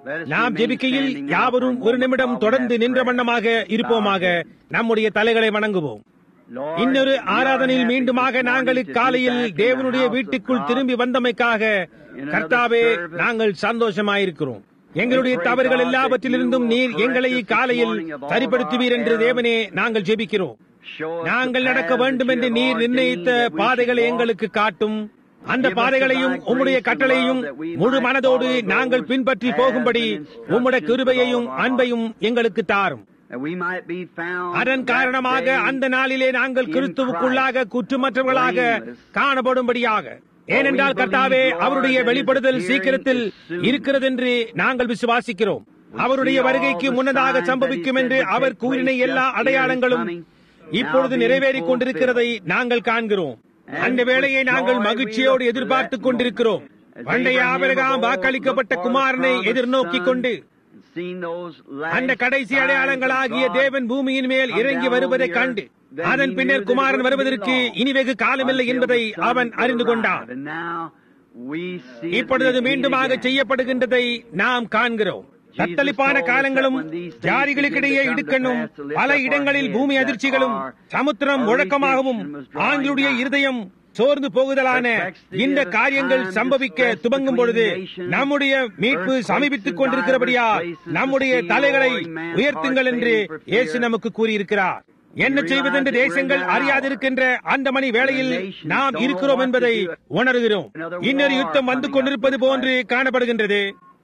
நாம் ஜெபிக்கையில் யாவரும் ஒரு நிமிடம் தொடர்ந்து நின்ற வண்ணமாக இருப்போமாக நம்முடைய தலைகளை வணங்குவோம் இன்னொரு ஆராதனையில் மீண்டுமாக நாங்கள் இக்காலையில் தேவனுடைய வீட்டுக்குள் திரும்பி வந்தமைக்காக கர்த்தாவே நாங்கள் சந்தோஷமாயிருக்கிறோம் எங்களுடைய தவறுகள் எல்லாவற்றிலிருந்தும் நீர் எங்களை இக்காலையில் சரிப்படுத்துவீர் என்று தேவனே நாங்கள் ஜெபிக்கிறோம் நாங்கள் நடக்க வேண்டும் என்று நீர் நிர்ணயித்த பாதைகளை எங்களுக்கு காட்டும் அந்த பாதைகளையும் உம்முடைய கட்டளையும் முழு மனதோடு நாங்கள் பின்பற்றி போகும்படி உம்முடைய கிருபையையும் அன்பையும் எங்களுக்கு தாரும் அதன் காரணமாக அந்த நாளிலே நாங்கள் கிறிஸ்துவுக்குள்ளாக குற்றமற்றவர்களாக காணப்படும்படியாக ஏனென்றால் கர்த்தாவே அவருடைய வெளிப்படுதல் சீக்கிரத்தில் இருக்கிறது என்று நாங்கள் விசுவாசிக்கிறோம் அவருடைய வருகைக்கு முன்னதாக சம்பவிக்கும் என்று அவர் கூறின எல்லா அடையாளங்களும் இப்பொழுது நிறைவேறிக் கொண்டிருக்கிறதை நாங்கள் காண்கிறோம் அந்த வேளையை நாங்கள் மகிழ்ச்சியோடு எதிர்பார்த்துக் கொண்டிருக்கிறோம் பண்டைய ஆபரகாம் வாக்களிக்கப்பட்ட குமாரனை எதிர்நோக்கிக் கொண்டு அந்த கடைசி அடையாளங்களாகிய தேவன் பூமியின் மேல் இறங்கி வருவதைக் கண்டு அதன் பின்னர் குமாரன் வருவதற்கு இனி வெகு காலமில்லை என்பதை அவன் அறிந்து கொண்டான் இப்பொழுது மீண்டுமாக செய்யப்படுகின்றதை நாம் காண்கிறோம் தத்தளிப்பான காலங்களும் ஜாதிகளுக்கிடையே இடுக்கண்ணும் பல இடங்களில் பூமி அதிர்ச்சிகளும் சமுத்திரம் முழக்கமாகவும் ஆண்களுடைய இருதயம் சோர்ந்து போகுதலான இந்த காரியங்கள் சம்பவிக்க துவங்கும் பொழுது நம்முடைய மீட்பு சமீபித்துக் கொண்டிருக்கிறபடியா நம்முடைய தலைகளை உயர்த்துங்கள் என்று இயேசு நமக்கு கூறியிருக்கிறார் என்ன செய்வதென்று தேசங்கள் அறியாதிருக்கின்ற அந்த மணி வேளையில் நாம் இருக்கிறோம் என்பதை உணர்கிறோம் இன்னொரு யுத்தம் வந்து கொண்டிருப்பது போன்று காணப்படுகின்றது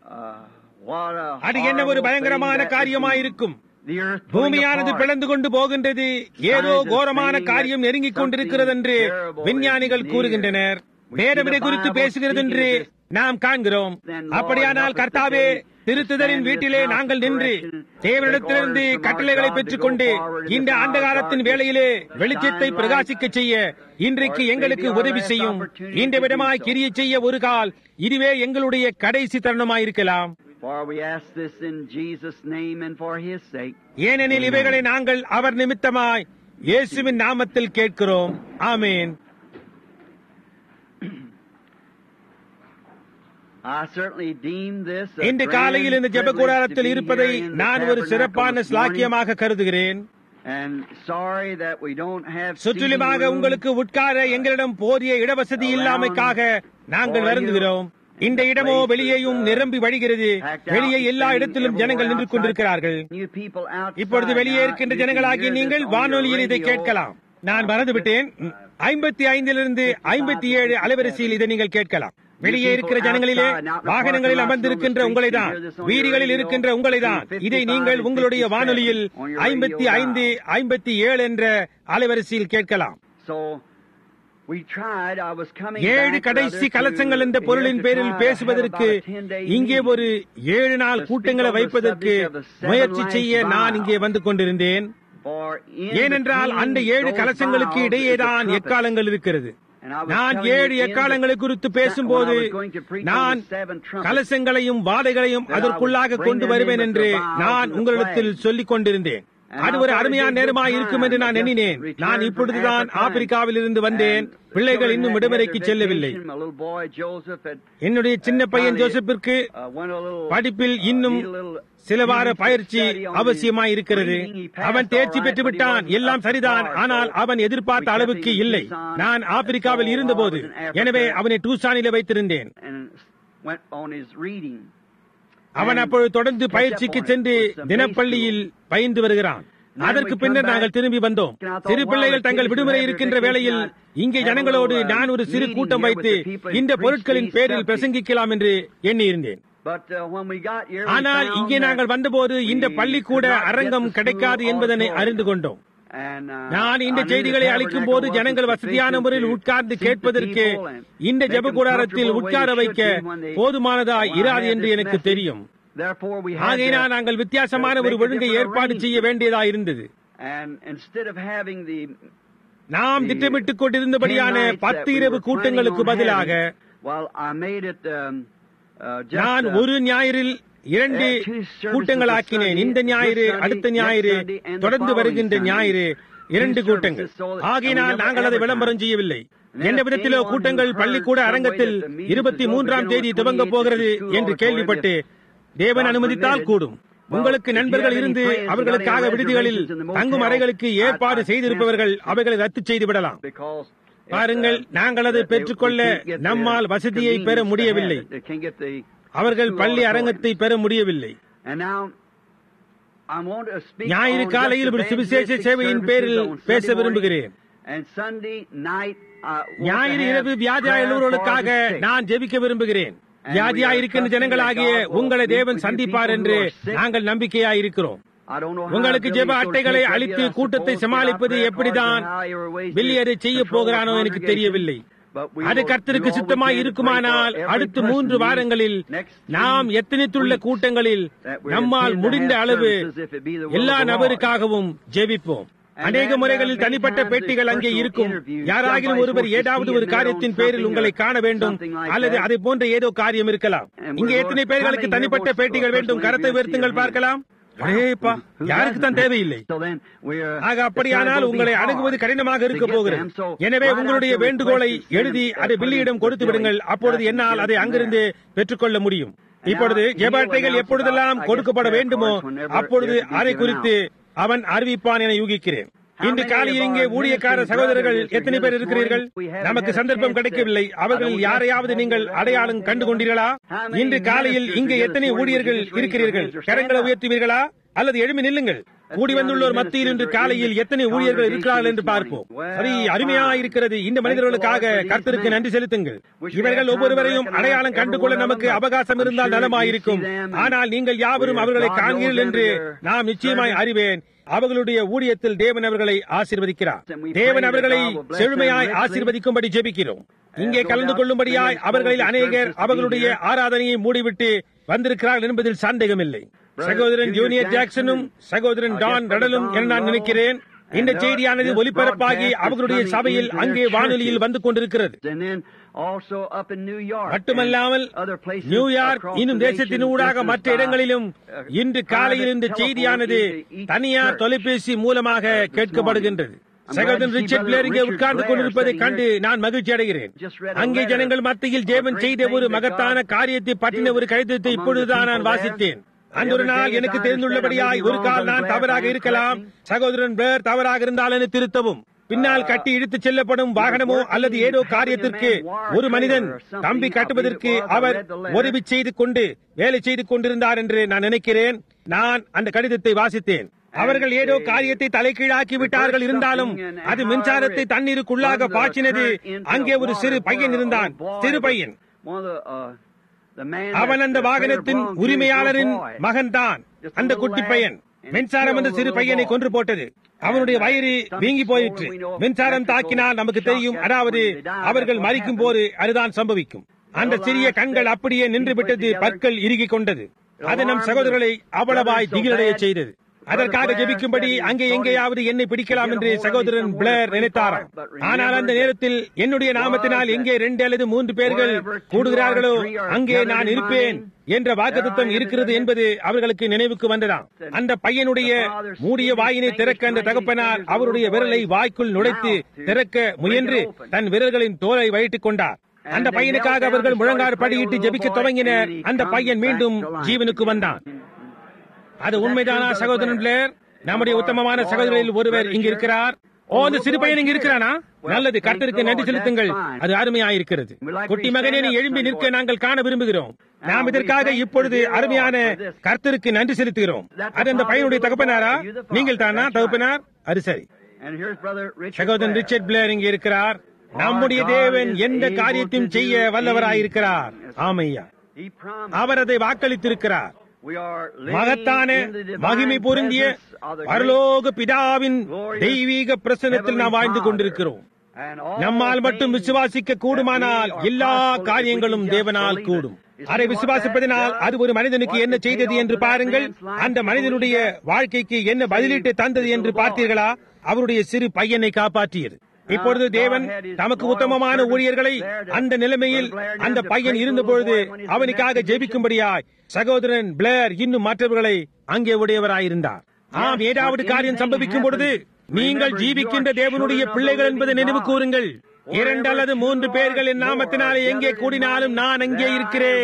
அது என்ன ஒரு பயங்கரமான காரியமாயிருக்கும் பூமியானது பிளந்து கொண்டு போகின்றது ஏதோ கோரமான காரியம் நெருங்கிக் கொண்டிருக்கிறது என்று விஞ்ஞானிகள் கூறுகின்றனர் வேதவிடை குறித்து பேசுகிறது என்று நாம் காண்கிறோம் அப்படியானால் கர்த்தாவே திருத்துதலின் வீட்டிலே நாங்கள் நின்று தேவனிடத்திலிருந்து கட்டளைகளை பெற்றுக் கொண்டு இந்த அந்தகாரத்தின் வேளையிலே வெளிச்சத்தை பிரகாசிக்க செய்ய இன்றைக்கு எங்களுக்கு உதவி செய்யும் இந்த விடமாய் கிரிய செய்ய ஒரு கால் இதுவே எங்களுடைய கடைசி தருணமாயிருக்கலாம் For we ask this in Jesus' name and for His sake. ஏனெனில் இவைகளை நாங்கள் அவர் நிமித்தமாய் இயேசுவின் நாமத்தில் கேட்கிறோம் ஆமேன் I certainly deem this a இன்று grand காலையில் இந்த ஜெப privilege to கூடாரத்தில் be இருப்பதை here in the நான் ஒரு tabernacle சிறப்பான this morning, ஸ்லாக்கியமாக கருதுகிறேன் and sorry that we don't have சுற்றிலுமாக seating room. உங்களுக்கு உட்கார எங்களிடம் போதிய இடவசதி இல்லாமைக்காக நாங்கள் வருந்துகிறோம் இந்த இடமோ வெளியேயும் நிரம்பி வழிகிறது வெளியே எல்லா இடத்திலும் ஜனங்கள் நின்று கொண்டிருக்கிறார்கள் You people outside இப்பொழுது வெளியே now, இருக்கின்ற you can ஜனங்களாகிய hear this நீங்கள் on your வானொலியில் இதை radio. கேட்கலாம் நான் மறந்துவிட்டேன் ஐம்பத்தி ஐந்திலிருந்து ஐம்பத்தி ஏழு அலைவரிசையில் இதை நீங்கள் கேட்கலாம் வெளியே இருக்கிற ஜனங்களிலே வாகனங்களில் அமர்ந்திருக்கின்ற உங்களை தான் வீதிகளில் இருக்கின்ற உங்களை தான் இதை நீங்கள் உங்களுடைய வானொலியில் ஐம்பத்தி ஐந்து ஐம்பத்தி ஏழு என்ற அலைவரிசையில் கேட்கலாம் So, we tried, I was coming ஏழு back, கடைசி brother, கலசங்கள் to- என்ற here பொருளின் to பேரில் try to have பேசுவதற்கு about a 10-day இங்கே meeting. ஒரு ஏழு நாள் கூட்டங்களை வைப்பதற்கு முயற்சி செய்ய நான் இங்கே வந்து கொண்டிருந்தேன் For in ஏனென்றால் between அந்த ஏழு those கலசங்களுக்கு vials is இடையேதான் a trumpet. எக்காலங்கள் இருக்கிறது And I was நான் telling you ஏழு in the- எக்காலங்களை குறித்து when பேசும்போது I was going to preach on நான் the seven trumpets, கலசங்களையும் வாதைகளையும் that I would அதற்குள்ளாக bring கொண்டு them in வருவேன் with என்று the vials நான் and the உங்களிடத்தில் flags. சொல்லிக் கொண்டிருந்தேன் And அது I ஒரு thought அருமையான it'd be நேரமாக good இருக்கும் என்று time. நான் I எண்ணினேன் just நான் returned இப்பொழுதுதான் from Africa ஆப்பிரிக்காவில் இருந்து வந்தேன் and பிள்ளைகள் children இன்னும் had விடுமுறைக்கு their செல்லவில்லை vacation. My little boy Joseph had, என்னுடைய சின்ன uh, பையன் finally, ஜோசப்பிற்கு uh, went a little, படிப்பில் uh, இன்னும் need a little சில வார student பயிற்சி study on his அவசியமாய் இருக்கிறது reading. He passed அவன் all தேர்ச்சி right, பெற்று but he விட்டான் wasn't எல்லாம் up to சரிதான் par. ஆனால் So அவன் we எதிர்பார்த்த kept அளவுக்கு him in இல்லை Tucson. நான் And ஆப்பிரிக்காவில் so இருந்தபோது I was in Africa எனவே அவனை டூசானில வைத்திருந்தேன் and went on his reading. அவன் அப்பொழுது தொடர்ந்து பயிற்சிக்கு சென்று தினப்பள்ளியில் பயின்று வருகிறான் அதற்கு பின்னர் நாங்கள் திரும்பி வந்தோம் சிறு பிள்ளைகள் தங்கள் விடுமுறை இருக்கின்ற வேளையில் இங்கே ஜனங்களோடு நான் ஒரு சிறு கூட்டம் வைத்து இந்த பொருட்களின் பேரில் பிரசங்கிக்கலாம் என்று எண்ணியிருந்தேன் But uh, when we got here, we ஆனால் found இங்கே that நாங்கள் வந்தபோது இந்த we பள்ளிக்கூட could not get அரங்கம் the கிடைக்காது school என்பதனை auditorium. அறிந்து கொண்டோம் And, uh, நான் இந்த I knew செய்திகளை the அளிக்கும் tabernacle போது wasn't ஜனங்கள் வசதியான sufficient முறையில் to உட்கார்ந்து seat the கேட்பதற்கு people and இந்த make ஜெப them கூடாரத்தில் comfortable உட்கார the way they வைக்க should be when they- போதுமானதா Well, I இராது had என்று this எனக்கு message. தெரியும் Therefore, we had ஆகையினால் to- நாங்கள் வித்தியாசமான to ஒரு make a ஒழுங்கை different ஏற்பாடு செய்ய arrangement. வேண்டியதா இருந்தது And instead of having the நாம் the திட்டமிட்டுக் கொண்டிருந்தபடியான 10 nights பத்து that we இரவு were கூட்டங்களுக்கு planning on பதிலாக having, well, I made it, um, uh, just, நான் uh, ஒரு ஞாயிறில் இரண்டு uh, two services கூட்டங்களாக்கினேன் this இந்த Sunday, ஞாயிறு this Sunday, அடுத்த next ஞாயிறு Sunday, and the தொடர்ந்து following வருகின்ற Sunday. ஞாயிறு இரண்டு Two கூட்டங்கள் services, so that- ஆகையினால் and we நாங்கள் அதை never விளம்பரம் advertised. செய்யவில்லை And then எந்த if விதத்திலோ anyone கூட்டங்கள் who heard பள்ளிக்கூட some way அரங்கத்தில் that the meetings இருபத்தி would go மூன்றாம் beginning தேதி on the துவங்க 28th போகிறது at the school என்று auditorium, கேள்விப்பட்டு தேவன் அனுமதித்தால் கூடும் உங்களுக்கு நண்பர்கள் இருந்து அவர்களுக்காக விடுதிகளில் தங்கும் அறைகளுக்கு ஏற்பாடு செய்திருப்பவர்கள் அவைகளை ரத்து செய்து விடலாம் because பாருங்கள் நாங்கள் அதை பெற்றுக்கொள்ள நம்மால் வசதியை பெற முடியவில்லை அவர்கள் பள்ளி அரங்கத்தை பெற முடியவில்லை And now I want to speak ஞாயிறு on காலையில் just ஒரு சுவிசேஷ evangelistic சேவையின் services பேரில் on Sunday பேச morning. விரும்புகிறேன் And Sunday night, I want to ஞாயிறு have இரவு வியாதியா prayer எழுவர்களுக்காக for the sick. நான் ஜெபிக்க விரும்புகிறேன் வியாதியா இருக்கின்ற ஜனங்களாகிய உங்களை தேவன் சந்திப்பார் என்று நாங்கள் நம்பிக்கையா இருக்கிறோம் I don't know how உங்களுக்கு Billy ஜெப is gonna அட்டைகளை take care of அளித்து you. I கூட்டத்தை suppose சமாளிப்பது without எப்படிதான் prayer cards or how you பில்லி அதை செய்ய control the போகிறானோ எனக்கு congregation. தெரியவில்லை But we அது will கர்த்தருக்கு do all we சித்தமாய் can to pray இருக்குமானால் for every அடுத்த person மூன்று we- வாரங்களில் next three நாம் எத்தனைத்துள்ள weeks கூட்டங்களில் that we're நம்மால் intending to முடிந்த have அளவு services if it be the will எல்லா of the Lord. நபருக்காகவும் ஜெபிப்போம் And அநேக then, uh, முறைகளில் many தனிப்பட்ட times பேட்டிகள் there's அங்கே personal இருக்கும் interviews. யாராகிலும் Somebody ஒருவர் wants to ஏதாவது see ஒரு you there காரியத்தின் on பேரில் something உங்களை or காண வேண்டும் something like அல்லது that. அதை போன்ற ஏதோ காரியம் இருக்கலாம் And இங்கே we're எத்தனை going- பேர்களுக்கு how many தனிப்பட்ட here wants பேட்டிகள் to வேண்டும் personally கரத்தை interview உயர்த்துங்கள் your பார்க்கலாம் hand? அடேப்பா Who யாருக்கு தான் doesn't? தேவையில்லை So then we're- ஆக it's அப்படியானால் gonna be உங்களை hard அணுகுவது கடினமாக to இருக்க get போகிறது them. So எனவே write out உங்களுடைய your வேண்டுகோளை request and send எழுதி them, அதை uh, put பில்லியிடம் it கொடுத்து in the விடுங்கள் billing. அப்பொழுது That's என்னால் the அதை gift அங்கிருந்து பெற்றுக்கொள்ள முடியும் இப்பொழுது now, ஜெப he will அட்டைகள் announce எப்பொழுதெல்லாம் about, I guess, கொடுக்கப்பட prayer வேண்டுமோ cards whenever அப்பொழுது they're to be அதை given குறித்து அவன் அறிவிப்பான் என யூகிக்கிறேன் How இன்று many காலையில் of இங்கே our ஊழியக்கார ministering சகோதரர்கள் brothers எத்தனை are பேர் here this இருக்கிறீர்கள் morning? We haven't நமக்கு had a சந்தர்ப்பம் chance to- கிடைக்கவில்லை I அவர்களில் don't யாரையாவது have நீங்கள் you அடையாளம் recognized கண்டு them. கொண்டீர்களா How many இன்று காலையில் ministers இங்கே are here எத்தனை this morning? ஊழியர்கள் Would you just raise இருக்கிறீர்கள் your hands or கரங்களை stand up? உயர்த்துவீர்களா அல்லது எழுமி நில்லுங்கள் கூடி வந்துள்ளோர் மத்தியில் இன்று காலையில் எத்தனை ஊழியர்கள் இருக்கிறார்கள் என்று பார்ப்போம் சரி அருமையா இருக்கிறது இந்த மனிதர்களுக்காக கர்த்தருக்கு நன்றி செலுத்துங்கள் இவர்கள் ஒவ்வொருவரையும் அடையாளம் கண்டுகொள்ள நமக்கு அவகாசம் இருந்தால் நலமாயிருக்கும் ஆனால் நீங்கள் யாவரும் அவர்களை காண்கிறீர்கள் என்று நாம் நிச்சயமாய் அறிவேன் அவர்களுடைய ஊழியத்தில் தேவன் அவர்களை ஆசீர்வதிக்கிறார் தேவன் அவர்களை செழுமையாய் ஆசீர்வதிக்கும்படி ஜெபிக்கிறோம் இங்கே கலந்து கொள்ளும்படியாய் அவர்களில் அநேகர் அவர்களுடைய ஆராதனையை மூடிவிட்டு வந்திருக்கிறார்கள் என்பதில் சந்தேகமில்லை சகோதரன் ஜூனியர் ஜாக்சனும் சகோதரன் டான் ரடலும் என நான் நினைக்கிறேன் இந்த செய்தியானது ஒலிபரப்பாகி அவர்களுடைய சபையில் அங்கே வானொலியில் வந்து கொண்டிருக்கிறது And then also up in New York மட்டுமல்லாமல் and other places New York across இன்னும் the தேசத்தின் nation, ஊடாக this is மற்ற by, இடங்களிலும் uh, இன்று காலையில் இந்த private செய்தியானது telephone into each தனியார் church. தொலைபேசி மூலமாக கேட்கப்படுகின்றது I'm சகோதரன் glad to see Richard Brother Blair இங்கே Richard உட்கார்ந்து Blair கொண்டிருப்பதை sitting கண்டு here. நான் மகிழ்ச்சி அடைகிறேன் Just read a அங்கே letter ஜனங்கள் மத்தியில் of தேவன் great செய்த things ஒரு that மகத்தான God காரியத்தை பற்றின did ஒரு கடிதத்தை among இப்பொழுதுதான் the நான் people வாசித்தேன் there. அந்த ஒரு The other நாள் day, எனக்கு as I தெரிந்துள்ளபடியாய் understand, I ஒரு may be கால் wrong, நான் Brother தவறாக Blair, இருக்கலாம் correct me. சகோதரன் பிளேர் தவறாக இருந்தால் என திருத்தவும் பின்னால் கட்டி இழுத்துச் செல்லப்படும் வாகனமோ அல்லது ஏதோ காரியத்திற்கு ஒரு மனிதன் கம்பி கட்டுவதற்கு அவர் உதவி செய்து கொண்டு வேலை செய்து கொண்டிருந்தார் என்று நான் நினைக்கிறேன் நான் அந்த கடிதத்தை வாசித்தேன் அவர்கள் ஏதோ காரியத்தை தலைகீழாக்கி விட்டார்கள் இருந்தாலும் அது மின்சாரத்தை தண்ணீருக்குள்ளாக பாய்ச்சினது அங்கே ஒரு சிறு பையன் இருந்தான் சிறு பையன் One of the, uh, the man அவன் that- அந்த that வாகனத்தின் belonged to his உரிமையாளரின் little boy. மகன்தான் Just a அந்த little குட்டி lad, பையன் and மின்சாரம் அந்த killed சிறு the பையனை little கொன்று boy. போட்டது அவனுடைய வயிறு வீங்கி போயிற்று மின்சாரம் தாக்கினால் நமக்கு தெரியும் அதாவது அவர்கள் மறிக்கும் போது அதுதான் சம்பவிக்கும் அந்த சிறிய கண்கள் அப்படியே நின்று விட்டது பற்கள் இறுகிக் கொண்டது அது நம் சகோதரர்களை அவ்வளவாய் திகிலடைய செய்தது அதற்காக ஜெபிக்கும்படி அங்கே எங்கேயாவது என்னை பிடிக்கலாம் என்று சகோதரன் பிளேர் நினைத்தாராம் ஆனால் அந்த நேரத்தில் என்னுடைய நாமத்தினால் எங்கே ரெண்டு அல்லது மூன்று பேர்கள் கூடுகிறார்களோ அங்கே நான் இருப்பேன் என்ற வாக்குத்தம் இருக்கிறது என்பது அவர்களுக்கு நினைவுக்கு வந்ததாம் அந்த பையனுடைய மூடிய வாயினை திறக்க அந்த தகப்பனார் அவருடைய விரலை வாய்க்குள் நுழைத்து திறக்க முயன்று தன் விரல்களின் தோலை வைத்துக் கொண்டார் அந்த பையனுக்காக அவர்கள் முழங்கார் படியிட்டு ஜெபிக்க தொடங்கினர் அந்த பையன் மீண்டும் ஜீவனுக்கு வந்தான் அது உண்மைதானா சகோதரன் பிளேர் நம்முடைய உத்தமமான சகோதரரில் ஒருவர் இங்கு இருக்கிறார் ஓ அந்த சிறு பையன் இங்கு இருக்கிறானா நல்லது கர்த்தருக்கு நன்றி செலுத்துங்கள் அது அருமையாயிருக்கிறது குட்டி மகனே நீ எழும்பி நிற்க நாங்கள் காண விரும்புகிறோம் நாம் இதற்காக இப்பொழுது அருமையான கர்த்தருக்கு நன்றி செலுத்துகிறோம் அது அந்த பையனுடைய தகப்பனாரா நீங்கள் தானா தகப்பனார் அது சரி And here's Brother Richard சகோதரன் Blair. ரிச்சர்ட் பிளேர் இங்கே இருக்கிறார் நம்முடைய தேவன் எந்த காரியத்தையும் செய்ய வல்லவராயிருக்கிறார் ஆமையா He promised அவர் அதை வாக்களித்திருக்கிறார் we are living மகத்தான in the divine மகிமை பொருந்திய presence of the great பரலோக பிதாவின் தெய்வீக பிரசனத்தில் நாம் வாழ்ந்து கொண்டிருக்கிறோம் and all நம்மால் மட்டும் things விசுவாசிக்க கூடுமானால் எல்லா காரியங்களும் தேவனால் கூடும் அதை விசுவாசிப்பதனால் அது ஒரு மனிதனுக்கு என்ன செய்தது என்று பாருங்கள் அந்த மனிதனுடைய வாழ்க்கைக்கு என்ன பதிலீட்டு தந்தது என்று பார்த்தீர்களா அவருடைய சிறு பையனை காப்பாற்றியது இப்பொழுது தேவன் தமக்கு உத்தமமான ஊழியர்களை அந்த நிலைமையில் அந்த பையன் இருந்தபொழுது அவனுக்காக ஜெபிக்கும்படியாய் சகோதரன் பிளேர் இன்னும் மற்றவர்களை அங்கே உடையவராயிருந்தார் ஆம் ஏதாவது காரியம் சம்பவிக்கும் பொழுது நீங்கள் ஜீவிக்கின்ற தேவனுடைய பிள்ளைகள் என்பதை நினைவு கூறுங்கள் இரண்டு அல்லது மூன்று பேர்கள் என் நாமத்தினாலே எங்கே கூடினாலும் நான் அங்கே இருக்கிறேன்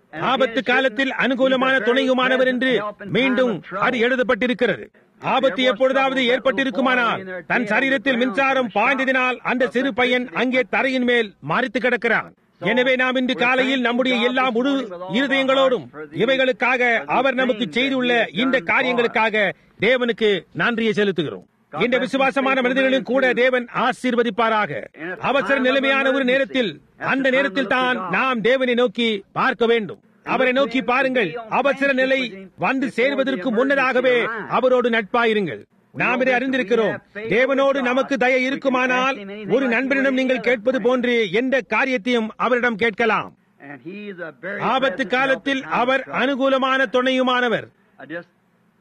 ஆபத்து காலத்தில் அனுகூலமான துணையுமானவர் என்று மீண்டும் அது எழுதப்பட்டிருக்கிறது ஆபத்து எப்பொழுதாவது ஏற்பட்டிருக்குமானால் தன் சரீரத்தில் மின்சாரம் பாய்ந்ததினால் அந்த சிறு பையன் அங்கே தரையின் மேல் மறித்து கிடக்கிறான் எனவே நாம் இன்று காலையில் நம்முடைய எல்லா முழு இருதயங்களோடும் இவைகளுக்காக அவர் நமக்கு செய்துள்ள இந்த காரியங்களுக்காக தேவனுக்கு நன்றியை செலுத்துகிறோம் இந்த விசுவாசமான மனிதர்களும் கூட தேவன் ஆசீர்வதிப்பாராக அவசர நிலைமையான ஒரு நேரத்தில் அந்த நேரத்தில் தான் நாம் தேவனை நோக்கி பார்க்க வேண்டும் அவரை நோக்கி பாருங்கள் அவசர நிலை வந்து சேர்வதற்கு முன்னதாகவே அவரோடு நட்பாயிருங்கள் நாம் இதை அறிந்திருக்கிறோம் தேவனோடு நமக்கு தய இருக்குமானால் ஒரு நண்பனிடம் நீங்கள் கேட்பது போன்று எந்த காரியத்தையும் அவரிடம் கேட்கலாம் And he is a very ஆபத்து present காலத்தில் help in time of அவர் trouble. அனுகூலமான துணையுமானவர் I just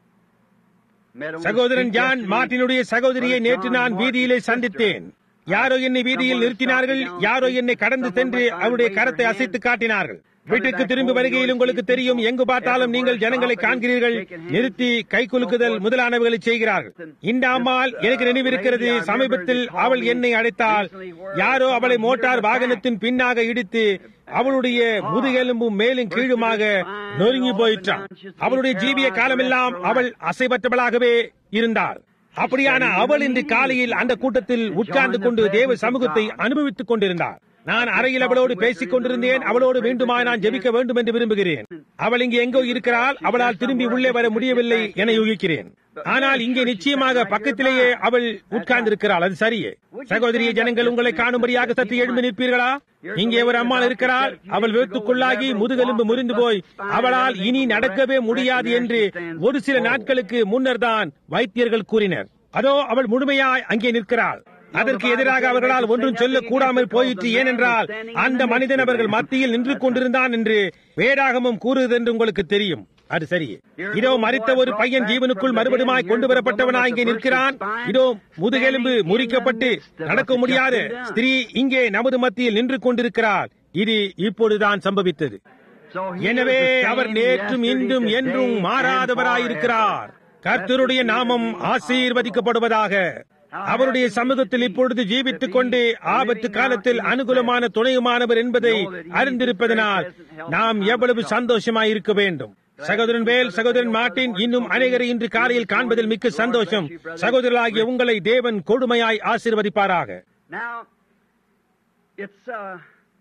met him சகோதரன் on the street John yesterday. மார்ட்டினுடைய சகோதரியை நேற்று நான் வீதியிலே சந்தித்தேன் யாரோ என்னை வீதியில் நிறுத்தினார்கள் யாரோ என்னை கடந்து சென்று அவருடைய கரத்தை அசைத்து காட்டினார்கள் வீட்டுக்கு திரும்பி வருகையில் உங்களுக்கு தெரியும் எங்கு பார்த்தாலும் நீங்கள் ஜனங்களை காண்கிறீர்கள் நிறுத்தி கை குலுக்குதல் முதலானவைகளை செய்கிறார்கள் இந்த அம்மாள் எனக்கு நினைவிருக்கிறது சமீபத்தில் அவள் என்னை அழைத்தால் யாரோ அவளை மோட்டார் வாகனத்தின் பின்னாக இடித்து அவளுடைய முதுகெலும்பும் மேலும் கீழுமாக நொறுங்கி போயிற்றான் அவளுடைய ஜீவிய காலமெல்லாம் அவள் அசைவற்றவளாகவே இருந்தாள் அப்படியான அவள் இன்று காலையில் அந்த கூட்டத்தில் உட்கார்ந்து கொண்டு தேவ சமூகத்தை அனுபவித்துக் கொண்டிருந்தார் நான் அறையில் அவளோடு பேசிக் கொண்டிருந்தேன் அவளோடு மீண்டுமா நான் ஜெபிக்க வேண்டும் என்று விரும்புகிறேன் அவள் இங்கே எங்கோ இருக்கிறாள் அவளால் திரும்பி உள்ளே வர முடியவில்லை என யூகிக்கிறேன் ஆனால் இங்கே நிச்சயமாக பக்கத்திலேயே அவள் உட்கார்ந்திருக்கிறாள் அது சரியே சகோதரிய ஜனங்கள் உங்களை காணும்படியாக சற்று எழும்பி நிற்பீர்களா இங்கே ஒரு அம்மாள் இருக்கிறாள் அவள் வேத்துக்குள்ளாகி முதுகெலும்பு முறிந்து போய் அவளால் இனி நடக்கவே முடியாது என்று ஒரு சில நாட்களுக்கு முன்னர் தான் வைத்தியர்கள் கூறினர் அதோ அவள் முழுமையாய் அங்கே நிற்கிறாள் அதற்கு எதிராக அவர்களால் ஒன்றும் சொல்ல கூடாமல் போயிற்று ஏனென்றால் அந்த மனிதன் அவர்கள் மத்தியில் நின்று கொண்டிருந்தான் என்று வேடாகமும் கூறுகிறது என்று உங்களுக்கு தெரியும் அது சரி இதோ மறித்த ஒரு பையன் ஜீவனுக்குள் மறுபடியுமாய் கொண்டு வரப்பட்டவனாய் இங்கே நிற்கிறான் இதோ முதுகெலும்பு முறிக்கப்பட்டு நடக்க முடியாத ஸ்திரீ இங்கே நமது மத்தியில் நின்று கொண்டிருக்கிறார் இது இப்பொழுதுதான் சம்பவித்தது So he எனவே is the same அவர் நேற்றும் yesterday, இன்றும் today, என்றும் and மாறாதவராயிருக்கிறார் கர்த்தருடைய நாமம் ஆசீர்வதிக்கப்படுவதாக அவருடைய சமூகத்தில் இப்பொழுது ஜீவித்துக் கொண்டு ஆபத்து காலத்தில் அனுகூலமான துணையுமானவர் என்பதை அறிந்திருப்பதனால் நாம் எவ்வளவு சந்தோஷமாய் இருக்க வேண்டும் சகோதரன் வேல் சகோதரன் மார்ட்டின் இன்னும் அநேகரை இன்று காலையில் காண்பதில் மிக்க சந்தோஷம் சகோதரர்களாகிய உங்களை தேவன் கொடுமையாய் ஆசீர்வதிப்பாராக Now, it's, uh,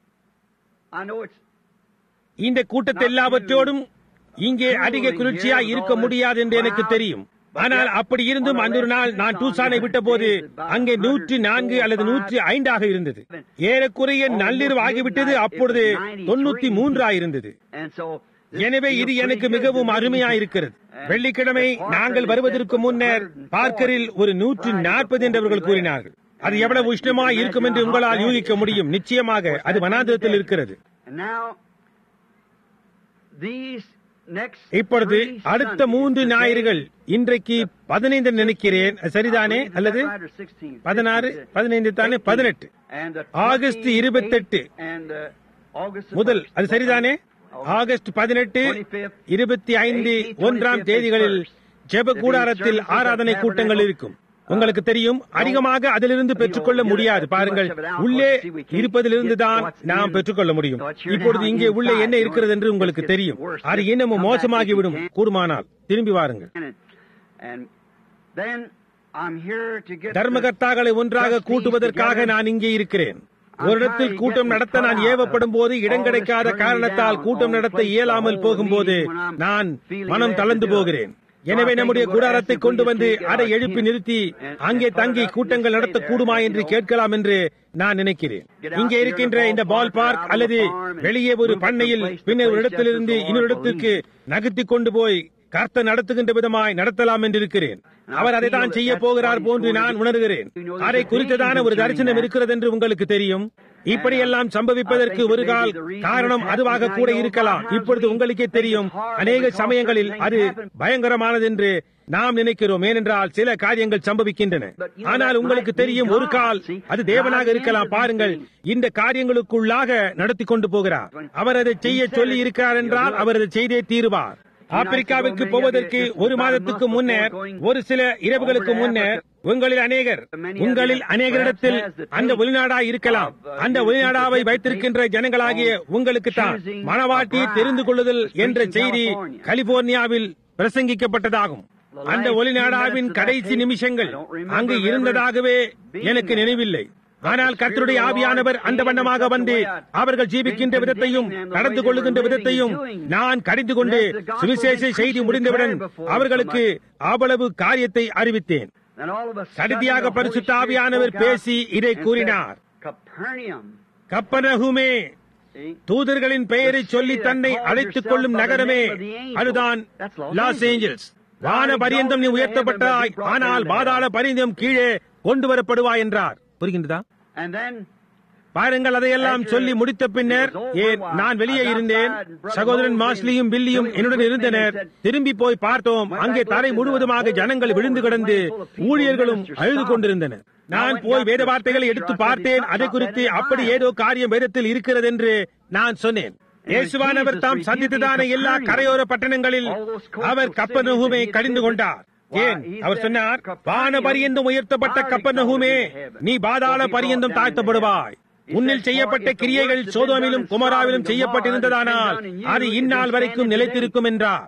I know it's, இந்த கூட்டத்தை எல்லாவற்றோடும் இங்கே அதிக குளிர்ச்சியாய் இருக்க முடியாது என்று எனக்கு தெரியும் ஆனால் அப்படி இருந்தும் அந்த ஒரு நாள் நான் டூசானை விட்டபோது அங்கே நூற்றி நான்கு அல்லது நூற்றி ஐந்தாக இருந்தது ஏறக்குறைய நள்ளிரவு ஆகிவிட்டது அப்பொழுது தொண்ணூத்தி மூன்றாயிருந்தது and so, this எனவே feels இது pretty எனக்கு good மிகவும் to me. அருமையாயிருக்கிறது வெள்ளிக்கிழமை நாங்கள் வருவதற்கு முன்னர் பார்க்கரில் ஒரு நூற்றி நாற்பது என்று அவர்கள் கூறினார்கள் அது எவ்வளவு உஷ்ணமாய் இருக்கும் என்று உங்களால் யூகிக்க முடியும் நிச்சயமாக அது வனாந்திரத்தில் இருக்கிறது And now, these next இப்பொழுது three அடுத்த Sundays, மூன்று today, ஞாயிறுகள் இன்றைக்கு பதினைந்து நினைக்கிறேன் சரிதானே I believe, is அல்லது that right, or 16? பதினாறு 15? பதினைந்து தானே பதினெட்டு And the ஆகஸ்ட் 28th இருபத்தெட்டு and, uh, August the முதல் 1st. அது சரிதானே ஆகஸ்ட் பதினெட்டு இருபத்தி ஐந்து ஒன்றாம் தேதிகளில் ஜெப கூடாரத்தில் ஆராதனை கூட்டங்கள் இருக்கும் உங்களுக்கு தெரியும் அதிகமாக அதிலிருந்து பெற்றுக்கொள்ள முடியாது பாருங்கள் உள்ளே இருப்பதிலிருந்து தான் நாம் பெற்றுக்கொள்ள முடியும் இப்பொழுது இங்கே உள்ளே என்ன இருக்கிறது என்று உங்களுக்கு தெரியும் அது இன்னமும் மோசமாகிவிடும் கூடுமானால் திரும்பி வாருங்கள் And, and then I'm here to get தர்மகர்த்தாக்களை ஒன்றாக கூட்டுவதற்காக நான் இங்கே இருக்கிறேன் ஒரு இடத்தில் கூட்டம் நடத்த நான் ஏவப்படும் போது இடம் கிடைக்காத காரணத்தால் கூட்டம் நடத்த இயலாமல் போகும்போது நான் மனம் தளர்ந்து போகிறேன் எனவே நம்முடைய கூடாரத்தை கொண்டு வந்து அதை எழுப்பி நிறுத்தி அங்கே தங்கி கூட்டங்கள் நடத்த கூடுமா என்று கேட்கலாம் என்று நான் நினைக்கிறேன் இங்கே இருக்கின்ற இந்த பால் பார்க் அல்லது வெளியே ஒரு பண்ணையில் பின்னர் ஒரு இடத்திலிருந்து இன்னொரு இடத்திற்கு நகர்த்தி கொண்டு போய் கர்த்த நடத்துகின்ற விதமாய் நடத்தலாம் என்று இருக்கிறேன் அவர் அதை தான் செய்ய போகிறார் போன்று நான் உணர்கிறேன் அதை குறித்ததான ஒரு தரிசனம் இருக்கிறது என்று உங்களுக்கு தெரியும் இப்படியெல்லாம் சம்பவிப்பதற்கு ஒரு கால் காரணம் அதுவாக கூட இருக்கலாம் இப்பொழுது உங்களுக்கே தெரியும் அநேக சமயங்களில் அது பயங்கரமானது என்று நாம் நினைக்கிறோம் ஏனென்றால் சில காரியங்கள் சம்பவிக்கின்றன ஆனால் உங்களுக்கு தெரியும் ஒரு கால் அது தேவனாக இருக்கலாம் பாருங்கள் இந்த காரியங்களுக்குள்ளாக நடத்தி கொண்டு போகிறார் அவர் அதை செய்ய சொல்லி இருக்கிறார் என்றால் அவர் அதை செய்தே தீருவார் ஆப்பிரிக்காவிற்கு போவதற்கு ஒரு மாதத்துக்கு முன்னர் ஒரு சில இரவுகளுக்கு முன்னர் உங்களில் அநேகர் உங்களில் அநேகரிடத்தில் அந்த வெளிநாடா இருக்கலாம் அந்த வெளிநாடாவை வைத்திருக்கின்ற ஜனங்களாகிய உங்களுக்கு தான் மனவாட்டி தெரிந்து கொள்ளுதல் என்ற செய்தி கலிபோர்னியாவில் பிரசங்கிக்கப்பட்டதாகும் அந்த ஒளிநாடாவின் கடைசி நிமிஷங்கள் அங்கு இருந்ததாகவே எனக்கு நினைவில்லை ஆனால் கர்த்தருடைய ஆவியானவர் அந்த வண்ணமாக வந்து அவர்கள் ஜீவிக்கின்ற விதத்தையும் நடந்து கொள்ளுகின்ற விதத்தையும் நான் கடிந்து கொண்டு சுவிசேஷ செய்தி முடிந்தவுடன் அவர்களுக்கு அவ்வளவு காரியத்தை அறிவித்தேன் கடைசியாக பரிசுத்த ஆவியானவர் பேசி இதை கூறினார் கப்பனகுமே தூதர்களின் பெயரை சொல்லி தன்னை அழைத்துக் கொள்ளும் நகரமே அதுதான் லாஸ் ஏஞ்சல்ஸ் வான பரியந்தம் நீ உயர்த்தப்பட்டாய் ஆனால் பாதாள பரியந்தம் கீழே கொண்டு வரப்படுவாய் என்றார் புரிகின்றதா பாருங்கள் அதையெல்லாம் சொல்லி முடித்த பின்னர் ஏன் நான் வெளியே இருந்தேன் சகோதரன் மாஸ்லியும் பில்லியும் என்னுடன் இருந்தனர் திரும்பி போய் பார்த்தோம் அங்கே தரை முழுவதுமாக ஜனங்கள் விழுந்து கிடந்து ஊழியர்களும் அழுது கொண்டிருந்தனர் நான் போய் வேத வார்த்தைகளை எடுத்து பார்த்தேன் அதை குறித்து அப்படி ஏதோ காரியம் வேதத்தில் இருக்கிறது என்று நான் சொன்னேன் இயேசுவானவர் தாம் சந்தித்ததான எல்லா கரையோர பட்டணங்களில் அவர் கப்பநகுமை கடிந்து கொண்டார் ஏன் அவர் சொன்னார் வான பரியந்தம் உயர்த்தப்பட்ட கப்பநகுமே நீ பாதாள பரியந்தம் தாழ்த்தப்படுவாய் உன்னில் செய்யப்பட்ட கிரியைகள் சோதோமிலும் குமராவிலும் செய்யப்பட்டிருந்ததானால் அது இந்நாள் வரைக்கும் நிலைத்திருக்கும் என்றார்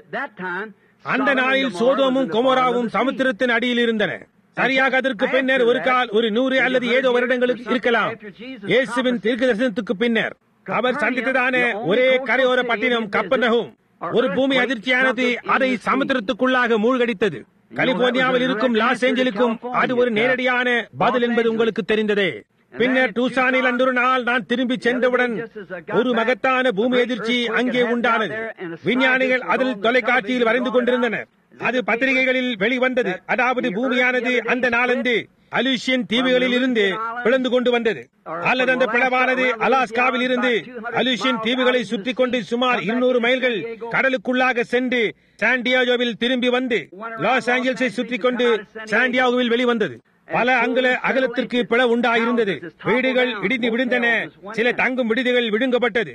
அந்த நாளில் சோதோமும் குமராவும் சமுத்திரத்தின் அடியில் இருந்தன சரியாக அதற்கு பின்னர் ஒரு கால் ஒரு நூறு அல்லது ஏதோ வருடங்களுக்கு இருக்கலாம் இயேசுவின் தீர்க்க தரிசனத்துக்கு பின்னர் அவர் சந்தித்ததான ஒரே கரையோர பட்டினம் கப்பனகும் ஒரு பூமி அதிர்ச்சியானது அதை சமுத்திரத்துக்குள்ளாக மூழ்கடித்தது கலிபோர்னியாவில் இருக்கும் லாஸ் ஏஞ்சலுக்கும் அது ஒரு நேரடியான பதில் என்பது உங்களுக்கு தெரிந்ததே பின்னர் டூசானில் அன்றொரு நாள் நான் திரும்பி சென்றவுடன் ஒரு மகத்தான பூமி எதிர்ச்சி அங்கே உண்டானது விஞ்ஞானிகள் அதில் தொலைக்காட்சியில் வரைந்து கொண்டிருந்தனர் அது பத்திரிகைகளில் வெளிவந்தது அதாவது பூமியானது அந்த நாளன்று அலுஷியன் தீவுகளில் இருந்து பிளந்து கொண்டு வந்தது அல்லது அந்த பிளவானது அலாஸ்காவில் இருந்து அலுஷியன் தீவுகளை சுற்றி கொண்டு சுமார் இருநூறு மைல்கள் கடலுக்குள்ளாக சென்று சாண்டியாகோவில் திரும்பி வந்து லாஸ் ஏஞ்சல்ஸை சுற்றி கொண்டு சாண்டியாகோவில் வெளிவந்தது பல அங்குல அகலத்திற்கு பிள உண்டாயிருந்தது வீடுகள் இடிந்து விழுந்தன சில தங்கும் விடுதிகள் விழுங்கப்பட்டது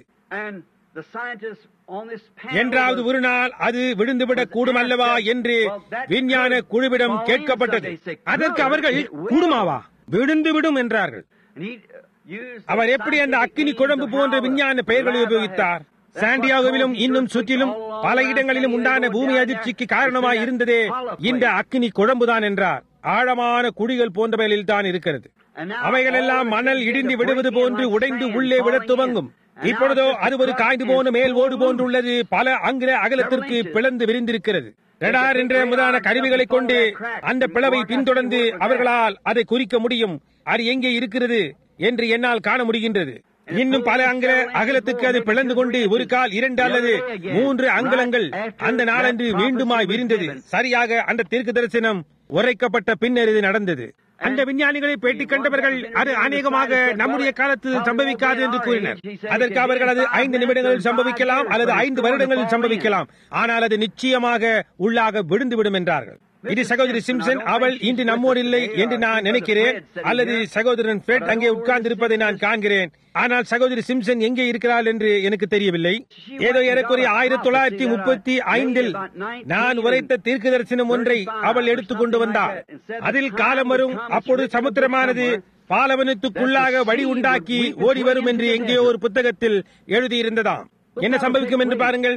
என்றாவது ஒரு நாள் அது விழுந்துவிடக் கூடும் அல்லவா என்று விஞ்ஞான குழுவிடம் கேட்கப்பட்டது அதற்கு அவர்கள் கூடுமாவா விழுந்து விடும் என்றார்கள் அவர் எப்படி அந்த அக்கினி குழம்பு போன்ற விஞ்ஞான பெயர்களை உபயோகித்தார் சாண்டியாகோவிலும் இன்னும் சுற்றிலும் பல இடங்களிலும் உண்டான பூமி அதிர்ச்சிக்கு காரணமாய் இருந்ததே இந்த அக்கினி குழம்புதான் என்றார் ஆழமான குழிகள் போன்றவைகளில் தான் இருக்கிறது அவைகள் எல்லாம் மணல் இடிந்து விடுவது போன்று உடைந்து உள்ளே விட துவங்கும் இப்பொழுதோ அது ஒரு காய்ந்து போன மேல் ஓடு போன்று உள்ளது பல அங்கில அகலத்திற்கு பிளந்து விரிந்திருக்கிறது ரெடார் என்ற முதலான கருவிகளை கொண்டு அந்த பிளவை பின்தொடர்ந்து அவர்களால் அதை குறிக்க முடியும் அது எங்கே இருக்கிறது என்று என்னால் காண முடிகின்றது இன்னும் பல அங்குல அகலத்துக்கு அது பிளந்து கொண்டு ஒரு கால் இரண்டு அல்லது மூன்று அங்குலங்கள் அந்த நாளன்று மீண்டுமாய் விரிந்தது சரியாக அந்த தீர்க்க தரிசனம் உரைக்கப்பட்ட பின்னர் இது நடந்தது அந்த விஞ்ஞானிகளை பேட்டி கண்டவர்கள் அது அநேகமாக நம்முடைய காலத்தில் சம்பவிக்காது என்று கூறினர் அதற்கு அவர்கள் அது ஐந்து நிமிடங்களில் சம்பவிக்கலாம் அல்லது ஐந்து வருடங்களில் சம்பவிக்கலாம் ஆனால் அது நிச்சயமாக உள்ளாக விழுந்துவிடும் என்றார்கள் இது சகோதரி சிம்சன் அவள் இன்று நம்மோடு இல்லை என்று நான் நினைக்கிறேன் அல்லது சகோதரன் ஃபெட் அங்கே உட்கார்ந்து இருப்பதை நான் காண்கிறேன் ஆனால் சகோதரி சிம்சன் எங்கே இருக்கிறாள் என்று எனக்கு தெரியவில்லை ஏதோ ஏறக்குறைய ஆயிரத்தி தொள்ளாயிரத்தி முப்பத்தி ஐந்தில் நான் உரைத்த தீர்க்க தரிசனம் ஒன்றை அவள் எடுத்துக் கொண்டு வந்தாள் அதில் காலம் வரும் அப்பொழுது சமுத்திரமானது பாலவனத்துக்குள்ளாக வழி உண்டாக்கி ஓடி வரும் என்று எங்கேயோ ஒரு புத்தகத்தில் எழுதியிருந்ததாம் என்ன சம்பவிக்கும் என்று பாருங்கள்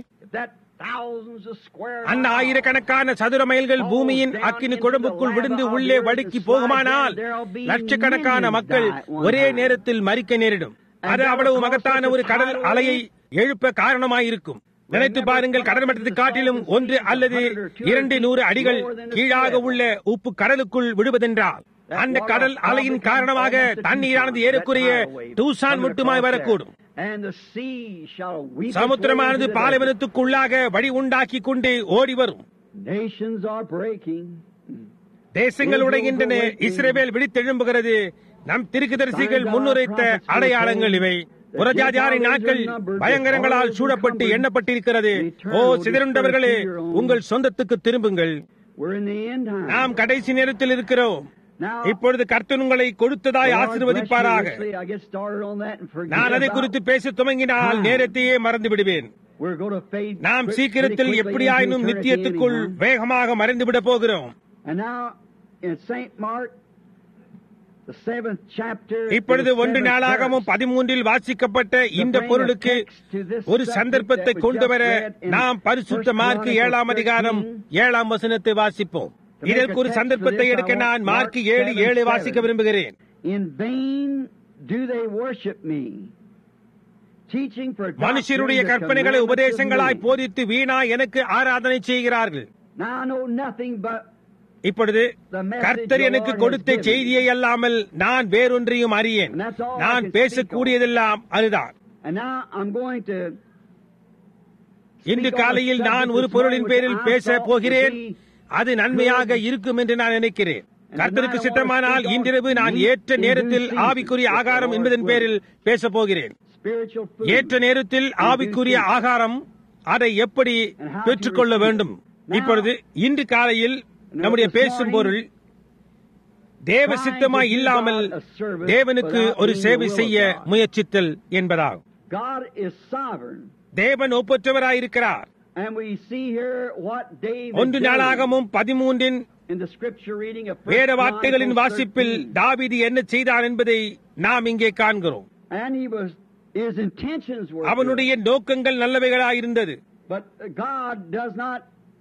அந்த ஆயிரக்கணக்கான சதுர மைல்கள் பூமியின் அக்கினி குழம்புக்குள் விழுந்து உள்ளே வடுக்கி போகுமானால் லட்சக்கணக்கான மக்கள் ஒரே நேரத்தில் மறிக்க நேரிடும் அது அவ்வளவு மகத்தான ஒரு கடல் அலையை எழுப்ப காரணமாயிருக்கும் நினைத்து பாருங்கள் கடல் மட்டத்தை காட்டிலும் ஒன்று அல்லது இரண்டு நூறு அடிகள் கீழாக உள்ள உப்பு கடலுக்குள் விடுவதென்றால் அந்த கடல் அலையின் காரணமாக தண்ணீரானது ஏறக்குறைய டூசான் மட்டுமாய் வரக்கூடும் சமுத்திரமானது பாலைவனத்துக்குள்ளாக வழி உண்டாக்கி கொண்டு ஓடி வரும் தேசங்கள் உடைகின்றன இஸ்ரேவேல் விழித்தெழும்புகிறது நம் திருக்குதரிசிகள் முன்னுரைத்த அடையாளங்கள் இவை புறஜாதியாரின் நாட்கள் பயங்கரங்களால் சூழப்பட்டு எண்ணப்பட்டிருக்கிறது ஓ சிதறுண்டவர்களே உங்கள் சொந்தத்துக்கு திரும்புங்கள் நாம் கடைசி நேரத்தில் இருக்கிறோம் இப்பொழுது கர்த்தன் உங்களை கொடுத்ததாய் ஆசிர்வதிப்பாராக நான் அதை குறித்து பேச துவங்கினால் நேரத்தையே மறந்து விடுவேன் நாம் சீக்கிரத்தில் எப்படியாயினும் நித்தியத்துக்குள் வேகமாக மறைந்துவிட போகிறோம் in St. Mark, the seventh chapter. இப்பொழுது in the ஒன்று seventh நாளாகவும் verse, பதிமூன்றில் வாசிக்கப்பட்ட இந்த பொருளுக்கு ஒரு சந்தர்ப்பத்தை கொண்டு வர நாம் பரிசுத்த மார்க்கு ஏழாம் அதிகாரம் ஏழாம் வசனத்தை வாசிப்போம் இதற்கு ஒரு சந்தர்ப்பத்தை எடுக்க நான் மார்க்கு ஏழு ஏழு வாசிக்க விரும்புகிறேன் In vain do they worship me, teaching for மனுஷருடைய doctrine the கற்பனைகளை commandments of உபதேசங்களாய் men. போதித்து வீணா எனக்கு ஆராதனை செய்கிறார்கள் Now I know nothing but இப்பொழுது கர்த்தர் எனக்கு கொடுத்த செய்தியை அல்லாமல் நான் வேறொன்றையும் அறியேன் நான் பேசக்கூடியதெல்லாம் அதுதான் and now I'm going to இன்று காலையில் நான் ஒரு பொருளின் பேரில் பேச போகிறேன் அது நன்மையாக இருக்கும் என்று நான் நினைக்கிறேன் கர்த்தருக்கு சித்தமானால் இன்றிரவு நான் ஏற்ற நேரத்தில் ஆவிக்குரிய ஆகாரம் என்பதன் பேரில் பேசப் போகிறேன் spiritual food. ஏற்ற நேரத்தில் ஆவிக்குரிய ஆகாரம் அதை எப்படி பெற்றுக்கொள்ள வேண்டும் இப்பொழுது இன்று காலையில் நம்முடைய பேசும் பொருள் தேவ சித்தமாய் இல்லாமல் தேவனுக்கு ஒரு சேவை செய்ய முயற்சித்தல் என்பதாகும் God is sovereign. தேவன் ஒப்பற்றவராயிருக்கிறார் And we see here what David ஒன்று did நாளாகமும் பதிமூன்றின் in the scripture reading of வேத First வார்த்தைகளின் Chronicles வாசிப்பில் 13. தாவீது என்ன செய்தான் என்பதை நாம் இங்கே காண்கிறோம் And he was his intentions were அவனுடைய நோக்கங்கள் நல்லவைகளாயிருந்தது good. but God does not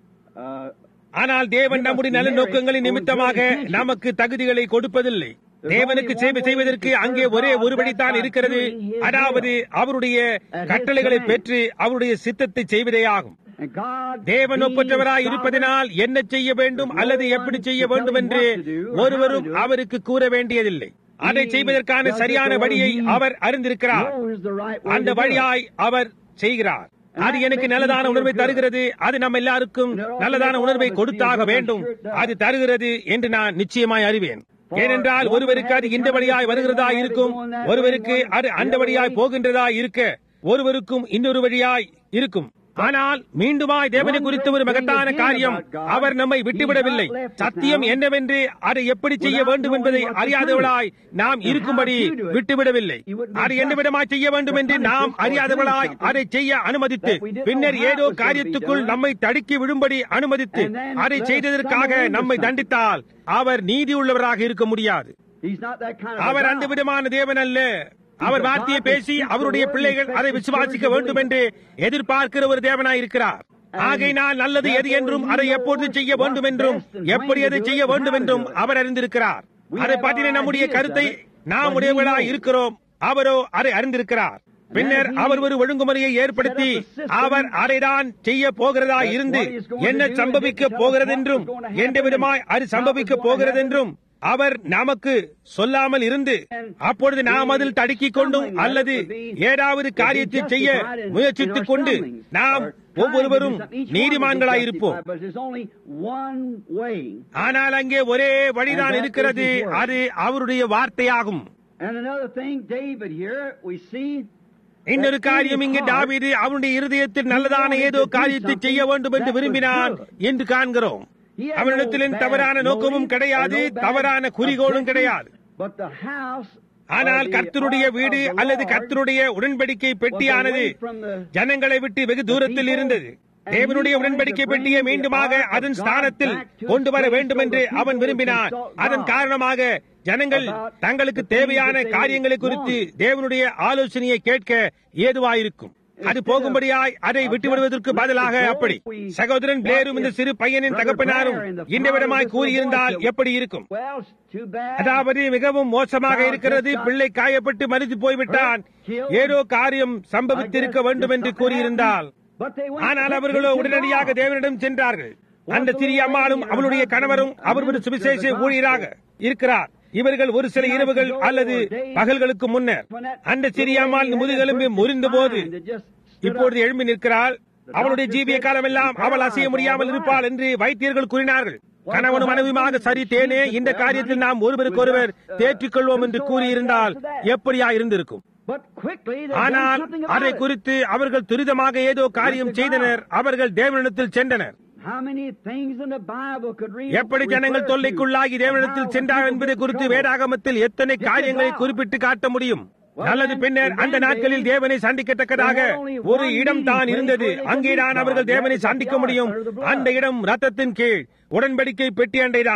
uh, ஆனால் தேவன் நம்முடைய நல்ல நோக்கங்களின் நிமித்தமாக நமக்கு தகுதிகளை கொடுப்பதில்லை தேவனுக்கு சேவை செய்வதற்கு அங்கே ஒரே ஒருபடித்தான் இருக்கிறது அதாவது அவருடைய கட்டளைகளை பெற்று அவருடைய சித்தத்தை செய்வதே ஆகும் and God தேவன் being ஒப்பற்றவராய் sovereign, இருப்பதனால் என்ன செய்ய வேண்டும் அல்லது எப்படி செய்ய வேண்டும் என்று ஒருவரும் அவருக்கு கூற வேண்டியதில்லை அதை செய்வதற்கான சரியான வழியை அவர் அறிந்திருக்கிறார் knows the right way அந்த to do it. வழியாய் அவர் செய்கிறார் அது எனக்கு நல்லதான உணர்வை தருகிறது அது நம்ம எல்லாருக்கும் நல்லதான உணர்வை கொடுத்தாக வேண்டும் அது தருகிறது என்று நான் நிச்சயமாய் அறிவேன் ஏனென்றால் ஒருவருக்கு அது இந்த வழியாய் வருகிறதா இருக்கும் ஒருவருக்கு அது அந்த வழியாய் போகின்றதா இருக்க ஒருவருக்கும் இன்னொரு வழியாய் இருக்கும் ஆனால் மீண்டுமாய் தேவனை குறித்த ஒரு மகத்தான காரியம் அவர் நம்மை விட்டுவிடவில்லை சத்தியம் என்னவென்று அதை எப்படி செய்ய வேண்டும் என்பதை அறியாதவளாய் நாம் இருக்கும்படி விட்டுவிடவில்லை அதை எந்த விதமாய் செய்ய வேண்டும் என்று நாம் அறியாதவளாய் அதை செய்ய அனுமதித்து பின்னர் ஏதோ காரியத்துக்குள் நம்மை தடுக்கி விடும்படி அனுமதித்து அதை செய்ததற்காக நம்மை தண்டித்தால் அவர் நீதி உள்ளவராக இருக்க முடியாது He's not that kind of a our God. அந்த விதமான தேவன் அல்ல அவர் வார்த்தையை பேசி அவருடைய பிள்ளைகள் அதை விசுவாசிக்க வேண்டும் என்று எதிர்பார்க்கிற ஒரு தேவனாய் இருக்கிறார் ஆகையினால் நல்லது எது என்றும் அதை எப்பொழுது செய்ய வேண்டும் என்றும் எப்படி அதை செய்ய வேண்டும் என்றும் அவர் அறிந்திருக்கிறார் அதை பற்றின நம்முடைய கருத்தை நாம் உடையவர்களாய் இருக்கிறோம் அவரோ அதை அறிந்திருக்கிறார் பின்னர் அவர் ஒரு ஒழுங்குமுறையை ஏற்படுத்தி அவர் அதைதான் செய்ய போகிறதா இருந்து என்ன சம்பவிக்க போகிறதென்றும் எந்த விதமாய் அது சம்பவிக்க போகிறதென்றும் அவர் நமக்கு சொல்லாமல் இருந்து அப்பொழுது நாம் அதில் தடுக்கிக் கொண்டும் அல்லது ஏதாவது காரியத்தை செய்ய முயற்சித்துக் கொண்டு நாம் ஒவ்வொருவரும் நீதிமான்களாயிருப்போம் But there's only one way. ஆனால் அங்கே ஒரே வழிதான் இருக்கிறது அது அவருடைய வார்த்தையாகும் And another thing, David here, we see இன்னொரு காரியம் இங்கு தாவீது அவனுடைய இருதயத்தில் நல்லதான ஏதோ காரியத்தை செய்ய வேண்டும் என்று விரும்பினான் என்று காண்கிறோம் அவனிடத்தில் தவறான நோக்கமும் கிடையாது தவறான குறிக்கோளும் கிடையாது But the house ஆனால் கர்த்தருடைய வீடு அல்லது கர்த்தருடைய உடன்படிக்கை பெட்டியானது ஜனங்களை விட்டு வெகு தூரத்தில் இருந்தது தேவனுடைய உடன்படிக்கை பெட்டியை மீண்டுமாக அதன் ஸ்தானத்தில் கொண்டு வர வேண்டும் என்று அவன் விரும்பினான் அதன் காரணமாக ஜனங்கள் தங்களுக்கு தேவையான காரியங்களை குறித்து தேவனுடைய ஆலோசனையை கேட்க ஏதுவாயிருக்கும் அது போகும்படியாய் அதை விட்டுவிடுவதற்கு பதிலாக அப்படி சகோதரன் பிளேரும் இந்த சிறு பையனின் தகப்பனாரும் இந்த விடமாய் கூறியிருந்தால் எப்படி இருக்கும் Well, it's too bad. அதாவது மிகவும் மோசமாக இருக்கிறது பிள்ளை காயப்பட்டு மறித்து போய்விட்டான் ஏதோ காரியம் சம்பவித்திருக்க வேண்டும் என்று கூறியிருந்தால் But they went ஆனால் to அவர்களோ take him உடனடியாக off. தேவனிடம் சென்றார்கள் அந்த சிறிய அம்மாளும் அவளுடைய கணவரும் அவர் ஒரு சுவிசேஷ ஊழியராக இருக்கிறார் இவர்கள் ஒரு சில இரவுகள் அல்லது பகல்களுக்கு முன்னர் அந்த சிறிய அம்மாள் முதுகெலும்பு முறிந்த போது இப்பொழுது எழும்பி நிற்கிறாள் அவளுடைய ஜீவிய காலமெல்லாம் அவள் அசைய முடியாமல் இருப்பாள் என்று வைத்தியர்கள் கூறினார்கள் கணவனும் மனைவியுமாக சரி தேனே இந்த காரியத்தில் நாம் ஒருவருக்கொருவர் தேற்றிக் கொள்வோம் என்று கூறியிருந்தால் எப்படியா இருந்திருக்கும் But quickly they done ஆனால் something அதை about it. குறித்து அவர்கள் துரிதமாக ஏதோ காரியம் செய்தனர் அவர்கள் தேவனிடத்தில் சென்றனர் How many things in the Bible could read? எப்படி ஜனங்கள் தொல்லைக்குள்ளாகி தேவனிடத்தில் சென்றார் என்பதை குறித்து வேதாகமத்தில் எத்தனை காரியங்களை குறிப்பிட்டு காட்ட முடியும் நல்லது பின்னர் அந்த நாட்களில் தேவனை சந்திக்கத்தக்கதாக ஒரு இடம் தான் இருந்தது அங்கேதான் அவர்கள் தேவனை சந்திக்க முடியும் அந்த இடம் ரத்தத்தின் கீழ் உடன்படிக்கை பெட்டி அண்டைதான்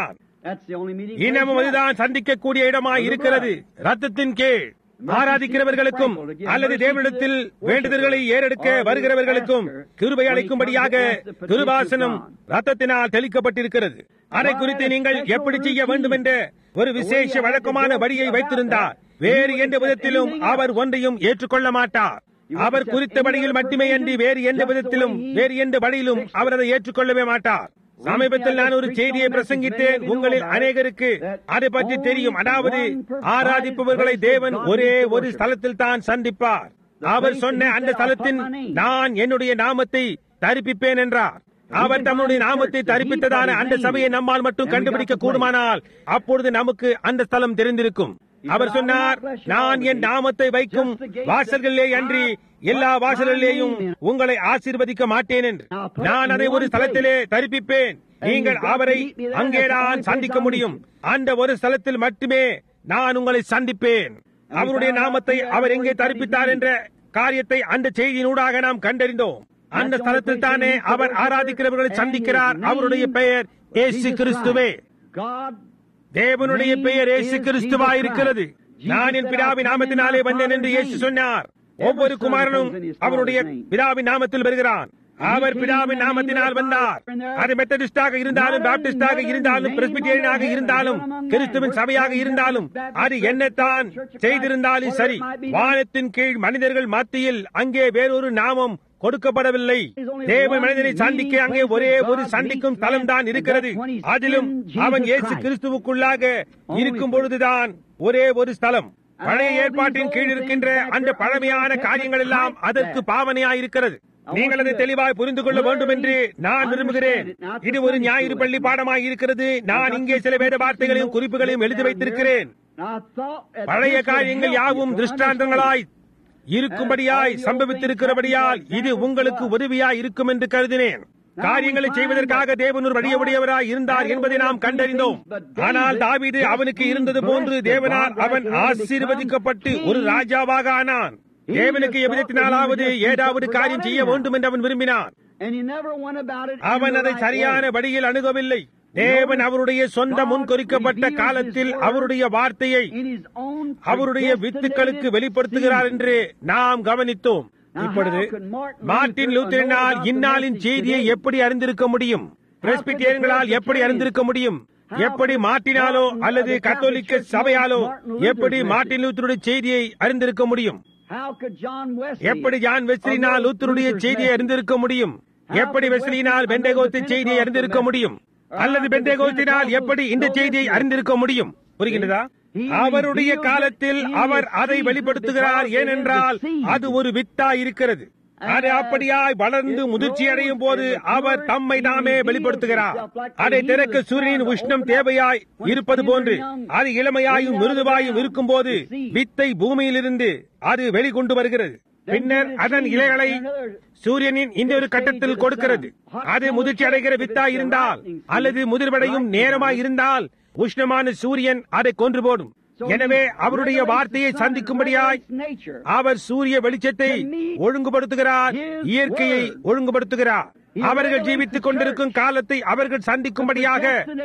That's the only meeting. இன்னமும் place left. அதுதான் சந்திக்கக்கூடிய இடமாய் இருக்கிறது ரத்தத்தின் கீழ் ஆராதிக்கிறவர்களுக்கும் அல்லது தேவனிடத்தில் வேண்டுதல்களை ஏறெடுக்க வருகிறவர்களுக்கும் கிருபை அளிக்கும்படியாக கிருபாசனம் ரத்தத்தினால் தெளிக்கப்பட்டிருக்கிறது அதை குறித்து நீங்கள் எப்படி செய்ய வேண்டும் என்ற ஒரு விசேஷ வழக்கமான வழியை வைத்திருந்தார் வேறு எந்த விதத்திலும் அவர் ஒன்றையும் ஏற்றுக்கொள்ள மாட்டார் அவர் குறித்த வழியில் மட்டுமே அன்றி வேறு எந்த விதத்திலும் வேறு எந்த வழியிலும் அவர் அதை ஏற்றுக்கொள்ளவே மாட்டார் சமீபத்தில் நான் ஒரு செய்தியை பிரசங்கித்தேன் உங்களில் அநேகருக்கு அதை பற்றி தெரியும் அதாவது ஆராதிப்பவர்களை தேவன் ஒரே ஒரு ஸ்தலத்தில் தான் சந்திப்பார் அவர் சொன்ன அந்த ஸ்தலத்தின் நான் என்னுடைய நாமத்தை தரிப்பிப்பேன் என்றார் அவர் தம்முடைய நாமத்தை தரிப்பித்ததான அந்த சபையை நம்மால் மட்டும் கண்டுபிடிக்க கூடுமானால் அப்பொழுது நமக்கு அந்த ஸ்தலம் தெரிந்திருக்கும் அவர் சொன்னார் நான் என் நாமத்தை வைக்கும் வாசல்களிலே அன்றி எல்லா வாசல்களிலேயும் உங்களை ஆசீர்வதிக்க மாட்டேன் என்று நான் அதை ஒரு ஸ்தலத்திலே தரிப்பிப்பேன் நீங்கள் அவரை அங்கேதான் சந்திக்க முடியும் அந்த ஒரு ஸ்தலத்தில் மட்டுமே நான் உங்களை சந்திப்பேன் அவருடைய நாமத்தை அவர் எங்கே தரிப்பித்தார் என்ற காரியத்தை அந்த செய்தியினூடாக நாம் கண்டறிந்தோம் அந்த ஸ்தலத்தில் தானே அவர் ஆராதிக்கிறவர்களை சந்திக்கிறார் அவருடைய பெயர் ஏசு கிறிஸ்துவே God தேவனுடைய பெயர் இயேசு கிறிஸ்துவா இருக்கிறது நான் என் பிதாவின் நாமத்தினாலே வந்தேன் என்று இயேசு சொன்னார் ஒவ்வொரு குமாரனும் அவருடைய பிதாவின் நாமத்தில் வருகிறான் அவர் பிதாவின் நாமத்தினால் வந்தார் அது மெத்தடிஸ்டாக இருந்தாலும் பாப்டிஸ்டாக இருந்தாலும் பிரஸ்பிட்டேரியனாக இருந்தாலும் கிறிஸ்துவின் சபையாக இருந்தாலும் அது என்னத்தான் செய்திருந்தாலும் சரி வானத்தின் கீழ் மனிதர்கள் மத்தியில் அங்கே வேறொரு நாமம் கொடுக்கப்படவில்லை தேவ மனிதனை சந்திக்க அங்கே ஒரே ஒரு சந்திக்கும் ஸ்தலம் தான் இருக்கிறது அதிலும் அவன் இயேசு கிறிஸ்துவுக்குள்ளாக இருக்கும் பொழுதுதான் ஒரே ஒரு ஸ்தலம் பழைய ஏற்பாட்டின் கீழ் இருக்கின்ற அந்த பழமையான காரியங்கள் எல்லாம் அதற்கு பாவனையாயிருக்கிறது நீங்கள் அதை தெளிவாய் புரிந்து கொள்ள வேண்டும் என்று நான் விரும்புகிறேன் இது ஒரு ஞாயிறு பள்ளி பாடமாய் இருக்கிறது நான் இங்கே சில வேத வார்த்தைகளையும் குறிப்புகளையும் எழுதி வைத்திருக்கிறேன் I thought that பழைய this would காரியங்கள் help யாவும் you to திருஷ்டாந்தங்களாய் இருக்கும்படியாய் சம்பவித்திருக்கிறபடியால் இது உங்களுக்கு உதவியாய் இருக்கும் என்று கருதினேன் காரியங்களை செய்வதற்காக தேவன் ஒரு வழியுடையவராய் இருந்தார் என்பதை நாம் கண்டறிந்தோம் ஆனால் தாவீது அவனுக்கு இருந்தது போன்று தேவனால் அவன் ஆசீர்வதிக்கப்பட்டு ஒரு ராஜாவாக ஆனான் தேவனுக்கு எவ்விதத்தினாலாவது ஏதாவது காரியம் செய்ய வேண்டும் என்று அவன் விரும்பினான் And he never went about it in அவன் the அதை right சரியான way. வழியில் அணுகவில்லை தேவன் அவருடைய சொந்த முன்குறிக்கப்பட்ட காலத்தில் அவருடைய வார்த்தையை In his own அவருடைய வித்துக்களுக்கு வெளிப்படுத்துகிறார் என்று நாம் கவனித்தோம் இப்பொழுது மார்ட்டின் லூத்தரினால் இந்நாளின் செய்தியை எப்படி அறிந்திருக்க முடியும் பிரஸ்பிட்டேரியன்களால் எப்படி அறிந்திருக்க முடியும் எப்படி மார்ட்டினாலோ அல்லது கத்தோலிக்க சபையாலோ எப்படி மார்ட்டின் லூத்தருடைய செய்தியை அறிந்திருக்க முடியும் How could John Wesley எப்படி ஜான் வெஸ்லினால் லூத்தருடைய செய்தியை அறிந்திருக்க முடியும் எப்படி வெஸ்லினால் பெண்டேகோஸ்து செய்தியை அறிந்திருக்க முடியும் அல்லது பெண்டேகோஸ்தினால் எப்படி இந்த செய்தியை அறிந்திருக்க முடியும் புரிகின்றதா அவருடைய காலத்தில் அவர் அதை வெளிப்படுத்துகிறார் ஏனென்றால் அது ஒரு வித்தா இருக்கிறது அது அப்படியாய் வளர்ந்து முதிர்ச்சி அடையும் போது அவர் தம்மை தாமே வெளிப்படுத்துகிறார் அதை திறக்க சூரியனின் உஷ்ணம் தேவையாய் இருப்பது போன்று அது இளமையாயும் மிருதுவாயும் இருக்கும் போது வித்தை பூமியிலிருந்து அது வெளிக்கொண்டு வருகிறது பின்னர் அதன் இலைகளை சூரியனின் இந்த ஒரு கட்டத்தில் கொடுக்கிறது அது முதிர்ச்சி அடைகிற வித்தா இருந்தால் அல்லது முதிர்வடையும் நேரமாய் இருந்தால் உஷ்ணமான சூரியன் அதை கொன்று போடும் எனவே அவருடைய வார்த்தையை சந்திக்கும்படியாய் nature. அவர் சூரிய வெளிச்சத்தை ஒழுங்குபடுத்துகிறார் இயற்கையை ஒழுங்குபடுத்துகிறார் அவர்கள் ஜீவித்துக் கொண்டிருக்கும் காலத்தை அவர்கள் சந்திக்கும்படியாக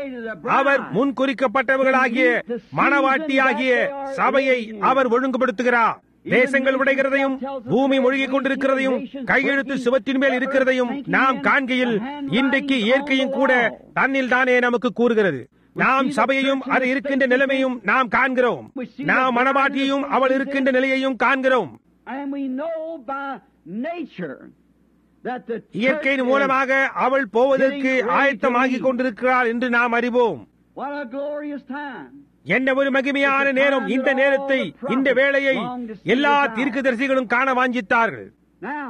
அவர் முன்குறிக்கப்பட்டவர்களாகிய மனவாட்டியாகிய சபையை அவர் ஒழுங்குபடுத்துகிறார் தேசங்கள் உடைகிறதையும் பூமி மூழ்கிக் கொண்டிருக்கிறதையும் கையெழுத்து சுவத்தின் மேல் இருக்கிறதையும் நாம் காண்கையில் இன்றைக்கு இயற்கையும் கூட தன்னில் தானே நமக்கு கூறுகிறது நாம் சபையையும் அது இருக்கின்ற நிலைமையும் நாம் காண்கிறோம் நாம் மனவாட்டியையும் அவள் இருக்கின்ற நிலையையும் காண்கிறோம் And we know by nature that the இயற்கையின் church மூலமாக அவள் போவதற்கு ஆயத்தமாகிக் கொண்டிருக்கிறாள் என்று நாம் அறிவோம் is- What a glorious time. என்ன ஒரு மகிமையான நேரம் இந்த நேரத்தை இந்த வேளையை எல்லா தீர்க்கதரிசிகளும் காண வாஞ்சித்தார்கள் Now,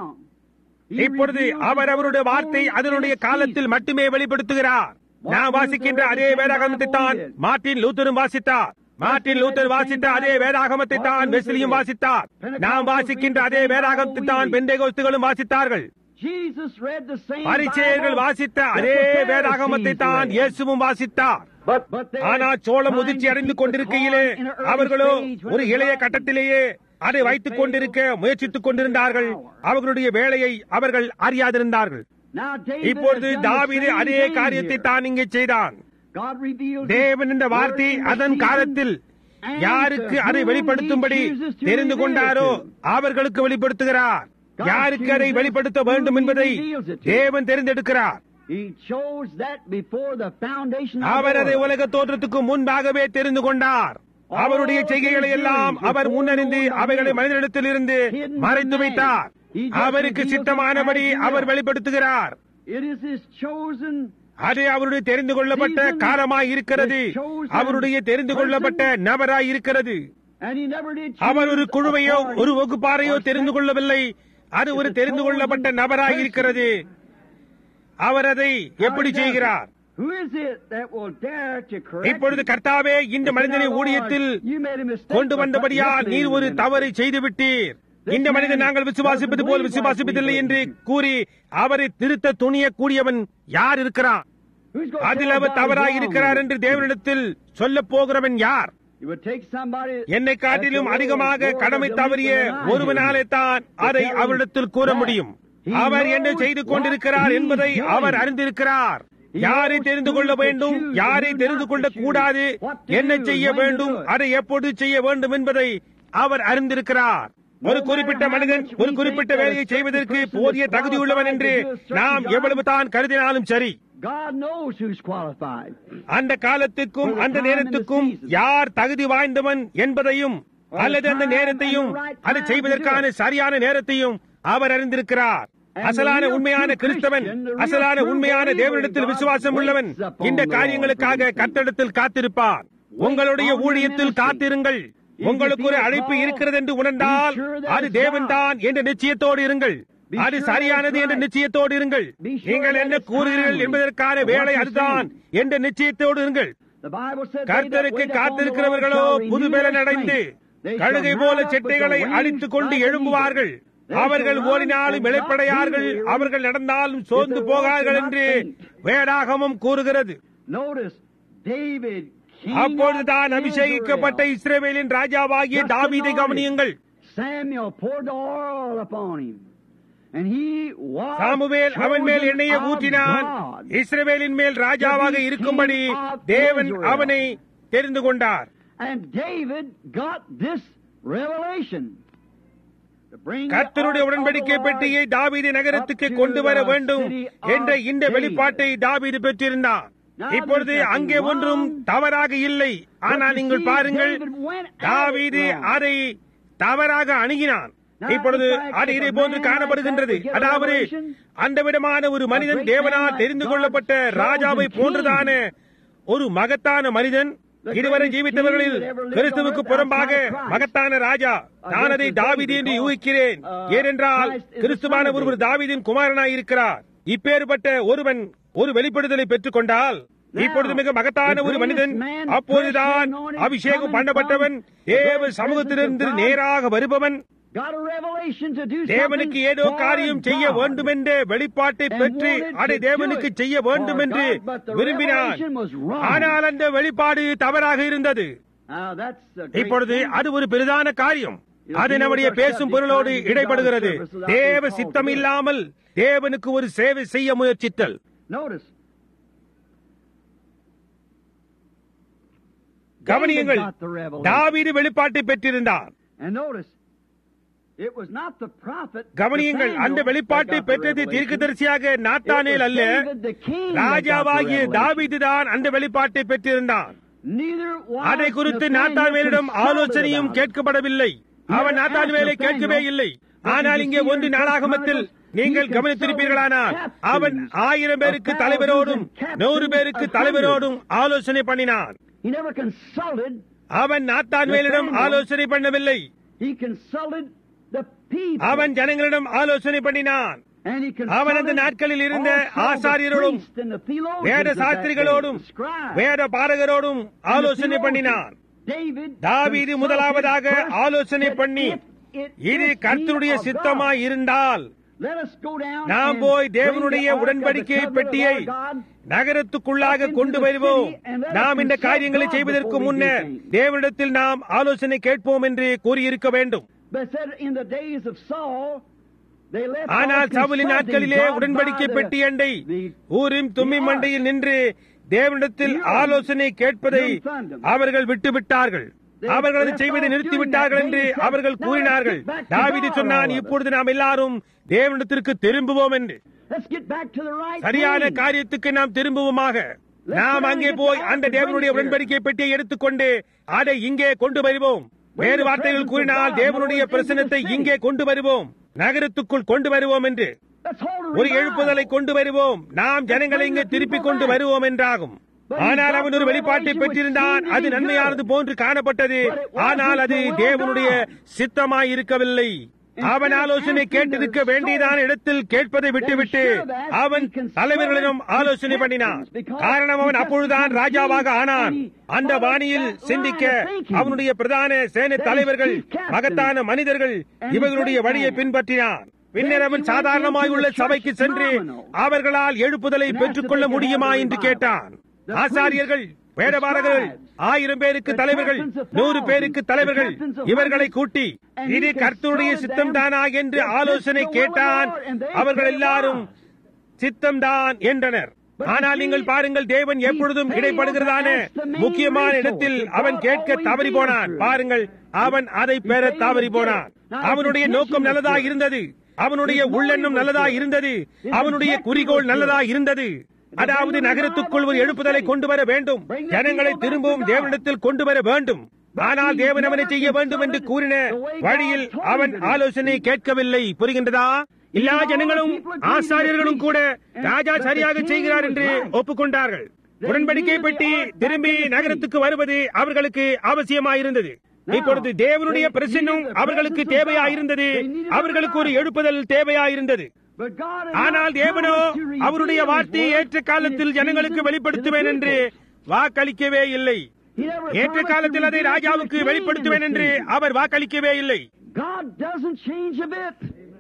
he இப்பொழுது reveals அவர் his அவருடைய word வார்த்தை only அதனுடைய in this காலத்தில் season. மட்டுமே வெளிப்படுத்துகிறார் நான் வாசிக்கின்ற அதே வேதாகமத்தை தான் மார்ட்டின் லூத்தரும் வாசித்தார் மார்ட்டின் லூத்தர் வாசித்த அதே வேதாகமத்தை தான் வெஸ்லியும் வாசித்தார் நாம் வாசிக்கின்ற அதே வேதாகமத்தை தான் பெண்டேகோஸ்துகளும் வாசித்தார்கள் Jesus read the same பரிச்சேயர்கள் Bible வாசித்த that அதே the வேதாகமத்தை Pharisees தான் read. இயேசுவும் வாசித்தார் But, but they ஆனா are சோளம் trying முதிர்ச்சி to அடைந்து keep the கொண்டிருக்கையிலே corn in an early அவர்களோ stage when ஒரு it's இளைய ripe. கட்டத்திலேயே அதை வைத்துக் கொண்டிருக்க முயற்சித்துக் கொண்டிருந்தார்கள் அவர்களுடைய வேலையை அவர்கள் அறியாதிருந்தார்கள் Now David இப்பொழுது has done the தாவீது same அதே thing காரியத்தை here. தான் இங்கே செய்தான் God reveals His தேவன் இந்த word வார்த்தை in the அதன் season, காலத்தில் and யாருக்கு to அதை whom வெளிப்படுத்தும்படி He chooses to தெரிந்து reveal கொண்டாரோ it to. அவர்களுக்கு வெளிப்படுத்துகிறார் God யாருக்கு அதை chooses வெளிப்படுத்த whom வேண்டும் He என்பதை reveals it to. தேவன் தெரிந்தெடுக்கிறார் He chose that before the foundation of our the அதை world. உலக தோற்றத்துக்கு முன்பாகவே தெரிந்து கொண்டார் அவருடைய செய்கைகளை எல்லாம் அவர் முன்னறிந்து அவைகளை மனிதனிடத்தில் இருந்து மறைத்து வைத்தார் அவருக்கு சித்தமானபடி அவர் வெளிப்படுத்துகிறார் It is His chosen அது அவருடைய தெரிந்து கொள்ளப்பட்ட காலமாய் இருக்கிறது அவருடைய தெரிந்து கொள்ளப்பட்ட நபராய் இருக்கிறது and He never did அவர் ஒரு choose குழுவையோ a party ஒரு வகுப்பாரையோ or தெரிந்து sect. கொள்ளவில்லை அது ஒரு தெரிந்து கொள்ளப்பட்ட நபராய் இருக்கிறது அவர் அதை எப்படி செய்கிறார் Who is it that will dare to correct இப்பொழுது you? கர்த்தாவே இந்த Say, மனிதனை "Now, Lord, ஊழியத்தில் you made a mistake கொண்டு by வந்தபடியால் putting நீர் this ஒரு man in the தவறு ministry." செய்து விட்டீர் இந்த மனிதன் நாங்கள் விசுவாசிப்பது போல் விசுவாசிப்பதில்லை என்று கூறி அவரை திருத்த துணிய கூடியவன் யார் இருக்கிறான் Who's gonna அதில் tell அவர் God he's தவறாய் wrong இருக்கிறார் with என்று it? தேவனிடத்தில் சொல்ல போகிறவன் யார் It would take somebody என்னை காட்டிலும் that's a little அதிகமாக more கடமை delinquent தவறிய than I am. ஒருவனாலே தான் அதை அவரிடத்தில் கூற முடியும் அவர் என்ன செய்து கொண்டிருக்கிறார் என்பதை அவர் அறிந்திருக்கிறார் யாரை தெரிந்து கொள்ள வேண்டும் யாரை தெரிந்து கொள்ளக் கூடாது என்ன செய்ய வேண்டும் அதை எப்பொழுது செய்ய வேண்டும் என்பதை அவர் அறிந்திருக்கிறார் ஒரு குறிப்பிட்ட மனிதன் ஒரு குறிப்பிட்ட வேலையை செய்வதற்கு போதிய தகுதியுள்ளவன் என்று நாம் எவ்வளவு தான் கருதினாலும் சரி God knows who's qualified. அந்த காலத்துக்கும் அந்த நேரத்துக்கும் யார் தகுதி வாய்ந்தவன் என்பதையும் அல்லது அந்த நேரத்தையும் அதை செய்வதற்கான சரியான நேரத்தையும் அவர் அறிந்திருக்கிறார் அசலான உண்மையான கிறிஸ்தவன் அசலான உண்மையான தேவனிடத்தில் விசுவாசம் உள்ளவன் இந்த காரியங்களுக்காக கத்தடத்தில் காத்திருப்பார் உங்களுடைய ஊழியத்தில் காத்திருங்கள் உங்களுக்கு ஒரு அழைப்பு இருக்கிறது என்று உணர்ந்தால் அது தேவன்தான் என்ற நிச்சயத்தோடு இருங்கள் அது சரியானது என்ற நிச்சயத்தோடு இருங்கள் நீங்கள் என்ன கூறுகிறீர்கள் என்பதற்கான வேலை அதுதான் என்ற நிச்சயத்தோடு இருங்கள் The Bible said, கர்த்தருக்கு காத்திருக்கிறவர்களோ புது பலன் அடைந்து கழுகை போல செட்டைகளை அடித்துக் கொண்டு எழும்புவார்கள் அவர்கள் ஓடினாலும் இழைப்படையார்கள் அவர்கள் நடந்தாலும் சோர்ந்து போகார்கள் என்று வேடாகமும் கூறுகிறது Notice, David, king அப்பொழுதுதான் of அபிஷேகிக்கப்பட்ட Israel. இஸ்ரவேலின் ராஜாவாகிய தாவீதை கவனியுங்கள் Samuel poured the oil upon him. And he was Samuel அவன் மேல் chosen எண்ணெயை of ஊற்றினான் God. இஸ்ரவேலின் மேல் ராஜாவாக இருக்கும்படி தேவன் அவனை தெரிந்து கொண்டார் And David got this revelation. to bring the கர்த்தருடைய ark of உடன்படிக்கை the Lord பெட்டியை தாவீது நகரத்துக்கு கொண்டு வர வேண்டும் என்ற இந்த வெளிப்பாட்டை தாவீது பெற்றிருந்தான் இப்பொழுது அங்கே ஒன்றும் தவறாக இல்லை ஆனால் நீங்கள் பாருங்கள் தாவீது அதை தவறாக அணுகினான் இப்பொழுது அது இதை போன்று காணப்படுகின்றது அதாவது அந்த விதமான ஒரு மனிதன் தேவனால் தெரிந்து கொள்ளப்பட்ட ராஜாவை போன்றதான ஒரு மகத்தான மனிதன் இதுவரை ஜீவித்தவர்களில் கிறிஸ்துவுக்கு புறம்பாக மகத்தான ராஜா நான் அதை தாவீது என்று யூகிக்கிறேன் ஏனென்றால் கிறிஸ்துவான ஒருவர் தாவீதின் குமாரனாய் இருக்கிறார் இப்பேற்பட்ட ஒருவன் ஒரு வெளிப்படுதலை பெற்றுக் கொண்டால் இப்பொழுது மிக மகத்தான ஒரு மனிதன் அப்போதுதான் அபிஷேகம் பண்ணப்பட்டவன் தேவ சமூகத்திலிருந்து நேராக வருபவன் got a revelation to do தேவனுக்கு something ஏதோ for காரியம் செய்ய God. வேண்டும் என்ற வெளிப்பாட்டை பெற்று அதை தேவனுக்கு செய்ய வேண்டும் என்று விரும்பினான் ஆனால் அந்த வெளிப்பாடு தவறாக இருந்தது Now, that's a great இப்பொழுது thing. அது ஒரு பெரிதான காரியம் அது நம்முடைய பேசும் பொருளோடு இடைப்படுகிறது தேவ சித்தம் இல்லாமல் தேவனுக்கு ஒரு சேவை செய்ய முயற்சித்தல் Notice. கவனியுங்கள் David got the revelation. தாவீது வெளிப்பாட்டை பெற்றிருந்தான் And notice, it was not the prophet, கவனியுங்கள் Nathaniel, அந்த that வெளிப்பாட்டை got the பெற்றது revelation. தீர்க்கதரிசியாக It நாத்தானேல் was அல்ல David the king that got the ராஜாவாகிய revelation. தாவீது தான் அந்த வெளிப்பாட்டை பெற்றிருந்தான் Neither was அதை குறித்து Nathaniel நாத்தான்வேலிடம் consulted ஆலோசனையும் about it. கேட்கப்படவில்லை அவன் நாத்தான்வேலை கேட்கவே இல்லை ஆனால் இங்கே ஒன்று நாளாகமத்தில் நீங்கள் கவனித்திருப்பீர்களானால் அவன் ஆயிரம் பேருக்கு தலைவரோடும் நூறு பேருக்கு தலைவரோடும் ஆலோசனை பண்ணினான் He never consulted. அவன் நாத்தான்வேலிடம் ஆலோசனை பண்ணவில்லை He consulted the people. அவன் ஜனங்களிடம் ஆலோசனை பண்ணினான் And he அவன் அந்த consulted நாட்களில் இருந்த also the ஆசாரியரோடும் priests and the theologians வேத of that day, சாஸ்திரிகளோடும் the scribes. வேத பாரகரோடும் And the ஆலோசனை theologians. பண்ணினான் David தாவீது consulted முதலாவதாக first ஆலோசனை that பண்ணி if it இது is கர்த்தருடைய will of சித்தமாய் God, இருந்தால் let us go down நாம் and போய் bring தேவனுடைய the ark of the உடன்படிக்கை covenant of பெட்டியை our God நகரத்துக்குள்ளாக கொண்டு வருவோம் நாம் இந்த காரியங்களை செய்வதற்கு முன்னர் தேவனிடத்தில் நாம் ஆலோசனை கேட்போம் என்று கூறியிருக்க வேண்டும் But said in the days of Saul, they left ஆனால் off சவுலின் consulting நாட்களிலே God உடன்படிக்கை by the- பெட்டி அண்டை the- ஊரின் தும்மி மண்டையில் நின்று தேவனிடத்தில் ஆலோசனை கேட்பதை அவர்கள் விட்டுவிட்டார்கள் அவர்கள் அதை செய்வதை நிறுத்திவிட்டார்கள் என்று அவர்கள் கூறினார்கள் தாவிதி சொன்னான் இப்பொழுது நாம் எல்லாரும் தேவனிடத்திற்கு திரும்புவோம் என்று Let's get back to the right சரியான thing. காரியத்துக்கு நாம் திரும்புவோமாக நாம் அங்கே போய் அந்த தேவனுடைய உடன்படிக்கை பெட்டியை எடுத்துக்கொண்டு அதை இங்கே கொண்டு வருவோம் வேறு வார்த்தைகள் கூறினால் தேவனுடைய பிரசனத்தை இங்கே கொண்டு வருவோம் நகரத்துக்குள் கொண்டு வருவோம் என்று Let's hold a ஒரு revival. எழுப்புதலை கொண்டு வருவோம் நாம் ஜனங்களை இங்கே திருப்பிக் கொண்டு வருவோம் என்றாகும் ஆனால் அவன் ஒரு வெளிப்பாட்டை பெற்றிருந்தான் அது நன்மையானது போன்று காணப்பட்டது ஆனால் அது தேவனுடைய சித்தமாய் இருக்கவில்லை அவன் ஆலோசனை கேட்டிருக்க வேண்டியதான இடத்தில் கேட்பதை விட்டுவிட்டு அவன் தலைவர்களிடம் ஆலோசனை பண்ணினான் காரணம் அவன் அப்பொழுதுதான் ராஜாவாக ஆனான் அந்த வாணியில் சிந்திக்க அவனுடைய பிரதான சேனை தலைவர்கள் மகத்தான மனிதர்கள் இவர்களுடைய வழியை பின்பற்றினான் பின்னர் அவன் சாதாரணமாய் உள்ள சபைக்கு சென்று அவர்களால் எழுப்புதலை பெற்றுக்கொள்ள முடியுமா என்று கேட்டான் ஆசாரியர்கள் வேடபாரகர்கள் ஆயிரம் பேருக்கு தலைவர்கள் நூறு பேருக்கு தலைவர்கள் இவர்களை கூட்டி இது கர்த்தருடைய சித்தம் தானா என்று ஆலோசனை கேட்டான் அவர்கள் எல்லாரும் சித்தம்தான் என்றனர் ஆனால் நீங்கள் பாருங்கள் தேவன் எப்பொழுதும் இடைப்படுகிறதான முக்கியமான இடத்தில் அவன் கேட்க தவறி போனான் பாருங்கள் அவன் அதை பெற தவறி போனான் அவனுடைய நோக்கம் நல்லதா இருந்தது அவனுடைய உள்ளெண்ணம் நல்லதா இருந்தது அவனுடைய குறிக்கோள் நல்லதா இருந்தது அதாவது நகரத்துக்குள் ஒரு எழுப்புதலை கொண்டு வர வேண்டும் ஜனங்களை திரும்பவும் தேவனிடத்தில் கொண்டு வர வேண்டும் ஆனால் தேவன் அவனை செய்ய வேண்டும் என்று கூறின வழியில் அவன் ஆலோசனை கேட்கவில்லை புரிகின்றதா எல்லா ஜனங்களும் ஆசாரியர்களும் கூட ராஜா சரியாக செய்கிறார் என்று ஒப்புக்கொண்டார்கள் உடன்படிக்கை பெட்டி திரும்பி நகரத்துக்கு வருவது அவர்களுக்கு அவசியமாயிருந்தது இப்பொழுது தேவனுடைய பிரசன்னம் அவர்களுக்கு தேவையாயிருந்தது அவர்களுக்கு ஒரு எழுப்புதல் தேவையாயிருந்தது But God had ஆனால் not தேவனோ promised to reveal அவருடைய His வார்த்தையை word ஏற்ற காலத்தில் in His ஜனங்களுக்கு season வெளிப்படுத்துவேன் to the என்று people. வாக்களிக்கவே இல்லை He never ஏற்ற promised காலத்தில் to அதை reveal it to ராஜாவுக்கு the king வெளிப்படுத்துவேன் in என்று this season. அவர் வாக்களிக்கவே இல்லை God doesn't change a bit.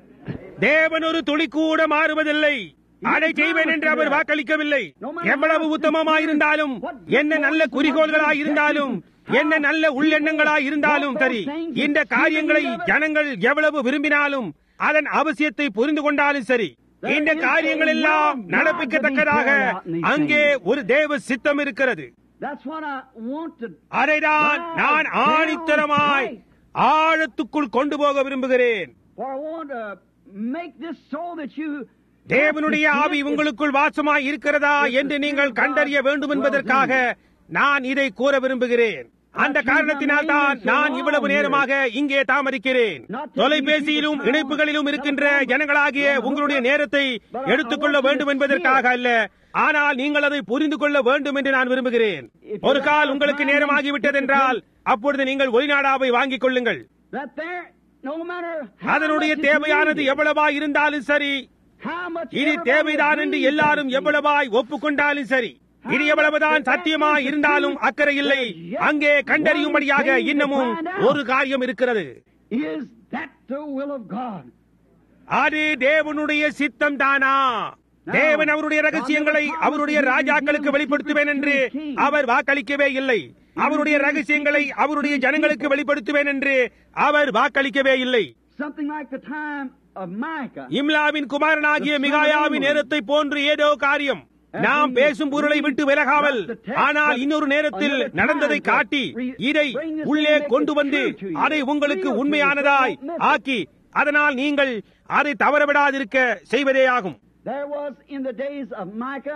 தேவன் ஒரு துளி கூட மாறுவதில்லை அதை செய்வேன் என்று அவர் வாக்களிக்கவில்லை எவ்வளவு உத்தமமாயிருந்தாலும் என்ன நல்ல குறிக்கோள்களாய் இருந்தாலும் என்ன நல்ல உள்ளெண்ணங்களாய் இருந்தாலும் சரி இந்த காரியங்களை ஜனங்கள் எவ்வளவு விரும்பினாலும் அதன் அவசியத்தை புரிந்து கொண்டாலும் சரி இந்த காரியங்கள் எல்லாம் நடப்பிக்கத்தக்கதாக அங்கே ஒரு தேவ சித்தம் இருக்கிறது That's what I want to. அதைதான் நான் ஆணித்தரமாய் ஆழத்துக்குள் கொண்டு போக விரும்புகிறேன் For I want to make this so that you. தேவனுடைய ஆவி உங்களுக்குள் வாசமாய் இருக்கிறதா என்று நீங்கள் கண்டறிய வேண்டும் என்பதற்காக நான் இதை கூற விரும்புகிறேன் அந்த காரணத்தினால் தான் நான் இவ்வளவு நேரமாக இங்கே தாமதிக்கிறேன் தொலைபேசியிலும் இணைப்புகளிலும் இருக்கின்ற ஜனங்களாகிய உங்களுடைய நேரத்தை எடுத்துக்கொள்ள வேண்டும் என்பதற்காக அல்ல ஆனால் நீங்கள் அதை புரிந்து கொள்ள வேண்டும் என்று நான் விரும்புகிறேன் ஒரு கால் உங்களுக்கு நேரமாகிவிட்டதென்றால் அப்பொழுது நீங்கள் ஒளிநாடாவை வாங்கிக் கொள்ளுங்கள் That there, no matter how அதனுடைய much it's தேவையானது needed, எவ்வளவா இருந்தாலும் சரி how much இது everybody தேவைதான் என்று agrees எல்லாரும் on it. எவ்வளவாய் ஒப்புக்கொண்டாலும் சரி இது எவ்வளவுதான் சத்தியமாய் இருந்தாலும் அக்கறை இல்லை அங்கே கண்டறியும்படியாக இன்னமும் ஒரு காரியம் இருக்கிறது Is that the will of God? அது தேவனுடைய சித்தம் தானா தேவன் அவருடைய ரகசியங்களை அவருடைய ராஜாக்களுக்கு வெளிப்படுத்துவேன் என்று அவர் வாக்களிக்கவே இல்லை அவருடைய ரகசியங்களை அவருடைய ஜனங்களுக்கு வெளிப்படுத்துவேன் என்று அவர் வாக்களிக்கவே இல்லை Something like the time of Micah. இம்லாவின் குமாரனாகிய மிகாயாவின் நேரத்தை போன்று ஏதோ காரியம் நாம் பேசும் பொருளை விட்டு விலகாமல் ஆனால் இன்னொரு நேரத்தில் நடந்ததை காட்டி இதை உள்ளே கொண்டு வந்து அதை உங்களுக்கு உண்மையானதாய் ஆக்கி அதனால் நீங்கள் அதை தவறவிடாதிருக்க செய்வதே ஆகும் There was in the days of Micah,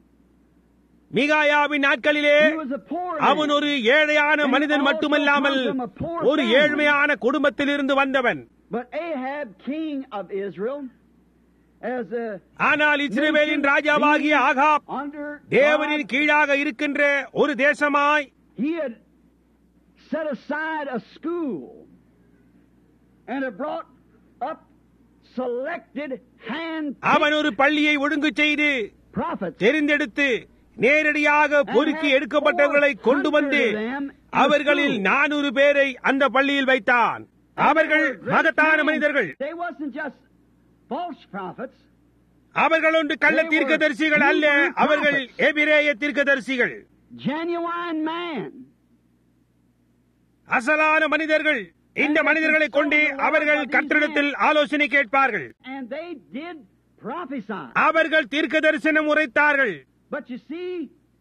மிகாயாவின் நாட்களிலே he was a poor அவன் man. ஒரு ஏழையான மனிதன் மட்டுமல்லாமல் ஒரு ஏழ்மையான குடும்பத்திலிருந்து வந்தவன் But Ahab, king of Israel, as a ஆனால் இஸ்ரவேலின் ராஜாவாகிய ஆகாப் under தேவனின் God, கீழாக இருக்கின்ற ஒரு தேசமாய் he had set aside a school and had brought up selected hand அவன் ஒரு பள்ளியை ஒழுங்கு செய்து prophets. தெரிந்தெடுத்து நேரடியாக பொறுக்கி எடுக்கப்பட்டவர்களை கொண்டு வந்து அவர்களில் நானூறு பேரை அந்த பள்ளியில் வைத்தான் அவர்கள் மகத்தான மனிதர்கள் They wasn't just false prophets. அவர்கள் ஒன்று கள்ள தீர்க்கதரிசிகள் அல்ல அவர்கள் எபிரேய தீர்க்கதரிசிகள் Genuine man. அசலான மனிதர்கள் இந்த மனிதர்களை கொண்டு அவர்கள் கற்றிடத்தில் ஆலோசனை கேட்பார்கள் And they did prophesy. அவர்கள் தீர்க்க தரிசனம் உரைத்தார்கள் But you see,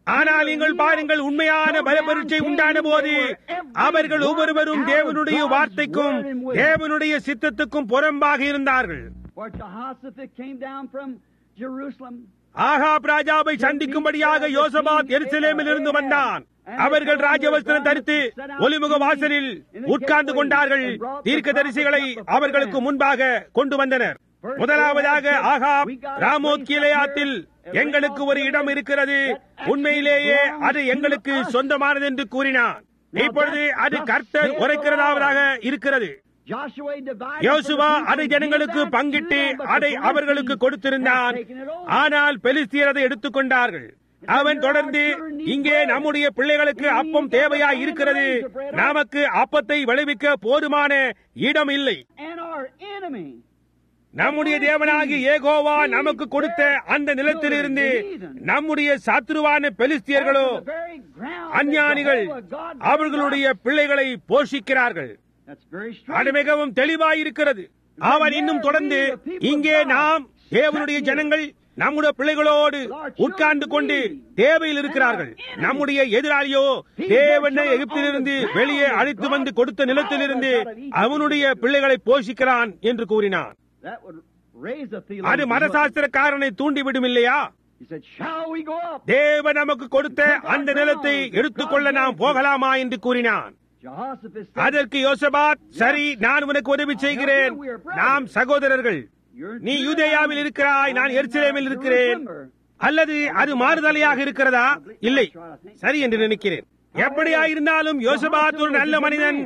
ஆனால் நீங்கள் பாருங்கள் உண்மையான பலப்பரீட்சை உண்டான போது அவர்கள் ஒவ்வொருவரும் தேவனுடைய வார்த்தைக்கும் தேவனுடைய சித்தத்துக்கும் புறம்பாக இருந்தார்கள் For Jehoshaphat came down from Jerusalem. Ahab ராஜாவை சந்திக்கும்படியாக யோசபாத் எருசலேமில் இருந்து வந்தான் அவர்கள் ராஜவஸ்திரம் தரித்து ஒலிமுக வாசலில் உட்கார்ந்து கொண்டார்கள் தீர்க்கதரிசிகளை அவர்களுக்கு முன்பாக கொண்டு வந்தனர் முதலாவதாக ஆகாப் ராமோத் கீலேயாத்தில் எங்களுக்கு ஒரு இடம் இருக்கிறது உண்மையிலேயே அது எங்களுக்கு சொந்தமானது என்று கூறினான் இப்பொழுது அது கர்த்தர் உரைக்கிறதாவதாக இருக்கிறது Joshua divided Joshua for the அதை people, ஜனங்களுக்கு gave that பங்கிட்டு to them, but அதை the அவர்களுக்கு Philistines கொடுத்திருந்தான் had taken it over. ஆனால் பெலிஸ்தியர் அதை எடுத்துக்கொண்டார்கள் அவன் தொடர்ந்து இங்கே நம்முடைய பிள்ளைகளுக்கு அப்பம் தேவையாய் இருக்கிறது நமக்கு அப்பத்தை விளைவிக்க போதுமான இடம் இல்லை And our enemy, நம்முடைய தேவனாகி ஏகோவா நமக்கு கொடுத்த அந்த நிலத்திலிருந்து நம்முடைய சத்ருவான பெலிஸ்தியர்களோ on the very ground that அஞ்ஞானிகள் Jehovah God gave அவர்களுடைய பிள்ளைகளை போஷிக்கிறார்கள் us. That's very அது strange. மிகவும் தெளிவாயிருக்கிறது அவன் இன்னும் தொடர்ந்து இங்கே நாம் தேவனுடைய ஜனங்கள் நம்முடைய பிள்ளைகளோடு உட்கார்ந்து கொண்டு தேவையில் இருக்கிறார்கள் நம்முடைய எதிராளியோ தேவனை எகிப்திலிருந்து வெளியே அழைத்து வந்து கொடுத்த நிலத்திலிருந்து அவனுடைய பிள்ளைகளை போஷிக்கிறான் என்று கூறினான் That would raise a அது theologian. மதசாஸ்திரக்காரனை தூண்டிவிடும் இல்லையா He said, Shall we go up? தேவன் நமக்கு கொடுத்த அந்த நிலத்தை எடுத்துக்கொள்ள நாம் போகலாமா என்று கூறினான் Jehoshaphat said, அதற்கு யோசபாத் சரி நான் உனக்கு உதவி செய்கிறேன் நாம் சகோதரர்கள் You're நீ யூதேயாவில் இருக்கிறாய் நான் எருசலேமில் இருக்கிறேன் அல்லது அது மாறுதலையாக இருக்கிறதா இல்லை சரி என்று நினைக்கிறேன் எப்படியாயிருந்தாலும் யோசபாத் ஒரு நல்ல மனிதன்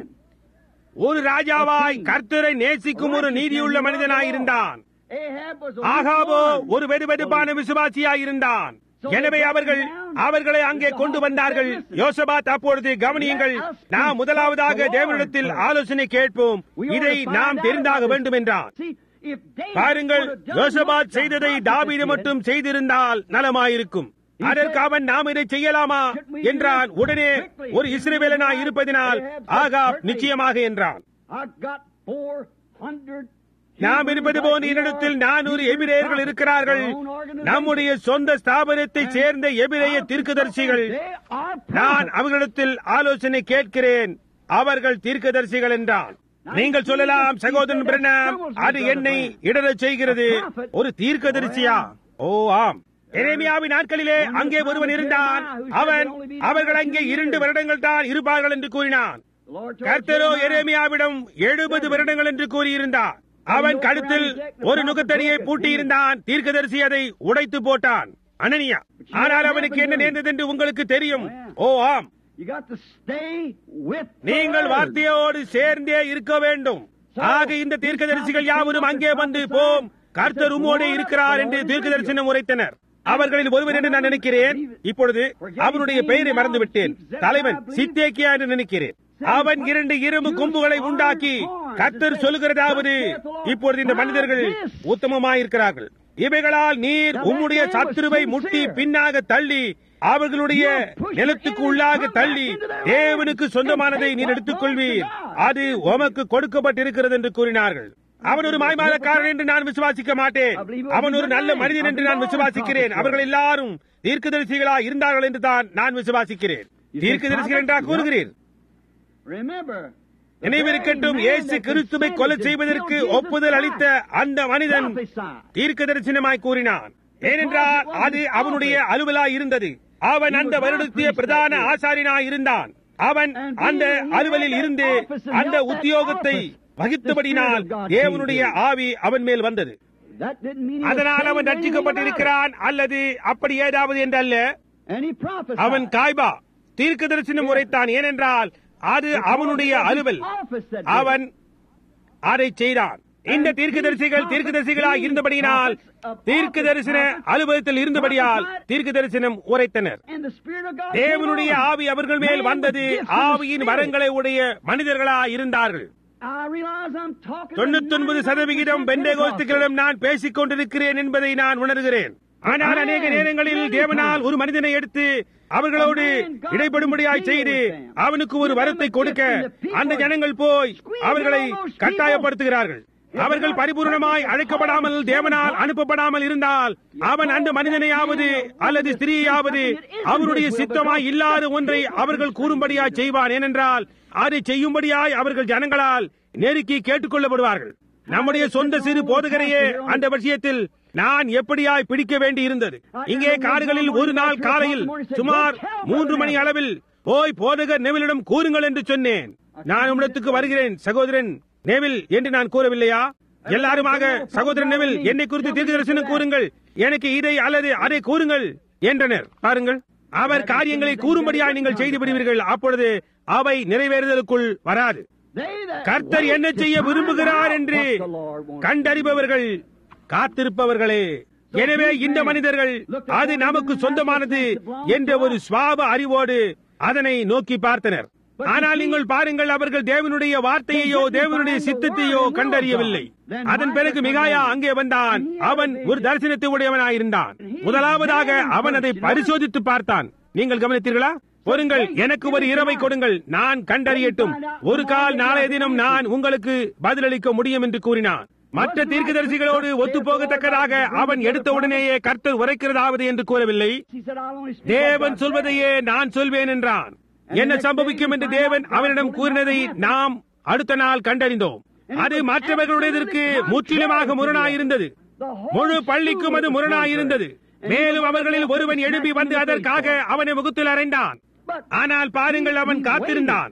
ஒரு ராஜாவாய் கர்த்தரை நேசிக்கும் ஒரு நீதியுள்ள மனிதனாயிருந்தான் Ahab was a ஆகாபோ lukewarm. ஒரு வெதுவெதுப்பான விசுவாசியாயிருந்தான் எனவே அவர்கள் அவர்களை அங்கே கொண்டு வந்தார்கள் யோசபாத் அப்பொழுது கவனியுங்கள் நாம் முதலாவதாக தேவனிடத்தில் ஆலோசனை கேட்போம் We ought இதை to find நாம் out தெரிந்தாக about வேண்டும் this. என்றான் See, if David பாருங்கள் would have done யோசபாத் what செய்ததை Jehoshaphat தாவீது did, மட்டும் செய்திருந்தால் நலமாயிருக்கும் அதற்கு அவன் நாம் இதை செய்யலாமா என்றான் உடனே ஒரு இஸ்ரவேலனாய் இருப்பதினால் ஆகாப் நிச்சயமாக என்றான் I've got 400 நாம் இருப்பது போன்ற என்னிடத்தில் நானூறு எபிரேயர்கள் இருக்கிறார்கள் நம்முடைய சொந்த ஸ்தாபனத்தை சேர்ந்த எபிரேய தீர்க்கதரிசிகள் நான் அவர்களிடத்தில் ஆலோசனை கேட்கிறேன் அவர்கள் தீர்க்கதரிசிகள் என்றான் நீங்கள் சொல்லலாம் சகோதரன் பிரணாம் அது என்னை இடரச் செய்கிறது ஒரு தீர்க்கதரிசியா ஓ ஆம் எரேமியாவின் நாட்களிலே அங்கே ஒருவன் இருந்தான் அவன் அவர்கள் அங்கே இரண்டு வருடங்கள் தான் இருப்பார்கள் என்று கூறினான் கர்த்தரோ எரேமியாவிடம் எழுபது வருடங்கள் என்று கூறியிருந்தார் அவன் கழுத்தில் ஒரு நுகத்தடியை பூட்டியிருந்தான் தீர்க்கதரிசி அதை உடைத்து போட்டான் அனனியா ஆனால் அவனுக்கு என்ன நேர்ந்தது என்று உங்களுக்கு தெரியும் ஓ ஆம் You got to stay with the நீங்கள் word. வார்த்தையோடு சேர்ந்தே இருக்க வேண்டும் ஆக இந்த தீர்க்கதரிசிகள் யாவரும் அங்கே வந்து போம் கர்த்தர் உம்மோடே இருக்கிறார் என்று தீர்க்கதரிசனம் உரைத்தனர் அவர்களில் ஒருவர் என்று நான் நினைக்கிறேன் இப்பொழுது அவனுடைய பெயரை மறந்துவிட்டேன் தலைவன் சித்தேக்கியா என்று நினைக்கிறேன் அவன் இரண்டு இரும்பு கொம்புகளை உண்டாக்கி கர்த்தர் சொல்லுகிறதாவது இப்பொழுது இந்த மனிதர்கள் உத்தமமாயிருக்கிறார்கள் இவைகளால் நீர் உம்முடைய சத்துருவை முட்டி பின்னாக தள்ளி அவர்களுடைய நிலத்துக்கு உள்ளாக தள்ளி தேவனுக்கு சொந்தமானதை நீர் எடுத்துக் கொள்வீர் அது உமக்கு கொடுக்கப்பட்டிருக்கிறது என்று கூறினார்கள் அவன் ஒரு மாய்மாலக்காரன் என்று நான் விசுவாசிக்க மாட்டேன் அவன் ஒரு நல்ல மனிதன் என்று நான் விசுவாசிக்கிறேன் அவர்கள் எல்லாரும் தீர்க்கதரிசிகளா இருந்தார்கள் என்று தான் நான் விசுவாசிக்கிறேன் தீர்க்கதரிசிகள் என்றா கூறுகிறீர் Remember, the நினைவிருக்கட்டும் very man இயேசு that கிறிஸ்துவை consented கொலை to செய்வதற்கு kill Jesus ஒப்புதல் அளித்த Christ அந்த மனிதன் prophesied. தீர்க்க தரிசனமாய் கூறினான் ஏனென்றால் அது அவனுடைய அலுவலாய் இருந்தது அவன் அந்த வருடத்திய பிரதான ஆசாரியனாய் இருந்தான் அவன் அந்த அலுவலில் இருந்து அந்த உத்தியோகத்தை வகித்தபடினால் தேவனுடைய ஆவி அவன் மேல் வந்தது That didn't mean he was அதனால் அவன் saved anything about it. ரட்சிக்கப்பட்டிருக்கிறான் அல்லது அப்படி ஏதாவது என்றல்ல And he prophesied. அவன் காய்பா தீர்க்க தரிசனம் உரைத்தான் ஏனென்றால் அது அவனுடைய அலுவல் அவன் அதை செய்தான் இந்த தீர்க்கதரிசிகள் தீர்க்கதரிசிகளாய் இருந்தபடியினால் தீர்க்க தரிசன அலுவலகத்தில் இருந்தபடியால் தீர்க்க தரிசனம் உரைத்தனர் And the Spirit of God தேவனுடைய came on. ஆவி அவர்கள் மேல் வந்தது ஆவியின் வரங்களை உடைய மனிதர்களாய் இருந்தார்கள் I realize I'm talking to தொண்ணூத்தொன்பது சதவிகிதம் 99% பெண்டேகோஸ்துகளிடம் நான் பேசிக் கொண்டிருக்கிறேன் என்பதை நான் உணர்கிறேன் ஆனால் அநேக நேரங்களில் தேவனால் ஒரு மனிதனை எடுத்து அவர்களோடு இடைப்படும்படியாய் செய்து அவனுக்கு ஒரு வரத்தை கொடுக்க அந்த ஜனங்கள் போய் அவர்களை கட்டாயப்படுத்துகிறார்கள் அவர்கள் பரிபூர்ணமாய் அழைக்கப்படாமல் தேவனால் அனுப்பப்படாமல் இருந்தால் அவன் அந்த மனிதனையாவது அல்லது ஸ்திரீயாவது அவருடைய சித்தமாய் இல்லாத ஒன்றை அவர்கள் கூறும்படியாய் செய்வான் ஏனென்றால் அதை செய்யும்படியாய் அவர்கள் ஜனங்களால் நெருக்கி கேட்டுக்கொள்ளப்படுவார்கள் நம்முடைய சொந்த சிறு போதகரையே அந்த விஷயத்தில் நான் எப்படியாய் பிடிக்க வேண்டி இருந்தது இங்கே காடுகளில் ஒரு நாள் காலையில் சுமார் மூன்று மணி அளவில் போய் போதகர் நெவிலிடம் கூறுங்கள் என்று சொன்னேன் நான் உம்மிடத்துக்கு வருகிறேன் சகோதரன் நெவில் என்று நான் கூறவில்லையா எல்லாருமாக சகோதரன் நெவில் என்னை குறித்து தீர்க்க தரிசனம் கூறுங்கள் எனக்கு இதை அல்லது அதை கூறுங்கள் என்றனர் பாருங்கள் அவர் காரியங்களை கூறும்படியாக நீங்கள் செய்து விடுவீர்கள் அப்பொழுது அவை நிறைவேறுதலுக்குள் வராது கர்த்தர் என்ன செய்ய விரும்புகிறார் என்று கண்டறிபவர்கள் காத்திருப்பவர்களே எனவே இந்த மனிதர்கள் அது நமக்கு சொந்தமானது என்ற ஒரு சுவாப அறிவோடு அதனை நோக்கி பார்த்தனர் ஆனால் நீங்கள் பாருங்கள் அவர்கள் தேவனுடைய வார்த்தையையோ தேவனுடைய சித்தத்தையோ கண்டறியவில்லை அதன் பிறகு மிகாயா அங்கே வந்தான் அவன் ஒரு தரிசனத்தை உடையவனாயிருந்தான் முதலாவதாக அவன் அதை பரிசோதித்து பார்த்தான் நீங்கள் கவனித்தீர்களா பொருங்கள் எனக்கு ஒரு இரவை கொடுங்கள் நான் கண்டறியட்டும் ஒரு கால் நாளைய தினம் நான் உங்களுக்கு பதிலளிக்க முடியும் என்று கூறினான் மற்ற தீர்க்கதரிசிகளோடு ஒத்து போகத்தக்கதாக அவன் எடுத்த உடனேயே கர்த்தர் உரைக்கிறதாவது என்று கூறவில்லை தேவன் சொல்வதையே நான் சொல்வேன் என்றான் என்ன சம்பவிக்கும் என்று தேவன் அவனிடம் கூறினதை நாம் அடுத்த நாள் கண்டறிந்தோம் அது மற்றவர்களுடையதற்கு முற்றிலுமாக முரணாயிருந்தது முழு பள்ளிக்கும் அது முரணாயிருந்தது மேலும் அவர்களில் ஒருவன் எழுப்பி வந்து அதற்காக அவனை முகத்தில் அறைந்தான் ஆனால் பாருங்கள் அவன் காத்திருந்தான்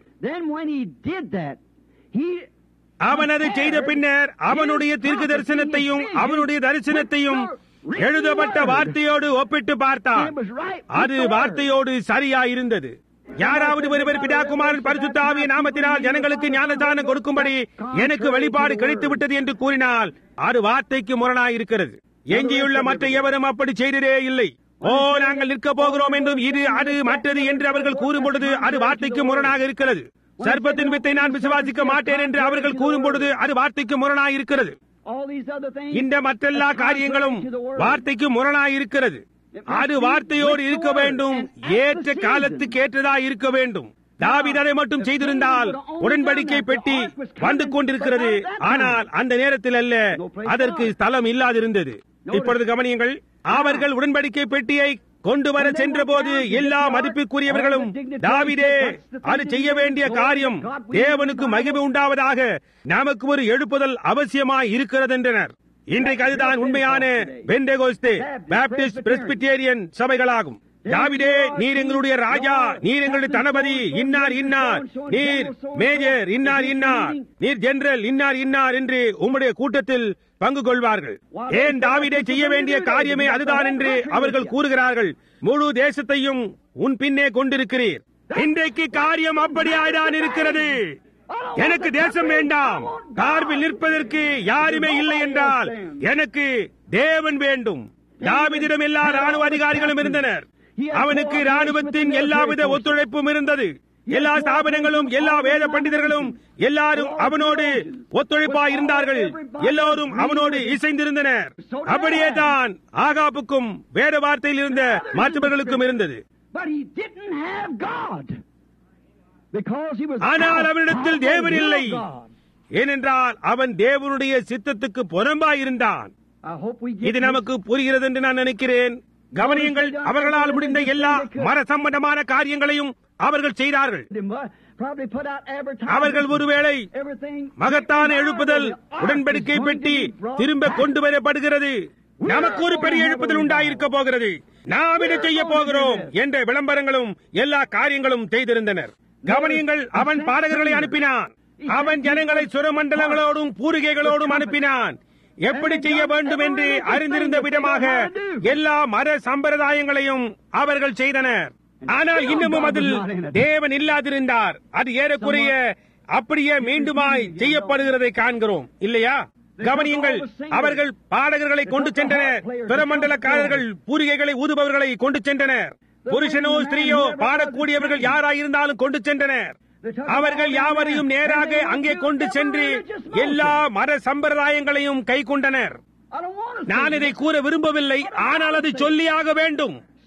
அவன் அதை செய்த பின்னர் அவனுடைய தீர்க்க தரிசனத்தையும் அவனுடைய தரிசனத்தையும் எழுதப்பட்ட வார்த்தையோடு ஒப்பிட்டு பார்த்தான் அது வார்த்தையோடு சரியாயிருந்தது யாராவது ஒருவர் பிதாகுமாரன் பரிசுத்த ஆவிய நாமத்தினால் ஜனங்களுக்கு ஞானதானம் கொடுக்கும்படி எனக்கு வெளிப்பாடு கிடைத்து விட்டது என்று கூறினால் அது வார்த்தைக்கு முரணாயிருக்கிறது எஞ்சியுள்ள மற்ற எவரும் அப்படி செய்ததே இல்லை ஓ நாங்கள் நிற்க போகிறோம் என்றும் இது அது மற்றது என்று அவர்கள் கூறும் பொழுது அது வார்த்தைக்கு முரணாக இருக்கிறது சர்ப்பத்தின் வித்தை நான் விசுவாசிக்க மாட்டேன் என்று அவர்கள் கூறும் பொழுது அது வார்த்தைக்கு முரணாக இருக்கிறது இந்த மற்றெல்லா காரியங்களும் வார்த்தைக்கு முரணாக இருக்கிறது அது வார்த்தையோடு இருக்க வேண்டும் ஏற்ற காலத்துக்கு ஏற்றதா இருக்க வேண்டும் தாவித் அதை மட்டும் செய்திருந்தால் உடன்படிக்கை பெட்டி வந்து கொண்டிருக்கிறது ஆனால் அந்த நேரத்தில் அல்ல அதற்கு ஸ்தலம் இல்லாதிருந்தது இப்பொழுது கவனியுங்கள் அவர்கள் உடன்படிக்கை பெட்டியை கொண்டு வர சென்ற போது எல்லா மதிப்புக்குரியவர்களும் தாவிதே அது செய்ய வேண்டிய காரியம் தேவனுக்கு மகிமை உண்டாவதாக நமக்கு ஒரு எழுப்புதல் அவசியமாய் இருக்கிறது என்றனர் இன்றைக்கு அதுதான் உண்மையான பெண்டேகோஸ்தே பாப்டிஸ்ட் பிரெஸ்பிட்டேரியன் சபைகளாகும் தாவிதே நீர் எங்களுடைய ராஜா நீர் எங்களுடைய தளபதி இன்னார் இன்னார் நீர் மேஜர் இன்னார் இன்னார் நீர் ஜெனரல் இன்னார் இன்னார் என்று உம்முடைய கூட்டத்தில் பங்கு கொள்வார்கள் ஏன் தாவிடே செய்ய வேண்டிய காரியமே அதுதான் என்று அவர்கள் கூறுகிறார்கள் முழு தேசத்தையும் உன் பின்னே கொண்டிருக்கிறீர் இன்றைக்கு காரியம் அப்படியாய்தான் இருக்கிறது எனக்கு தேசம் வேண்டாம் கார்பில் நிற்பதற்கு யாருமே இல்லை என்றால் எனக்கு தேவன் வேண்டும் தாவிதிடம் எல்லா ராணுவ அதிகாரிகளும் இருந்தனர் அவனுக்கு ராணுவத்தின் எல்லாவித ஒத்துழைப்பும் இருந்தது எல்லா ஸ்தாபனங்களும் எல்லா வேத பண்டிதர்களும் எல்லாரும் அவனோடு ஒத்துழைப்பாய் இருந்தார்கள் எல்லோரும் அவனோடு இசைந்திருந்தனர் அப்படியே தான் ஆகாப்புக்கும் வேத வார்த்தையில் இருந்த மற்றவர்களுக்கும் இருந்தது ஆனால் அவனிடத்தில் தேவன் இல்லை ஏனென்றால் அவன் தேவனுடைய சித்தத்துக்கு புறம்பாயிருந்தான் இது நமக்கு புரிகிறது என்று நான் நினைக்கிறேன் கவனியுங்கள் அவர்களால் முடிந்த எல்லா மர சம்பந்தமான காரியங்களையும் அவர்கள் செய்தார்கள் அவர்கள் ஒருவேளை மகத்தான எழுப்புதல் உடன்படிக்கை பெட்டி திரும்ப கொண்டு வரப்படுகிறது நமக்கு ஒரு பெரிய எழுப்புதல் உண்டாயிருக்க போகிறது நாம் இதை செய்ய போகிறோம் என்ற விளம்பரங்களும் எல்லா காரியங்களும் செய்திருந்தனர் கவனியுங்கள் அவன் பாடகர்களை அனுப்பினான் அவன் ஜனங்களை சுரமண்டலங்களோடும் பூரிகைகளோடும் அனுப்பினான் எப்படி செய்ய வேண்டும் என்று அறிந்திருந்த விதமாக எல்லா மத சம்பிரதாயங்களையும் அவர்கள் செய்தனர் ஆனால் இன்னமும் அதில் தேவன் இல்லாதிருந்தார் அது ஏறக்குறைய அப்படியே மீண்டுமாய் செய்யப்படுகிறதை காண்கிறோம் இல்லையா கவனியுங்கள் அவர்கள் பாடகர்களை கொண்டு சென்றனர் பிறமண்டலக்காரர்கள் பூரிகைகளை ஊதுபவர்களை கொண்டு சென்றனர் புருஷனோ ஸ்திரீயோ பாடக்கூடியவர்கள் யாராயிருந்தாலும் கொண்டு சென்றனர் அவர்கள் யாவரையும் நேராக அங்கே கொண்டு சென்று எல்லா மத சம்பிரதாயங்களையும் கை கொண்டனர் நான் இதை கூற விரும்பவில்லை ஆனால் அது சொல்லியாக வேண்டும்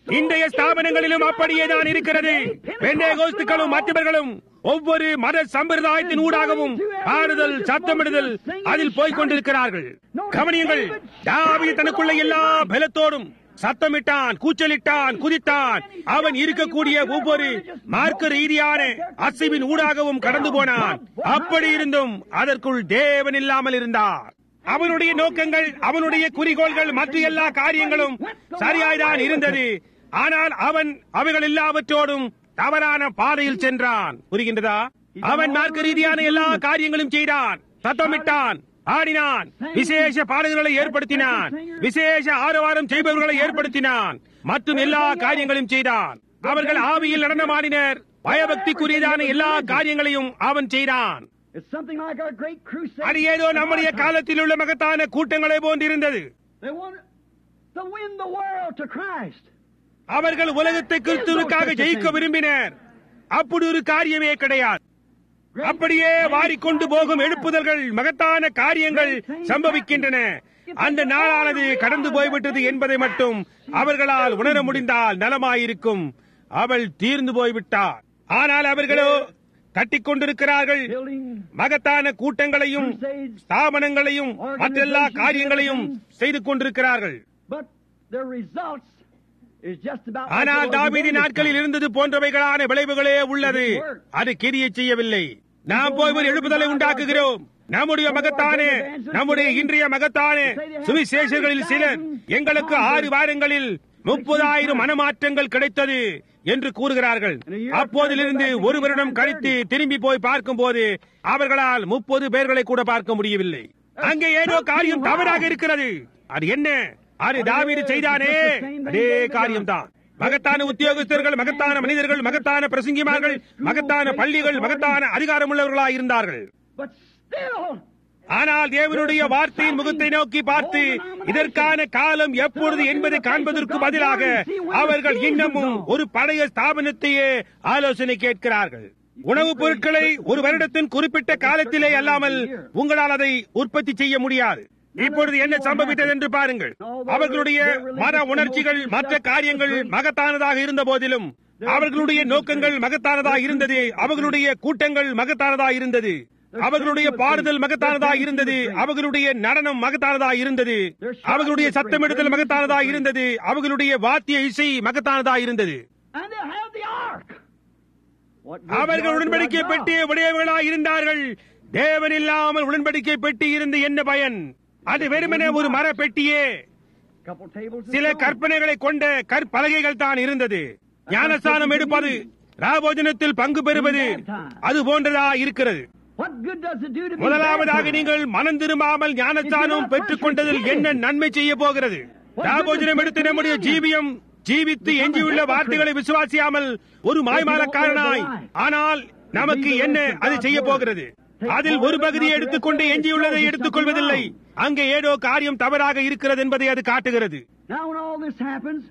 இன்றைய ஸ்தாபனங்களிலும் அப்படியே தான் இருக்கிறது பெண்டேகோஸ்துக்களும் மற்றவர்களும் ஒவ்வொரு மத சம்பிரதாயத்தின் ஊடாகவும் பாடுதல் சத்தமிடுதல் அதில் போய்க் கொண்டிருக்கிறார்கள் கவனியுங்கள் தாவீது தனக்குள்ள எல்லா பலத்தோடும் சத்தமிட்டான் கூச்சலிட்டான் குதித்தான் அவன் இருக்கக்கூடிய ஒவ்வொரு மார்க்க ரீதியான அசைவின் ஊடாகவும் கடந்து போனான் அப்படி இருந்தும் அதற்குள் தேவன் இல்லாமல் இருந்தார் அவனுடைய நோக்கங்கள் அவனுடைய குறிக்கோள்கள் மற்ற எல்லா காரியங்களும் சரியாய்தான் இருந்தது ஆனால் அவன் அவைகள் எல்லாவற்றோடும் தவறான பாதையில் சென்றான் புரிகின்றதா அவன் மார்க்க ரீதியான எல்லா காரியங்களும் செய்தான் சத்தமிட்டான் ஆடினான் விசேஷ பாடல்களை ஏற்படுத்தினான் விசேஷ ஆரவாரம் செய்பவர்களை ஏற்படுத்தினான் மற்றும் எல்லா காரியங்களையும் செய்தான் அவர்கள் ஆவியில் நடனமாடினர் பயபக்திக்குரியதான எல்லா காரியங்களையும் அவன் செய்தான் It's something like our great crusade. அது ஏதோ நம்முடைய காலத்தில் உள்ள மகத்தான கூட்டங்களை போன்றிருந்தது They want to win the world to Christ. அவர்கள் உலகத்தை கிறிஸ்துவுக்காக ஜெயிக்க விரும்பினர் அப்படி ஒரு காரியமே கிடையாது அப்படியே வாரிக்கொண்டு போகும் எழுப்புதல்கள் மகத்தான காரியங்கள் சம்பவிக்கின்றன அந்த நாளானது கடந்து போய்விட்டது என்பதை மட்டும் அவர்களால் உணர முடிந்தால் நலமாயிருக்கும் அவள் தீர்ந்து போய்விட்டார் ஆனால் அவர்களோ கட்டிக் கொண்டிருக்கிறார்கள் Building மகத்தான கூட்டங்களையும் ஸ்தாபனங்களையும் மற்றெல்லா காரியங்களையும் செய்து கொண்டிருக்கிறார்கள் But the results is just about like ஆனால் it was in தாவீதி David's நாட்களில் time. இருந்தது போன்றவைகளான விளைவுகளே உள்ளது அது கிரியை செய்யவில்லை நாம் போய் ஒரு எழுப்புதலை உண்டாக்குகிறோம் நம்முடைய மகத்தான நம்முடைய இன்றைய மகத்தான சுவிசேஷர்களில் சிலர் எங்களுக்கு ஆறு வாரங்களில் முப்பதாயிரம் மனமாற்றங்கள் கிடைத்தது என்று கூறுகிறார்கள் அப்போதிலிருந்து ஒரு வருடம் கழித்து திரும்பி போய் பார்க்கும் போது அவர்களால் முப்பது பேர்களை கூட பார்க்க முடியவில்லை அங்கே ஏதோ காரியம் தவறாக இருக்கிறது அது என்ன அது தாவீது செய்தானே அதே காரியம்தான் மகத்தான உத்தியோகஸ்தர்கள் மகத்தான மனிதர்கள் மகத்தான பிரசங்கிமார்கள் மகத்தான பள்ளிகள் மகத்தான அதிகாரமுள்ளவர்களாக இருந்தார்கள் But still, ஆனால் தேவனுடைய வார்த்தையின் முகத்தை நோக்கி பார்த்து இதற்கான காலம் எப்பொழுது என்பதை காண்பதற்கு பதிலாக அவர்கள் இன்னமும் ஒரு பழைய ஸ்தாபனத்தையே ஆலோசனை கேட்கிறார்கள் உணவுப் பொருட்களை ஒரு வருடத்தின் குறிப்பிட்ட காலத்திலே அல்லாமல் உங்களால் அதை உற்பத்தி செய்ய முடியாது இப்பொழுது என்ன சம்பவித்தது என்று பாருங்கள் அவர்களுடைய மன உணர்ச்சிகள் மற்ற காரியங்கள் மகத்தானதாக இருந்த போதிலும் அவர்களுடைய நோக்கங்கள் மகத்தானதாக இருந்தது அவர்களுடைய கூட்டங்கள் மகத்தானதாக இருந்தது அவர்களுடைய பாடுதல் மகத்தானதாக இருந்தது அவர்களுடைய நடனம் மகத்தானதாக இருந்தது அவர்களுடைய சத்தமிடுதல் மகத்தானதாக இருந்தது அவர்களுடைய வாத்திய இசை மகத்தானதாக இருந்தது and they have the ark. What good அவர்கள் the ark உடன்படிக்கை without பெட்டி உடையவர்களாக இருந்தார்கள் தேவன் இல்லாமல் உடன்படிக்கை பெட்டி இருந்து என்ன பயன் அது வெறுமனே ஒரு மர பெட்டியே God? Couple tables and சில so on. கற்பனைகளை கொண்ட கற்பலகைகள் தான் இருந்தது ஞானஸ்தானம் எடுப்பது ராபோஜனத்தில் பங்கு பெறுவது அது போன்றதா இருக்கிறது What good does it do to be முதலாவதாக baptized? நீங்கள் மனம் திரும்பாமல் ஞானஸ்தானம் பெற்றுக் கொண்டதில் என்ன நன்மை செய்ய போகிறது ராபோஜனம் எடுத்து நம்முடைய ஜீவியம் ஜீவித்து எஞ்சியுள்ள வார்த்தைகளை விசுவாசியாமல் ஒரு மாய்மாலக்காரனாய் ஆனால் நமக்கு என்ன அது செய்ய போகிறது அதில் ஒரு பகுதியை எடுத்துக்கொண்டு எஞ்சியுள்ளதை எடுத்துக் கொள்வதில்லை அங்கே ஏதோ காரியம் தவறாக இருக்கிறது என்பதை அது காட்டுகிறது Now when all this happens,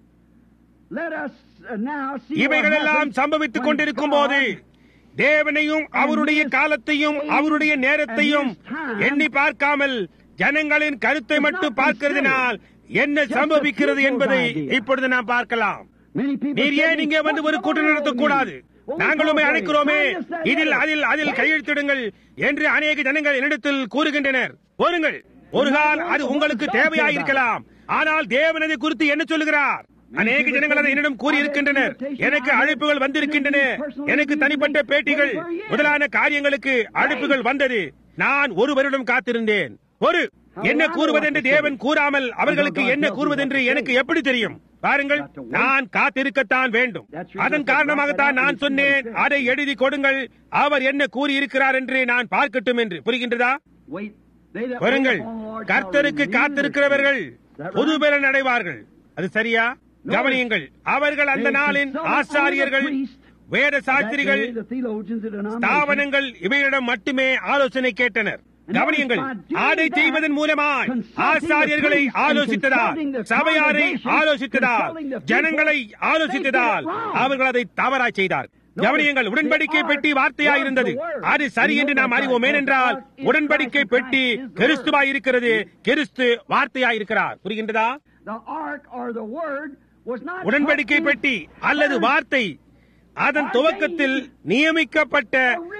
let us uh, now see what இவைகளெல்லாம் happens சம்பவித்துக் when கொண்டிருக்கும் போது God தேவனையும் அவருடைய காலத்தையும் அவருடைய நேரத்தையும் எண்ணி பார்க்காமல் ஜனங்களின் கருத்தை மட்டும் பார்க்கிறதுனால் என்ன சம்பவிக்கிறது என்பதை இப்பொழுது நாம் பார்க்கலாம் Many people நீர் say ஏன் இங்கே வந்து ஒரு கூட்டம் நடத்தக்கூடாது நாங்களுமே அழைக்கிறோமே இதில் அதில் அதில் கையெழுத்திடுங்கள் என்று அநேக ஜனங்கள் என்னிடத்தில் கூறுகின்றனர் போருங்கள் ஒரு கால் அது உங்களுக்கு தேவையாயிருக்கலாம் ஆனால் தேவனதை குறித்து என்ன சொல்லுகிறார் அநேக ஜனங்கள் அதை என்னிடம் கூறியிருக்கின்றனர் எனக்கு அழைப்புகள் வந்திருக்கின்றன எனக்கு தனிப்பட்ட பேட்டிகள் முதலான காரியங்களுக்கு அழைப்புகள் வந்தது நான் ஒரு வருடம் காத்திருந்தேன் ஒரு என்ன கூறுவதென்று தேவன் கூறாமல் அவர்களுக்கு என்ன கூறுவதென்று எனக்கு எப்படி தெரியும் பாருங்கள் நான் காத்திருக்கத்தான் வேண்டும் அதன் காரணமாகத்தான் நான் சொன்னேன் அதை எழுதி கொடுங்கள் அவர் என்ன கூறியிருக்கிறார் என்று நான் பார்க்கட்டும் என்று புரிகின்றதா Wait. They that wait பாருங்கள் upon the Lord shall கர்த்தருக்கு renew their காத்திருக்கிறவர்கள் strength. Is that புது right? பலன் அடைவார்கள் அது சரியா கவனியுங்கள் அவர்கள் அந்த நாளின் ஆசாரியர்கள் வேத That சாஸ்திரிகள் day, the theologians of denomination ஸ்தாபனங்கள் இவைகளிடம் மட்டுமே ஆலோசனை கேட்டனர் கவனியுங்கள் அதை செய்வதன் மூலமாய் ஆசாரியர்களை ஆலோசித்ததால் சபையாரை ஆலோசித்ததால் ஜனங்களை ஆலோசித்ததால் அவர்கள் அதை தவறாய் செய்தார் கவனியங்கள் உடன்படிக்கை பெட்டி வார்த்தையாய் இருந்தது அது சரி என்று நாம் அறிவோம் ஏனென்றால் உடன்படிக்கை பெட்டி கிறிஸ்துவாய் இருக்கிறது கிறிஸ்து வார்த்தையாய் இருக்கிறார் புரிகின்றதா The ark or the word was not உடன்படிக்கை tucked in பெட்டி அல்லது வார்த்தை அதன் துவக்கத்தில் நியமிக்கப்பட்ட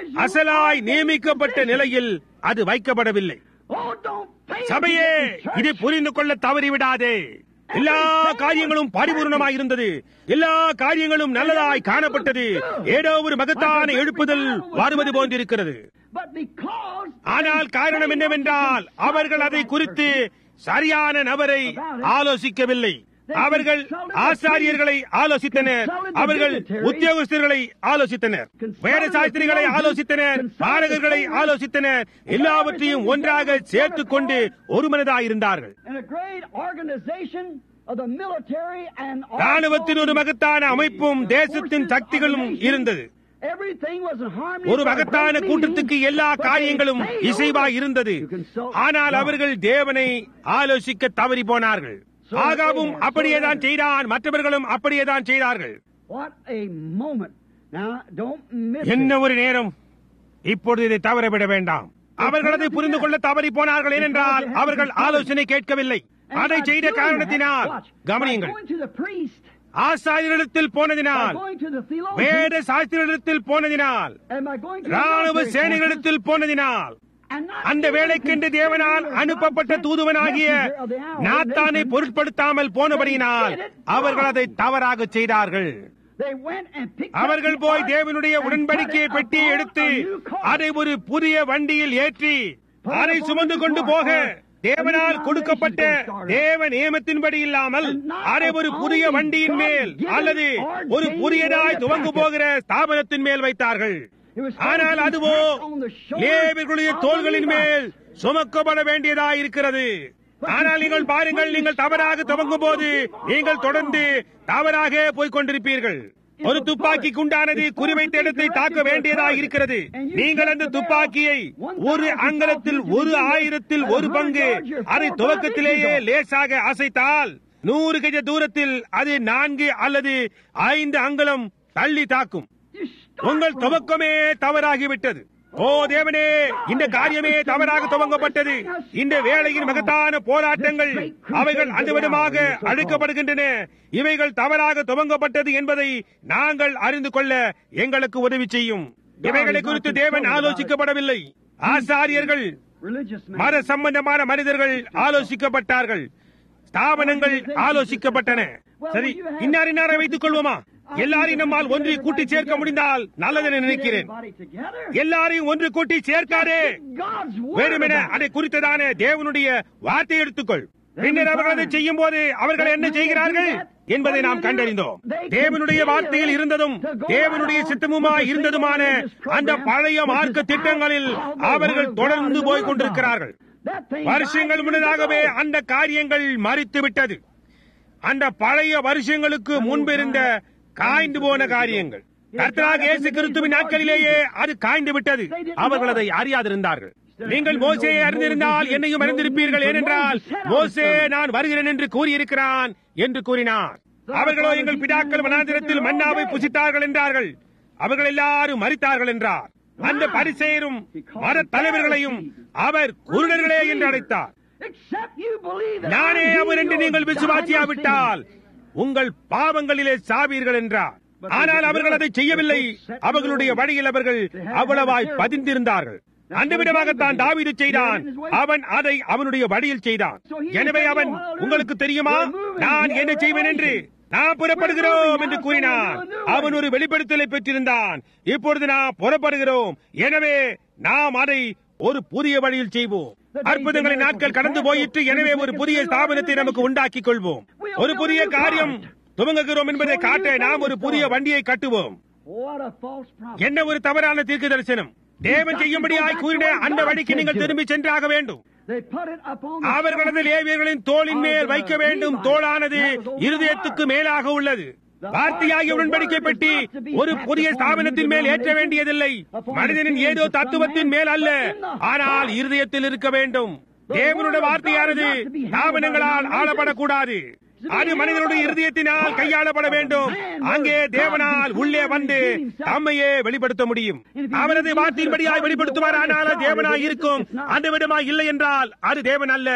அசலாய் நியமிக்கப்பட்ட நிலையில் அது வைக்கப்படவில்லை Oh, don't pay சபையே attention, church. இதை புரிந்து கொள்ள தவறிவிடாதே எல்லா காரியங்களும் பரிபூர்ணமாய் இருந்தது எல்லா காரியங்களும் நல்லதாய் காணப்பட்டது ஏதோ ஒரு மகத்தான எழுப்புதல் வருவது போன்றிருக்கிறது But because ஆனால் காரணம் என்னவென்றால் அவர்கள் அதை குறித்து சரியான நபரை ஆலோசிக்கவில்லை அவர்கள் ஆசாரியர்களை ஆலோசித்தனர் அவர்கள் உத்தியோகஸ்தர்களை ஆலோசித்தனர் வேத சாஸ்திரிகளை ஆலோசித்தனர் பாடகர்களை ஆலோசித்தனர் எல்லாவற்றையும் ஒன்றாக சேர்த்துக் கொண்டு ஒருமனதாயிருந்தார்கள் in a great organization of the military and ராணுவத்தின் ஒரு மகத்தான அமைப்பும் தேசத்தின் சக்திகளும் இருந்தது Everything was in harmony ஒரு for a மகத்தான great கூட்டத்துக்கு meeting, எல்லா but they காரியங்களும் failed இசைவாய் இருந்தது to consult ஆனால் God. அவர்கள் தேவனை ஆலோசிக்க தவறி போனார்கள் ஆகாவும் அப்படியேதான் செய்தான் மற்றவர்களும் அப்படியேதான் செய்தார்கள் What a moment. Now, don't miss என்ன it. ஒரு நேரம் இப்பொழுது இதை தவறவிட வேண்டாம் அவர்கள் அதை புரிந்து கொள்ள தவறி போனார்கள் ஏனென்றால் அவர்கள் ஆலோசனை கேட்கவில்லை And அதை by செய்த doing காரணத்தினால் that, watch, by கவனியுங்கள் going to the priest, ஆசாரியரிடத்தில் by போனதினால் going to the theologian, வேத சாஸ்திரிடத்தில் போனதினால் and by going to the ராணுவ military சேனைகளிடத்தில் போனதினால் forces, and not அந்த even வேலைக்கென்று considering தேவனால் the அனுப்பப்பட்ட God-sent தூதுவனாகிய messenger of the hour, நாத்தானை Nathan. பொருட்படுத்தாமல் போனபடியினால் அவர்கள் அதை தவறாக செய்தார்கள் They went and picked up அவர்கள் the போய் ark தேவனுடைய and உடன்படிக்கையை put it பெட்டியை upon எடுத்து a new cart. அதை ஒரு புதிய வண்டியில் ஏற்றி அதை சுமந்து கொண்டு போக தேவனால் கொடுக்கப்பட்ட தேவ நியமத்தின்படி இல்லாமல் அதை ஒரு புதிய வண்டியின் மேல் அல்லது ஒரு புதியதாய் துவங்கு போகிற ஸ்தாபனத்தின் மேல் வைத்தார்கள் It was ஆனால் supposed to be அதுவோ placed on the shoulders லேவியர்களுடைய of the தோள்களின் Levites. மேல் சுமக்கப்பட வேண்டியதாய் இருக்கிறது ஆனால் நீங்கள் பாருங்கள் நீங்கள் தவறாக துவங்கும் போது நீங்கள் தொடர்ந்து தவறாக போய்க் கொண்டிருப்பீர்கள் ஒரு துப்பாக்கிக்கு உண்டானது குறிவைத்த இடத்தை தாக்க வேண்டியதாக இருக்கிறது நீங்கள் அந்த துப்பாக்கியை ஒரு அங்கலத்தில் ஒரு ஆயிரத்தில் ஒரு பங்கு அதை துவக்கத்திலேயே லேசாக அசைத்தால் நூறு கஜ தூரத்தில் அது நான்கு அல்லது ஐந்து அங்கலம் தள்ளி தாக்கும் You start உங்கள் wrong. துவக்கமே தவறாகிவிட்டது ஓ தேவனே இந்த காரியமே தவறாக துவங்கப்பட்டது இந்த வேளையின் மகத்தான போராட்டங்கள் அவைகள் அந்த விதமாக அழைக்கப்படுகின்றன இவைகள் தவறாக துவங்கப்பட்டது என்பதை நாங்கள் அறிந்து கொள்ள எங்களுக்கு உதவி செய்யும் இவைகளை குறித்து தேவன் ஆலோசிக்கப்படவில்லை ஆசாரியர்கள் Religious man. மத சம்பந்தமான மனிதர்கள் ஆலோசிக்கப்பட்டார்கள் ஸ்தாபனங்கள் ஆலோசிக்கப்பட்டன சரி இன்னார் இன்னாரை வைத்துக் கொள்வோமா எல்லாரையும் நம்மால் ஒன்றை கூட்டி சேர்க்க முடிந்தால் நல்லது என நினைக்கிறேன் Everybody together. எல்லாரையும் ஒன்று கூட்டி சேர்க்காதே God's word வேறுமென about it. அதை குறித்ததான தேவனுடைய வார்த்தை எடுத்துக்கொள் பின்னர் அவர்கள் அதை செய்யும் போது அவர்கள் என்ன செய்கிறார்கள் என்பதை நாம் கண்டறிந்தோம் தேவனுடைய வார்த்தையில் இருந்ததும் தேவனுடைய சித்தமுமாய் இருந்ததுமான அந்த பழைய மார்க்க திட்டங்களில் அவர்கள் தொடர்ந்து போய் கொண்டிருக்கிறார்கள் That thing வருஷங்கள் died முன்னதாகவே years ago. அந்த காரியங்கள் மறித்து விட்டது அந்த பழைய வருஷங்களுக்கு முன்பிருந்த காய்ந்து போன காரியங்கள் கர்த்தராக இயேசு கிறிஸ்துவின் நாட்களிலேயே அது காய்ந்து விட்டது அவர்கள் அதை அறியாதிருந்தார்கள் நீங்கள் மோசேயை அறிந்திருந்தால் என்னையும் அறிந்திருப்பீர்கள் ஏனென்றால் மோசே நான் வருகிறேன் என்று கூறியிருக்கிறான் என்று கூறினார் அவர்களோ எங்கள் பிதாக்கள் வனாந்திரத்தில் மன்னாவை புசித்தார்கள் என்றார்கள் அவர்கள் எல்லாரும் மறித்தார்கள் என்றார் அந்த பரிசெயரும் மத தலைவர்களையும் அவர் குருடர்களே என்று அழைத்தார் Except you believe that நானே I'm அவர் he, என்று you'll நீங்கள் die in your விசுவாசியாவிட்டால் உங்கள் பாவங்களிலே சாவீர்கள் என்றார் ஆனால் அவர்கள் அதை செய்யவில்லை அவர்களுடைய வழியில் அவர்கள் அவ்வளவாய் பதிந்திருந்தார்கள் அந்த விதமாகத்தான் தாவீது செய்தான் அவன் அதை அவனுடைய வழியில் செய்தான் எனவே அவன் உங்களுக்கு தெரியுமா நான் என்ன செய்வேன் என்று நான் புறப்படுகிறோம் என்று கூறினான் அவன் ஒரு வெளிப்படுத்தலை பெற்றிருந்தான் இப்பொழுது நாம் புறப்படுகிறோம் எனவே நாம் அதை ஒரு புதிய வழியில் செய்வோம் அற்புதங்களின் நாட்கள் கடந்து போயிற்று எனவே ஒரு புதிய ஸ்தாபனத்தை நமக்கு உண்டாக்கிக் கொள்வோம் ஒரு புதிய காரியம் துவங்குகிறோம் என்பதை காட்ட நாம் ஒரு புதிய வண்டியை கட்டுவோம் What a false promise. என்ன ஒரு தவறான தீர்க்க தரிசனம் தேவன் செய்யும்படியாய் கூறின அந்த வழிக்கு நீங்கள் திரும்பி சென்றாக வேண்டும் They put it upon the அவர்களது லேவியர்களின் தோளின் மேல் வைக்க வேண்டும் தோளானது இருதயத்துக்கு மேலாக உள்ளது வார்த்தையாகிய உடன்படிக்கை பெட்டி ஒரு புதிய ஸ்தாபனத்தின் மேல் ஏற்ற வேண்டியதில்லை மனிதனின் ஏதோ தத்துவத்தின் மேல் அல்ல ஆனால் இருதயத்தில் இருக்க வேண்டும் தேவனுடைய வார்த்தையானது ஸ்தாபனங்களால் ஆளப்படக்கூடாது அது மனிதனுடைய இருதயத்தினால் கையாளப்பட வேண்டும் அங்கே தேவனால் உள்ளே வந்து தம்மையே வெளிப்படுத்த முடியும் அவரது வார்த்தையின்படியாய் வெளிப்படுத்துவார் ஆனால் அது தேவனாய் இருக்கும் அந்த விதமாய் இல்லை என்றால் அது தேவன் அல்ல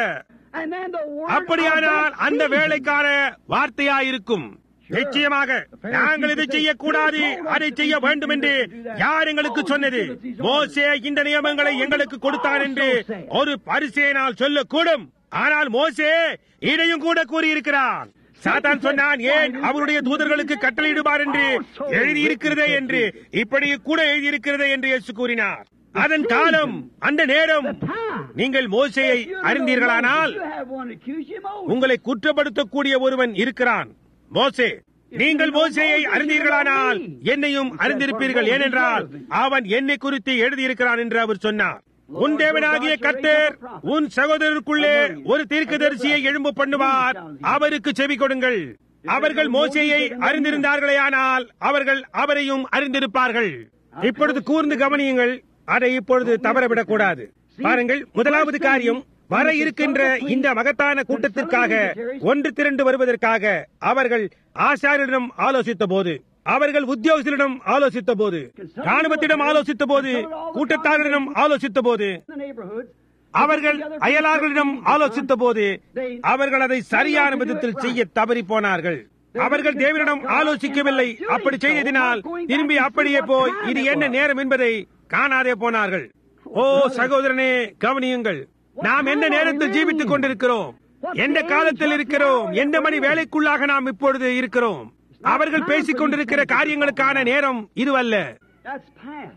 And then the word அப்படியானால் of God அந்த speaks. வேலைக்கான வார்த்தையாயிருக்கும் நிச்சயமாக நாங்கள் இதை செய்யக்கூடாது அதை செய்ய வேண்டும் என்று யார் எங்களுக்கு சொன்னது மோசே இந்த நியமங்களை எங்களுக்கு கொடுத்தான் என்று ஒரு பரிசேனால் சொல்லக்கூடும் ஆனால் மோசே இதையும் கூட கூறியிருக்கிறான் சாத்தான் சொன்னான் ஏன் அவருடைய தூதர்களுக்கு கட்டளையிடுவார் என்று எழுதியிருக்கிறதே என்று இப்படி கூட எழுதியிருக்கிறதே என்று இயேசு கூறினார் அதன் காலம் அந்த நேரம் நீங்கள் மோசேயை If you're அறிந்தீர்களானால் you have one to accuse you, Moses. உங்களை குற்றப்படுத்தக்கூடிய ஒருவன் இருக்கிறான் மோசே நீங்கள் மோசேயை அறிந்தீர்களானால் என்னையும் அறிந்திருப்பீர்கள் ஏனென்றால் அவன் என்னை குறித்து எழுதியிருக்கிறான் என்று அவர் சொன்னார் உன் தேவனாகிய கர்த்தர் உன் சகோதரருக்குள்ளே ஒரு தீர்க்கதரிசியை எழும்பு பண்ணுவார் அவருக்கு செவி கொடுங்கள் அவர்கள் மோசேயை அறிந்திருந்தார்களேயானால் அவர்கள் அவரையும் அறிந்திருப்பார்கள் இப்பொழுது கூர்ந்து கவனியுங்கள் அதை இப்பொழுது தவறவிடக்கூடாது பாருங்கள் முதலாவது காரியம் வர இருக்கின்ற இந்த மகத்தான கூட்டத்திற்காக ஒன்று திரண்டு வருவதற்காக அவர்கள் ஆசாரியரிடம் ஆலோசித்த போது அவர்கள் உத்தியோகத்திடம் ஆலோசித்த போது ராணுவத்திடம் ஆலோசித்த போது கூட்டத்தாரிடம் ஆலோசித்த போது In the neighborhoods, அவர்கள் அயலார்களிடம் ஆலோசித்த போது அவர்கள் அதை சரியான விதத்தில் செய்ய தவறி போனார்கள் அவர்கள் தேவனிடம் ஆலோசிக்கவில்லை அப்படி செய்ததினால் திரும்பி அப்படியே போய் இது என்ன நேரம் என்பதை காணாதே போனார்கள் ஓ சகோதரனே கவனியுங்கள் நாம் எந்த நேரத்தில் ஜீவித்துக் கொண்டிருக்கிறோம் எந்த காலத்தில் இருக்கிறோம் எந்த மணி வேலைக்குள்ளாக நாம் இப்பொழுது இருக்கிறோம் அவர்கள் பேசிக் கொண்டிருக்கிற காரியங்களுக்கான நேரம் இதுவல்ல that's past.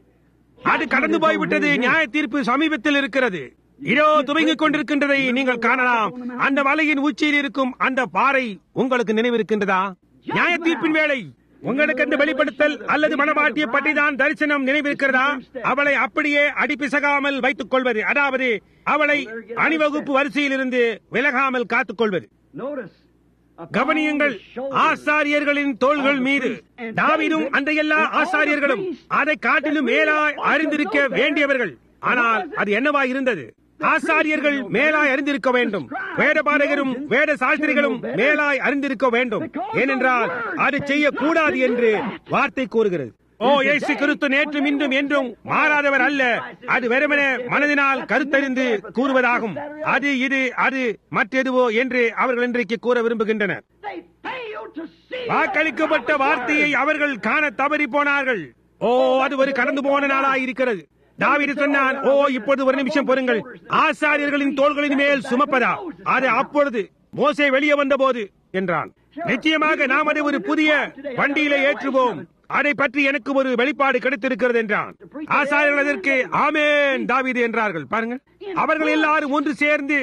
அது கடந்து போய்விட்டது நியாய தீர்ப்பு சமீபத்தில் இருக்கிறது இதோ துவங்கிக் கொண்டிருக்கின்றதை நீங்கள் காணலாம் அந்த மலையின் உச்சியில் இருக்கும் அந்த பாறை உங்களுக்கு நினைவிருக்கின்றதா நியாய தீர்ப்பின் வேலை உங்களுக்கு அந்த வெளிப்படுத்தல் அல்லது மனமாட்டிய பற்றிதான் தரிசனம் நினைவிருக்கிறதா அவளை அப்படியே அடிப்பிசகாமல் வைத்துக் கொள்வது அதாவது அவளை அணிவகுப்பு வரிசையில் இருந்து விலகாமல் காத்துக் கொள்வது Notice. upon கவனியுங்கள் the shoulders ஆசாரியர்களின் தோள்கள் மீது தாவீதும் அந்த எல்லா ஆசாரியர்களும் அதை காட்டிலும் மேலாய் அறிந்திருக்க வேண்டியவர்கள் ஆனால் அது என்னவா இருந்தது ஆசாரியர்கள் மேலாய் அறிந்திருக்க வேண்டும் வேதபாரகரும் வேத சாஸ்திரிகளும் மேலாய் அறிந்திருக்க வேண்டும் ஏனென்றால் அது செய்யக்கூடாது என்று வார்த்தை கூறுகிறது ஓ இயேசு கிறிஸ்து நேற்றும் இன்றும் என்றும் மாறாதவர் அல்ல அது வெறுமனே மனதினால் கருத்தறிந்து கூறுவதாகும் அது இது அது மற்றெதுவோ என்று அவர்கள் இன்றைக்கு கூற விரும்புகின்றனர் They failed to see வாக்களிக்கப்பட்ட வார்த்தையை அவர்கள் காண தவறி போனார்கள் ஓ அது ஒரு கடந்து போன நாளாய் இருக்கிறது தாவீது சொன்னான் ஓ இப்பொழுது ஒரு நிமிஷம் பொறுங்கள் ஆசாரியர்களின் தோள்களின் மேல் சுமப்பதா அது அப்பொழுது மோசே வெளியே வந்தபோது என்றான் நிச்சயமாக நாம் அதை ஒரு புதிய வண்டியிலே ஏற்றுவோம் அதை பற்றி எனக்கு ஒரு வெளிப்பாடு கிடைத்திருக்கிறது என்றான் ஆசாரியர்கள் அதற்கு ஆமேன் தாவீது என்றார்கள் பாருங்கள் அவர்கள் எல்லாரும் ஒன்று சேர்ந்து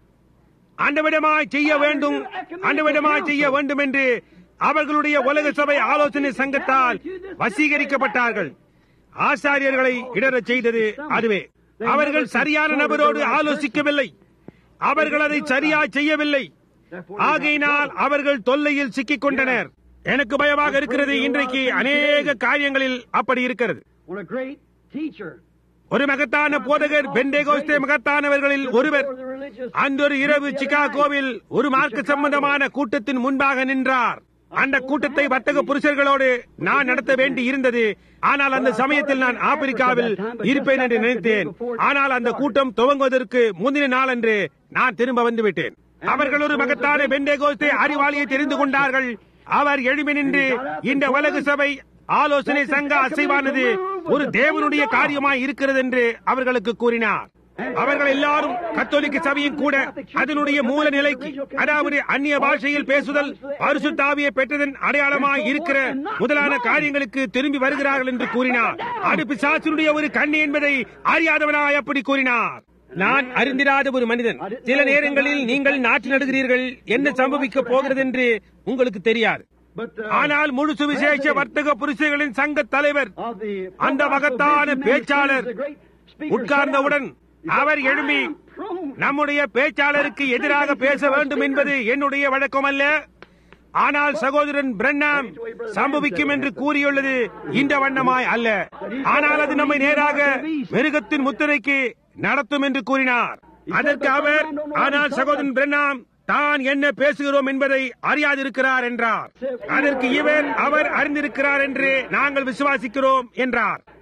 ஆண்டவிடமாய் செய்ய வேண்டும் ஆண்டவிடமாய் செய்ய வேண்டும் என்று அவர்களுடைய உலக சபை ஆலோசனை சங்கத்தால் வசீகரிக்கப்பட்டார்கள் ஆசாரியர்களை இடரச் செய்தது அதுவே அவர்கள் சரியான நபரோடு ஆலோசிக்கவில்லை அவர்கள் அதை சரியாய் செய்யவில்லை ஆகையினால் அவர்கள் தொல்லையில் சிக்கிக் கொண்டனர் எனக்கு பயமாக இருக்கிறது இன்றைக்கு அநேக காரியங்களில் அப்படி இருக்கிறது When a great teacher ஒரு மகத்தான போதகர் பெண்டேகோஸ்தே மகத்தானவர்களில் ஒருவர் அன்றொரு இரவு சிகாகோவில் ஒரு மார்க்க சம்பந்தமான கூட்டத்தின் முன்பாக நின்றார் அந்த கூட்டத்தை வர்த்தக புருஷர்களோடு நான் நடத்த வேண்டி இருந்தது ஆனால் அந்த சமயத்தில் நான் ஆப்பிரிக்காவில் இருப்பேன் என்று நினைத்தேன் ஆனால் அந்த கூட்டம் துவங்குவதற்கு முந்தின நாள் என்று நான் திரும்ப வந்து விட்டேன் அவர்கள் ஒரு மகத்தான பெண்டேகோஸ்தே அறிவாளியை தெரிந்து கொண்டார்கள் அவர் எழுமி நின்று இந்த உலக சபை ஆலோசனை சங்க அசைவானது ஒரு தேவனுடைய காரியமாய் இருக்கிறது என்று அவர்களுக்கு கூறினார் அவர்கள் எல்லாரும் கத்தோலிக்க சபையும் கூட அதனுடைய மூல நிலைக்கு அதாவது அந்நிய பாஷையில் பேசுதல் பரிசுத்தாவியை பெற்றதன் அடையாளமாய் இருக்கிற முதலான காரியங்களுக்கு திரும்பி வருகிறார்கள் என்று கூறினார் அது பிசாசினுடைய ஒரு கண்ணி என்பதை அறியாதவனாய் அப்படி கூறினார் நான் அறிந்திராத ஒரு மனிதன் சில நேரங்களில் நீங்கள் நாட்டு நடுகிறீர்கள் என்ன சம்பவிக்க போகிறது என்று உங்களுக்கு தெரியாது but uh, ஆனால் முழு சுவிசேஷ வர்த்தக புருஷர்களின் சங்க தலைவர் of the அந்த மகத்தான பேச்சாளர் the great speaker உட்கார்ந்தவுடன் அவர் எழும்பி I am prone நம்முடைய பேச்சாளருக்கு எதிராக பேச வேண்டும் என்பது என்னுடைய வழக்கம் அல்ல ஆனால் சகோதரன் பிரண்ணாம் சம்பவிக்கும் என்று கூறியுள்ளது இந்த வண்ணமாய் அல்ல ஆனால் அது நம்மை நேராக மிருகத்தின் முத்திரைக்கு நடத்தும் என்று கூறினார் அதற்கு அவர் ஆனால் சகோதரன் பிரண்ணாம் தான் என்ன பேசுகிறோம் என்பதை அறியாதிருக்கிறார் என்றார் அதற்கு இவர் அவர் அறிந்திருக்கிறார் என்று நாங்கள் விசுவாசிக்கிறோம் என்றார்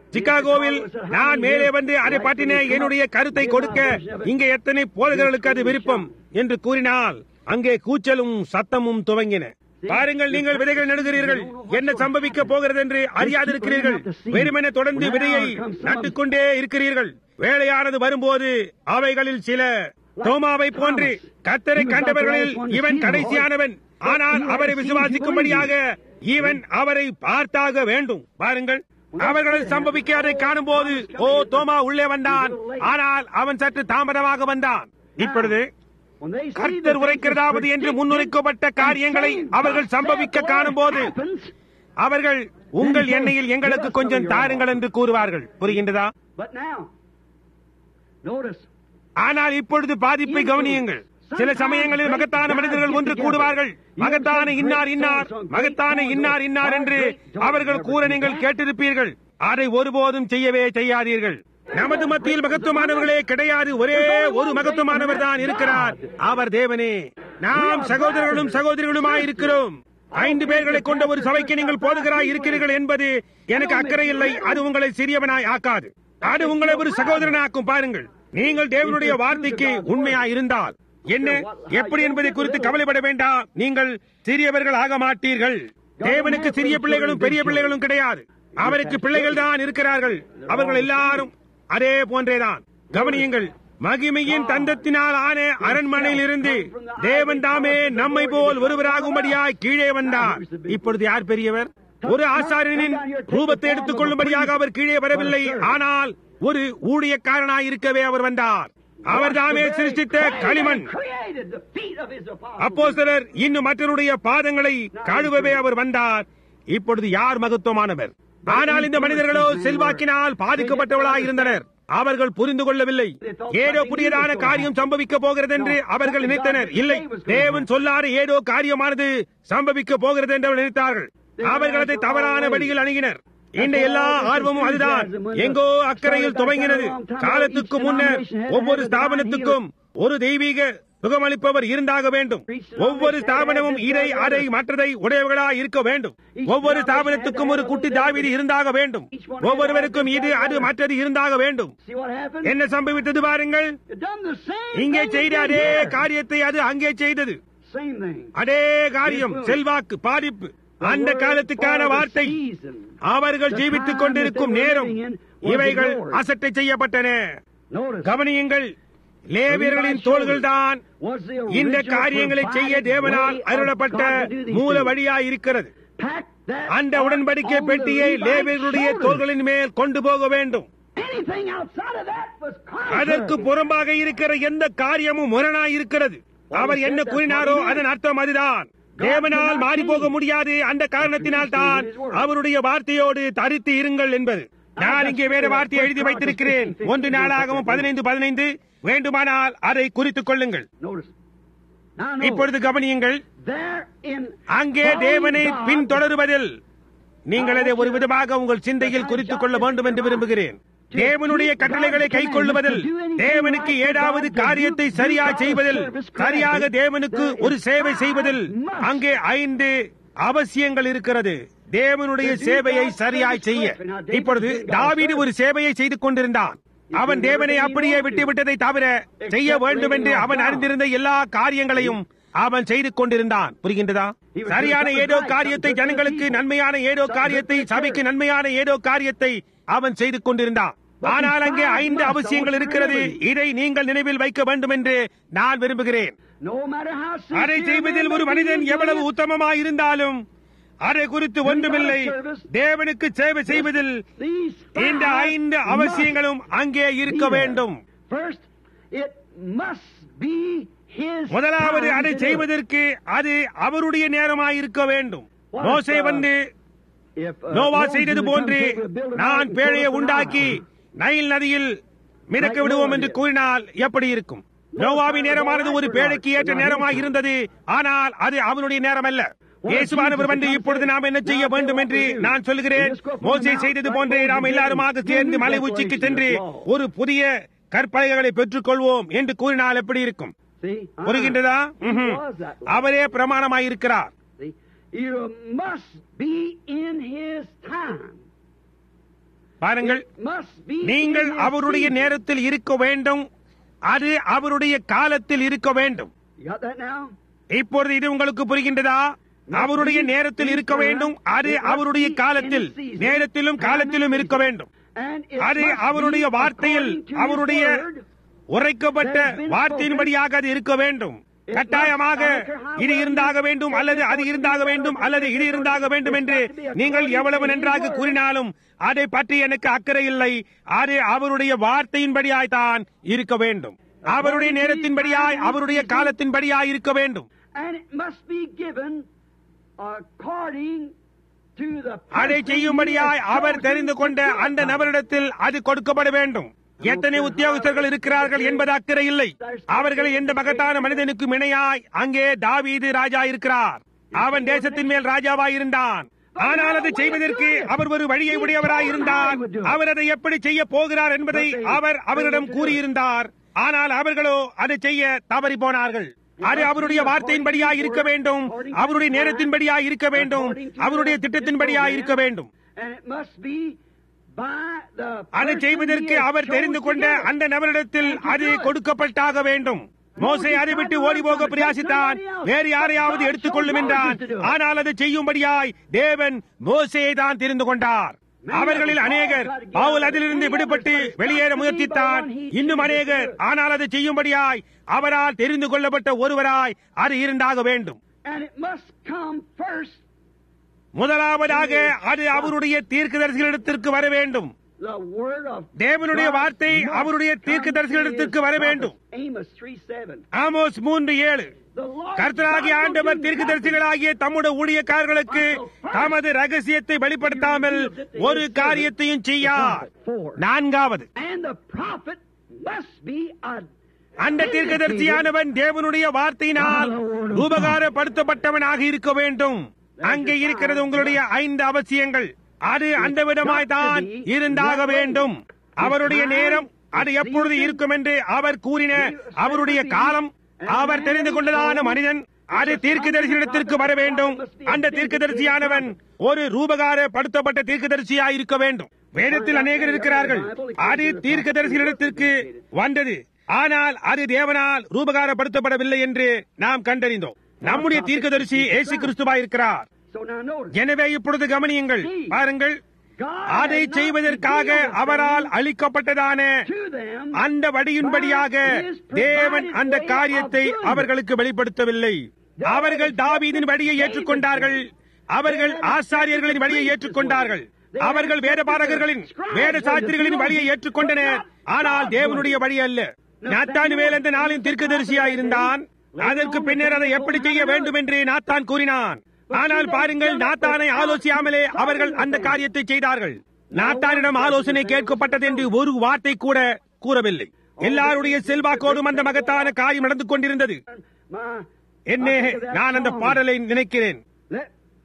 சிகாகோவில் நான் மேலே வந்து அதை பற்றின என்னுடைய கருத்தை கொடுக்க இங்கே எத்தனை போதகர்களுக்கு அது விருப்பம் என்று கூறினால் அங்கே கூச்சலும் சத்தமும் துவங்கின பாருங்கள் நீங்கள் விதைகள் நடுகிறீர்கள் என்ன சம்பவிக்க போகிறது என்று அறியாதிருக்கிறீர்கள் வெறுமென தொடர்ந்து விதையை நட்டுக்கொண்டே இருக்கிறீர்கள் வேலையானது வரும்போது அவைகளில் சில தோமாவை போன்று கத்தரை கண்டவர்களில் இவன் கடைசியானவன் ஆனால் அவரை விசுவாசிக்கும்படியாக இவன் அவரை பார்த்தாக வேண்டும் பாருங்கள் அவர்கள் சம்பவிக்க அதை காணும் போது ஓ தோமா உள்ளே வந்தான் ஆனால் அவன் சற்று தாமதமாக வந்தான் இப்பொழுது When they see கர்த்தர் the உரைக்கிறதாவது என்று முன்னுரைக்கப்பட்ட காரியங்களை அவர்கள் சம்பவிக்க காணும் போது அவர்கள் உங்கள் எண்ணெயில் எங்களுக்கு கொஞ்சம் தாருங்கள் என்று கூறுவார்கள் புரிகின்றதா But now, notice, ஆனால் இப்பொழுது பாதிப்பை கவனியுங்கள் சில சமயங்களில் மகத்தான மனிதர்கள் ஒன்று கூடுவார்கள் மகத்தான இன்னார் இன்னார் மகத்தான இன்னார் இன்னார் என்று அவர்கள் கூற நீங்கள் கேட்டிருப்பீர்கள் அதை ஒருபோதும் செய்யவே செய்யாதீர்கள் நமது மத்தியில் மகத்துவமானவர்களே கிடையாது ஒரே ஒரு மகத்துவமானவர் தான் இருக்கிறார் அவர் தேவனே நாம் சகோதரர்களும் சகோதரிகளுமாய் இருக்கிறோம் ஐந்து பேர்களை கொண்ட ஒரு சபைக்கு நீங்கள் போதுகிறாய் இருக்கிறீர்கள் என்பது எனக்கு அக்கறை இல்லை அது உங்களை சிறியவனாய் ஆக்காது அது உங்களை ஒரு சகோதரனாக்கும் பாருங்கள் நீங்கள் தேவனுடைய வார்த்தைக்கு உண்மையாய் இருந்தால் என்ன எப்படி என்பதை குறித்து கவலைப்பட வேண்டாம் நீங்கள் சிறியவர்கள் ஆக மாட்டீர்கள் தேவனுக்கு சிறிய பிள்ளைகளும் பெரிய பிள்ளைகளும் கிடையாது அவருக்கு பிள்ளைகள் தான் இருக்கிறார்கள் அவர்கள் எல்லாரும் அதே போன்றேதான் கவனியுங்கள் மகிமையின் தந்தத்தினால் ஆன அரண்மனையில் இருந்து தேவன் தாமே நம்மை போல் ஒருவராகும்படியாய் கீழே வந்தார் இப்பொழுது யார் பெரியவர் ஒரு ஆசாரியனின் ரூபத்தை எடுத்துக் கொள்ளும்படியாக அவர் கீழே வரவில்லை ஆனால் ஒரு ஊழியக்காரனாய் இருக்கவே அவர் வந்தார் அவர் தாமே சிருஷ்டித்த களிமண் created the feet of his apostles. அப்போ சிலர் இன்னும் மற்றவருடைய பாதங்களை கழுவவே அவர் வந்தார் இப்பொழுது யார் மகத்துவமானவர் ஆனால் இந்த மனிதர்களோ செல்வாக்கினால் பாதிக்கப்பட்டவர்களாய் இருந்தனர் அவர்கள் புரிந்து கொள்ளவில்லை ஏதோ புதியதான காரியம் சம்பவிக்க போகிறது என்று அவர்கள் நினைத்தனர் இல்லை தேவன் சொல்லாத ஏதோ காரியமானது சம்பவிக்க போகிறது என்று அவர்கள் நினைத்தார்கள் அவர்கள் அதை தவறான வழியில் அணுகினர் இந்த எல்லா ஆர்வமும் அதுதான் எங்கோ அக்கறையில் துவங்கினது காலத்துக்கு முன்னர் ஒவ்வொரு ஸ்தாபனத்துக்கும் ஒரு தெய்வீக சுகமளிப்பவர் இருந்தாக வேண்டும் ஒவ்வொரு ஸ்தாபனமும் இதை அதை மற்றதை உடையவர்களாய் இருக்க வேண்டும் ஒவ்வொரு ஸ்தாபனத்துக்கும் ஒரு குட்டி தாவீது இருந்தாக வேண்டும் ஒவ்வொருவருக்கும் இது அது மற்றது இருந்தாக வேண்டும் See what happened? என்ன சம்பவித்தது பாருங்கள் It done the same இங்கே thing செய்த it அதே did here. காரியத்தை அது அங்கே செய்தது Same thing. அதே காரியம் செல்வாக்கு பாதிப்பு அந்த காலத்துக்கான வார்த்தை அவர்கள் ஜீவித்துக் கொண்டிருக்கும் நேரம் இவைகள் அசட்டை செய்யப்பட்டன Notice. கவனியுங்கள் லேவியர்களின் தோள்கள் தான் was the இந்த original காரியங்களை செய்ய provided தேவனால் way of அருளப்பட்ட God to do these மூல things. வழியாய் இருக்கிறது Pack that அந்த ark உடன்படிக்கை on the பெட்டியை Levite லேவியர்களுடைய shoulders. தோள்களின் மேல் கொண்டு போக வேண்டும் Anything outside of that was அதற்கு contrary. புறம்பாக இருக்கிற எந்த காரியமும் முரணாய் இருக்கிறது அவர் என்ன கூறினாரோ அதன் அர்த்தம் அதுதான் தேவனால் மாறி போக முடியாது அந்த காரணத்தினால் தான் அவருடைய வார்த்தையோடு தரித்து இருங்கள் என்பது நான் இங்கே வேற வார்த்தையை எழுதி வைத்திருக்கிறேன் ஒன்று நாளாகவும் பதினைந்து பதினைந்து வேண்டுமானால் அதை குறித்துக் கொள்ளுங்கள் Notice. Now notice. இப்பொழுது கவனியுங்கள் There in அங்கே தேவனை பின்தொடருவதில் நீங்கள் அதை ஒரு விதமாக உங்கள் சிந்தையில் குறித்துக் கொள்ள வேண்டும் என்று விரும்புகிறேன் தேவனுடைய கட்டளைகளை கை கொள்ளுவதில் தேவனுக்கு ஏதாவது காரியத்தை சரியா செய்வதில் சரியாக தேவனுக்கு ஒரு சேவை செய்வதில் அங்கே ஐந்து அவசியங்கள் இருக்கிறது தேவனுடைய சேவையை சரியாய் செய்ய இப்பொழுது தாவீது ஒரு சேவையை செய்து கொண்டிருந்தான் அவன் தேவனை அப்படியே விட்டுவிட்டதை தவிர செய்ய வேண்டும் என்று அவன் அறிந்திருந்த எல்லா காரியங்களையும் அவன் செய்து கொண்டிருந்தான் புரிகின்றதா சரியான ஏதோ காரியத்தை ஜனங்களுக்கு நன்மையான ஏதோ காரியத்தை சபைக்கு நன்மையான ஏதோ காரியத்தை அவன் செய்து கொண்டிருந்தான் ஆனால் அங்கே ஐந்து அவசியங்கள் இருக்கிறது இதை நீங்கள் நினைவில் வைக்க வேண்டும் என்று நான் விரும்புகிறேன் no matter how அதை sincere செய்வதில் man ஒரு may be மனிதன் in எவ்வளவு doing it, உத்தமமாய் இருந்தாலும் அதை குறித்து ஒன்றுமில்லை தேவனுக்கு சேவை செய்வதில் these இந்த five ஐந்து must அவசியங்களும் அங்கே இருக்க be there. வேண்டும் First, it must be his முதலாவது time அதை to do it. செய்வதற்கு அது அவருடைய நேரமாய் இருக்க வேண்டும் மோசே வந்து If, uh, நோவா Moses செய்தது had போன்று come to build an நான் ark பேழையை and உண்டாக்கி நைல் நதியில் மிதக்க விடுவோம் என்று கூறினால் எப்படி இருக்கும் நோவாவின் நேரமானது ஒரு பேழைக்கு ஏற்ற நேரமாக இருந்தது ஆனால் அது அவனுடைய நேரம் அல்ல இயேசுவானவர் வந்து இப்பொழுது நாம் என்ன செய்ய வேண்டும் என்று நான் சொல்லுகிறேன் மோசே செய்தது போன்றே நாம் எல்லாருமாக சேர்ந்து மலை உச்சிக்கு சென்று ஒரு புதிய கற்பனைகளை பெற்றுக் கொள்வோம் என்று கூறினால் எப்படி இருக்கும் See? Uh-uh. புரிகின்றதா He ம்ஹும். was that way. அவரே பிரமாணமாயிருக்கிறார் See? You must be in his time. பாருங்கள் must be நீங்கள் in his அவருடைய season. நேரத்தில் இருக்க வேண்டும் அது அவருடைய காலத்தில் இருக்க வேண்டும் You got that now? இப்பொழுது இது உங்களுக்கு புரிகின்றதா அவருடைய நேரத்தில் இருக்க வேண்டும் அது அவருடைய காலத்தில் நேரத்திலும் காலத்திலும் இருக்க வேண்டும் And it அது must be அவருடைய வார்த்தையில் according to his அவருடைய word. உரைக்கப்பட்ட வார்த்தையின்படியாக அது இருக்க வேண்டும் கட்டாயமாக இது இருந்தாக வேண்டும் அல்லது அது இருந்தாக வேண்டும் அல்லது இது இருந்தாக வேண்டும் என்று நீங்கள் எவ்வளவு நன்றாக கூறினாலும் அதை பற்றி எனக்கு அக்கறை இல்லை அது அவருடைய வார்த்தையின்படியாய்தான் இருக்க வேண்டும் அவருடைய நேரத்தின்படியாய் அவருடைய காலத்தின்படியாய் இருக்க வேண்டும் And it must be given according to the அதை person செய்யும்படியாய் he has our chosen தெரிந்து கொண்ட to do அந்த it. நபரிடத்தில் அது கொடுக்கப்பட வேண்டும் எத்தனை உத்தியோகஸ்தர்கள் இருக்கிறார்கள் என்பது அக்கறை இல்லை அவர்கள் எந்த மகத்தான மனிதனுக்கும் இணையாய் அங்கே தாவீது ராஜா இருக்கிறார் அவன் தேசத்தின் மேல் ராஜாவாய் இருந்தான் ஆனால் அதை செய்வதற்கு அவர் ஒரு வழியை உடையவராய் இருந்தார் அவர் அதை எப்படி செய்ய போகிறார் என்பதை அவர் அவரிடம் கூறியிருந்தார் ஆனால் அவர்களோ அதை செய்ய தவறி போனார்கள் அது அவருடைய வார்த்தையின்படியாய் இருக்க வேண்டும் அவருடைய நேரத்தின்படியாய் இருக்க வேண்டும் அவருடைய திட்டத்தின்படியாய் இருக்க வேண்டும் And it must be by the அதை person செய்வதற்கு he has அவர் தெரிந்து chosen கொண்ட to do it. அந்த நபரிடத்தில் அது கொடுக்கப்பட்டாக வேண்டும் மோசை அதை விட்டு ஓடி போக பிரயாசித்தான் வேறு யாரையாவது எடுத்துக்கொள்ளும் என்றான் ஆனால் அதை செய்யும்படியாய் தேவன் மோசையை தான் தெரிந்து கொண்டார் அவர்களில் அநேகர் பவுல் அதிலிருந்து விடுபட்டு வெளியேற முயற்சித்தான் இன்னும் அநேகர் ஆனால் அதை செய்யும்படியாய் அவரால் தெரிந்து கொள்ளப்பட்ட ஒருவராய் அது இருந்தாக வேண்டும் And it must come first முதலாவதாக அது அவருடைய தீர்க்கதரிசிகளிடத்திற்கு வர வேண்டும் the word of தேவனுடைய God வார்த்தை must அவருடைய come தீர்க்கதரிசிகளிடத்திற்கு to his வர வேண்டும் prophets. Amos 3:7. ஆமோஸ் மூன்று ஏழு The Lord கர்த்தராகிய God will ஆண்டவர் do தீர்க்கதரிசிகளாகிய தம்முடைய ஊழியக்காரர்களுக்கு தமது ரகசியத்தை வெளிப்படுத்தாமல் ஒரு காரியத்தையும் செய்யார் நான்காவது nothing. And the prophet must be a அந்த தீர்க்கதரிசியானவன் தேவனுடைய வார்த்தையினால் உபகாரப்படுத்தப்பட்டவனாக இருக்க வேண்டும் அங்கே இருக்கிறது உங்களுடைய ஐந்து அவசியங்கள் அது அந்த விதமாய் தான் இருந்தாக வேண்டும் அவருடைய நேரம் அது எப்பொழுது இருக்கும் என்று அவர் கூறின அவருடைய காலம் அவர் தெரிந்து கொண்டதான மனிதன் அது தீர்க்கதரிசியிடத்திற்கு வர வேண்டும் அந்த தீர்க்கதரிசியானவன் ஒரு ரூபகாரப்படுத்தப்பட்ட தீர்க்கதரிசியாய் இருக்க வேண்டும் வேதத்தில் அநேகர் இருக்கிறார்கள் அது தீர்க்கதரிசியிடத்திற்கு வந்தது ஆனால் அது தேவனால் ரூபகாரப்படுத்தப்படவில்லை என்று நாம் கண்டறிந்தோம் நம்முடைய தீர்க்கதரிசி இயேசு கிறிஸ்துவாய் இருக்கிறார் So now notice. எனவே இப்பொழுது கவனியுங்கள் பாருங்கள் God அதை has not செய்வதற்காக revealed அவரால் them அளிக்கப்பட்டதான to them அந்த வழியின்படியாக தேவன் அந்த காரியத்தை அவர்களுக்கு வெளிப்படுத்தவில்லை அவர்கள் தாவீதின் வழியை ஏற்றுக்கொண்டார்கள் அவர்கள் ஆசாரியர்களின் வழியை ஏற்றுக்கொண்டார்கள் அவர்கள் வேதபாரகர்களின் வேத சாஸ்திரிகளின் வழியை ஏற்றுக்கொண்டனர் ஆனால் தேவனுடைய வழி அல்ல நாத்தான் அந்த நாளின் தீர்க்கதரிசியாய் இருந்தான் அதற்கு பின்னர் அதை எப்படி செய்ய வேண்டும் என்று நாத்தான் கூறினான் ஆனால் பாருங்கள் நாத்தானை ஆலோசியாமலே அவர்கள் அந்த காரியத்தை செய்தார்கள் நாத்தானிடம் ஆலோசனை கேட்கப்பட்டது என்று ஒரு வார்த்தை கூட கூறவில்லை எல்லாருடைய செல்வாக்கோடும் அந்த மகத்தான காரியம் நடந்து கொண்டிருந்தது My, என்னே நான் அந்த பாடலை நினைக்கிறேன் let,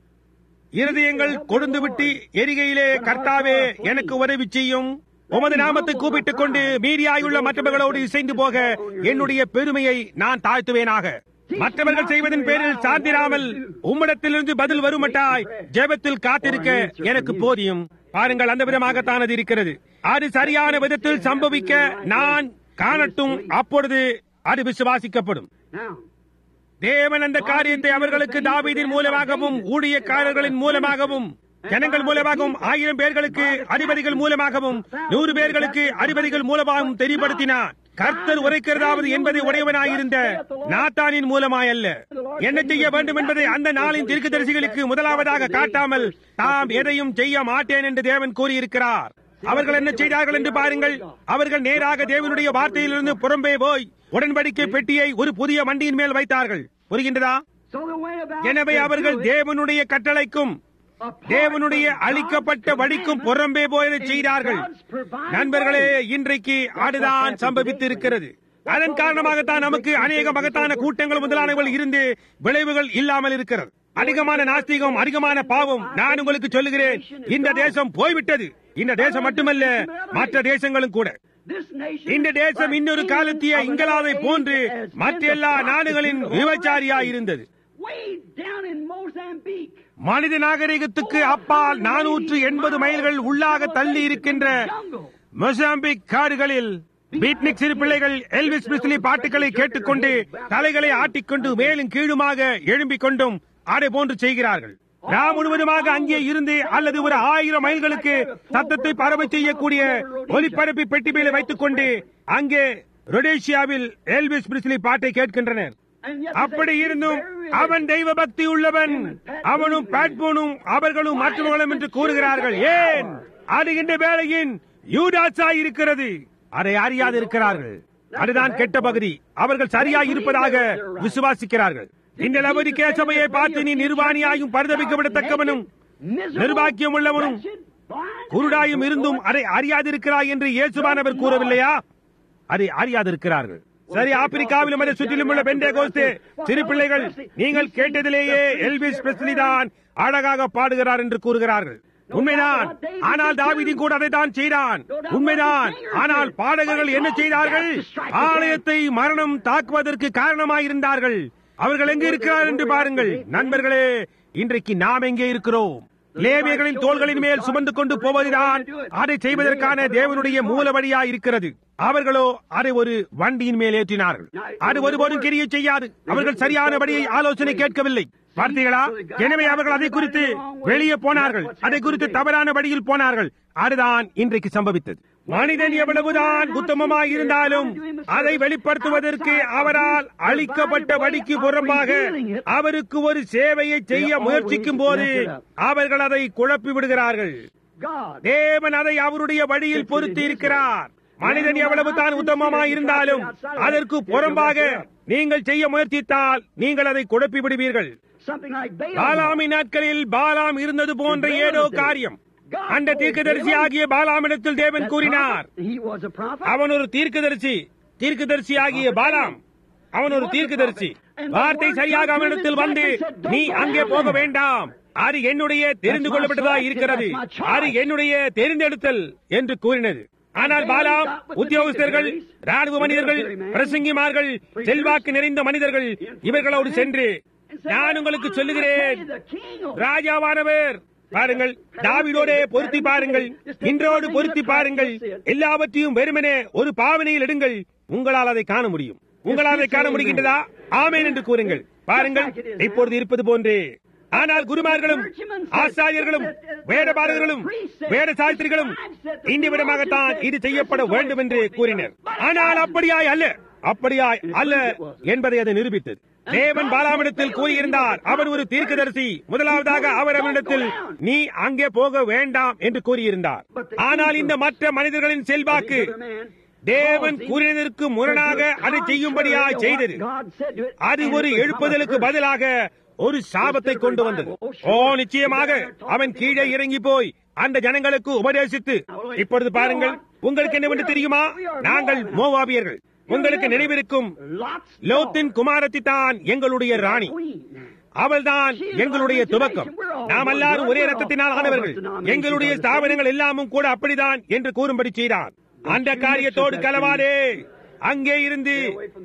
இருதயங்கள் கொழுந்து விட்டு எரிகையிலே கர்த்தாவே எனக்கு உதவி செய்யும் உமது நாமத்தை கூப்பிட்டுக் கொண்டு மீறியாயுள்ள மற்றவர்களோடு இசைந்து போக என்னுடைய பெருமையை நான் தாழ்த்துவேனாக மற்றவர்கள் செய்வதன் பேரில் சார்ந்திராமல் உம்மிடத்திலிருந்து பதில் வருமட்டாய் ஜெபத்தில் காத்திருக்க எனக்கு போதியும் பாருங்கள் அந்த விதமாகத்தான் அது இருக்கிறது அது சரியான விதத்தில் சம்பவிக்க நான் காணட்டும் அப்பொழுது அது விசுவாசிக்கப்படும் now, தேவன் அந்த காரியத்தை அவர்களுக்கு தாவீதின் மூலமாகவும் ஊழியக்காரர்களின் மூலமாகவும் ஜனங்கள் மூலமாகவும் ஆயிரம் பேர்களுக்கு அதிபதிகள் மூலமாகவும் நூறு பேர்களுக்கு அதிபதிகள் மூலமாகவும் தெரியப்படுத்தினார் கர்த்தர் உரைக்கிறதாவது என்பதை உடையவனாயிருந்த நாத்தானின் மூலமாய் அல்ல என்ன செய்ய வேண்டும் என்பதை அந்த நாளின் தீர்க்கதரிசிகளுக்கு முதலாவதாக காட்டாமல் தாம் எதையும் செய்ய மாட்டேன் என்று தேவன் கூறியிருக்கிறார் அவர்கள் என்ன செய்தார்கள் என்று பாருங்கள் அவர்கள் நேராக தேவனுடைய வார்த்தையிலிருந்து புறம்பே போய் உடன்படிக்கை பெட்டியை ஒரு புதிய வண்டியின் மேல் வைத்தார்கள் புரிகின்றதா so the way about எனவே to அவர்கள் do it, தேவனுடைய கட்டளைக்கும் apart தேவனுடைய from God's அளிக்கப்பட்ட வழிக்கும் commandment, புறம்பே போய் is செய்தார்கள் God's provided நண்பர்களே way. இன்றைக்கு அதுதான் சம்பவித்து இருக்கிறது அதன் காரணமாகத்தான் நமக்கு அநேக மகத்தான கூட்டங்கள் முதலானவர்கள் இருந்து விளைவுகள் இல்லாமல் இருக்கிறது அதிகமான நாஸ்திகம் அதிகமான பாவம் நான் உங்களுக்கு சொல்லுகிறேன் இந்த தேசம் போய்விட்டது இந்த தேசம் மட்டுமல்ல மற்ற தேசங்களும் கூட This nation இந்த தேசம் like இன்னொரு England காலத்திய of இங்கிலாந்தை another போன்று age as மற்ற been எல்லா the நாடுகளின் prostitute விபச்சாரியாய் already. இருந்தது way down in Mozambique. மனித நாகரிகத்துக்கு அப்பால் நானூற்று எண்பது மைல்கள் உள்ளாக தள்ளி இருக்கின்ற மொசாம்பிக் காடுகளில் பீட்னிக் சிறு பிள்ளைகள் எல்விஸ் பிஸ்லி பாட்டுகளை கேட்டுக்கொண்டு தலைகளை ஆட்டிக்கொண்டு மேலும் கீழுமாக எழும்பிக் கொண்டும் அதை போன்று செய்கிறார்கள் நாம் முழுவதுமாக அங்கே இருந்து அல்லது ஒரு ஆயிரம் மைல்களுக்கு சத்தத்தை பரவ செய்யக்கூடிய ஒலிபரப்பி பெட்டி மேலே வைத்துக் கொண்டு அங்கே ரொடேஷியாவில் எல்விஸ் பிரிஸ்லி பாட்டை கேட்கின்றனர் அப்படி இருந்தும் அவன் தெய்வ பக்தி உள்ளவன் அவனும் பேட்போனும் அவர்களும் மற்றவர்களும் என்று கூறுகிறார்கள் ஏன் அது இந்த வேளையின் யூடாஸா இருக்கிறது அதை அறியாது இருக்கிறார்கள் அதுதான் கெட்ட பகுதி அவர்கள் சரியாய் இருப்பதாக விசுவாசிக்கிறார்கள் இந்த லபரிக்கே சபையை பார்த்து நீ நிர்வாணியாயும் பரிதவிக்கப்படத்தக்கவனும் நிர்வாக்கியம் உள்ளவனும் குருடாயும் இருந்தும் அதை அறியாதிருக்கிறாய் என்று இயேசுவானவர் கூறவில்லையா அதை அறியாதிருக்கிறார்கள் சரி ஆப்பிரிக்காவிலும் அதை சுற்றிலும் உள்ள பெண்டே கோஸ்து சிறு பிள்ளைகள் நீங்கள் கேட்டதிலேயே எல்விஸ் பிரஸ்லி தான் அழகாக பாடுகிறார் என்று கூறுகிறார்கள் உண்மைதான் ஆனால் தாவீதின் கூட அதை தான் செய்தான் உண்மைதான் ஆனால் பாடகர்கள் என்ன செய்தார்கள் ஆலயத்தை மரணம் தாக்குவதற்கு காரணமாயிருந்தார்கள் அவர்கள் எங்கே இருக்கிறார் என்று பாருங்கள் நண்பர்களே இன்றைக்கு நாம் எங்கே இருக்கிறோம் லேவியர்களின் தோள்களின் மேல் சுமந்து கொண்டு போவதுதான் அதை செய்வதற்கான தேவனுடைய மூல வழியா இருக்கிறது அவர்களோ அதை ஒரு வண்டியின் மேல் ஏற்றினார்கள் அது ஒருபோதும் கிரிய செய்யாது அவர்கள் சரியான வழியை ஆலோசனை கேட்கவில்லை பார்த்தீர்களா எனவே அவர்கள் அதை குறித்து வெளியே போனார்கள் அதை குறித்து தவறான வழியில் போனார்கள் அதுதான் இன்றைக்கு சம்பவித்தது மனிதன் எவ்வளவுதான் உத்தமமாய் இருந்தாலும் அதை வெளிப்படுத்துவதற்கு அவரால் அளிக்கப்பட்ட வழிக்கு புறம்பாக அவருக்கு ஒரு சேவையை செய்ய முயற்சிக்கும் போது அவர்கள் அதை குழப்பி விடுகிறார்கள் தேவன் அதை அவருடைய வழியில் பொருத்தி இருக்கிறார் மனிதன் எவ்வளவு தான் உத்தமமாய் இருந்தாலும் அதற்கு புறம்பாக நீங்கள் செய்ய முயற்சித்தால் நீங்கள் அதை குழப்பி விடுவீர்கள் பாலாமின் நாட்களில் பாலாம் இருந்தது போன்ற ஏதோ காரியம் அந்த தீர்க்கதரிசி ஆகிய பாலாமிடத்தில் தேவன் கூறினார் அவன் ஒரு தீர்க்கதரிசி தீர்க்கதரிசி ஆகிய பாலாம் அவன் ஒரு தீர்க்கதரிசி வார்த்தை சரியாக அவனிடத்தில் வந்து நீ அங்கே போக வேண்டாம் அது என்னுடைய தெரிந்து கொள்ளப்பட்டதா இருக்கிறது அது என்னுடைய தெரிந்தெடுத்தல் என்று கூறினது ஆனால் பாலாம் உத்தியோகஸ்தர்கள் ராணுவ மனிதர்கள் பிரசங்கிமார்கள் செல்வாக்கு நிறைந்த மனிதர்கள் இவர்களோடு சென்று நான் உங்களுக்கு சொல்லுகிறேன் ராஜாவானவர் பாருங்கள் தாவிடோடே பொருத்தி பாருங்கள் இன்றோடு பொருத்தி பாருங்கள் எல்லாவற்றையும் வெறுமனே ஒரு பாவனையில் எடுங்கள் உங்களால் அதை காண முடியும் உங்களால் அதை காண முடிகின்றதா ஆமேன் என்று கூறுங்கள் பாருங்கள் இப்பொழுது இருப்பது போன்றே ஆனால் குருமார்களும் ஆசாரியர்களும் வேடபாரர்களும் வேட சாஸ்திரிகளும் இந்த விதமாகத்தான் இது செய்யப்பட வேண்டும் என்று கூறினர் ஆனால் அப்படியாய் அல்ல அப்படியாய் அல்ல என்பதை அது நிரூபித்தது தேவன் பாலாவிடத்தில் கூறியிருந்தார் அவர் ஒரு தீர்க்கதரிசி முதலாவதாக அவர் அவனிடத்தில் நீ அங்கே போக வேண்டாம் என்று கூறியிருந்தார் ஆனால் இந்த மற்ற மனிதர்களின் செல்வாக்கு தேவன் கூறினதற்கு முரணாக அதை செய்யும்படியாய் செய்தது அது ஒரு எழுப்புதலுக்கு பதிலாக ஒரு சாபத்தை கொண்டு வந்தது ஓ நிச்சயமாக அவன் கீழே இறங்கி போய் அந்த ஜனங்களுக்கு உபதேசித்து இப்பொழுது பாருங்கள் உங்களுக்கு என்னவென்று தெரியுமா நாங்கள் மோவாபியர்கள் உங்களுக்கு நினைவிருக்கும் லோத்தின் குமாரத்தி தான் எங்களுடைய ராணி அவள்தான் எங்களுடைய துவக்கம் நாம் எல்லாரும் ஒரே ரத்தத்தினால் ஆனவர்கள் எங்களுடைய ஸ்தாபனங்கள் எல்லாமும் கூட அப்படிதான் என்று கூறும்படி செய்தான் அந்த காரியத்தோடு கலவாதே அங்கே இருந்து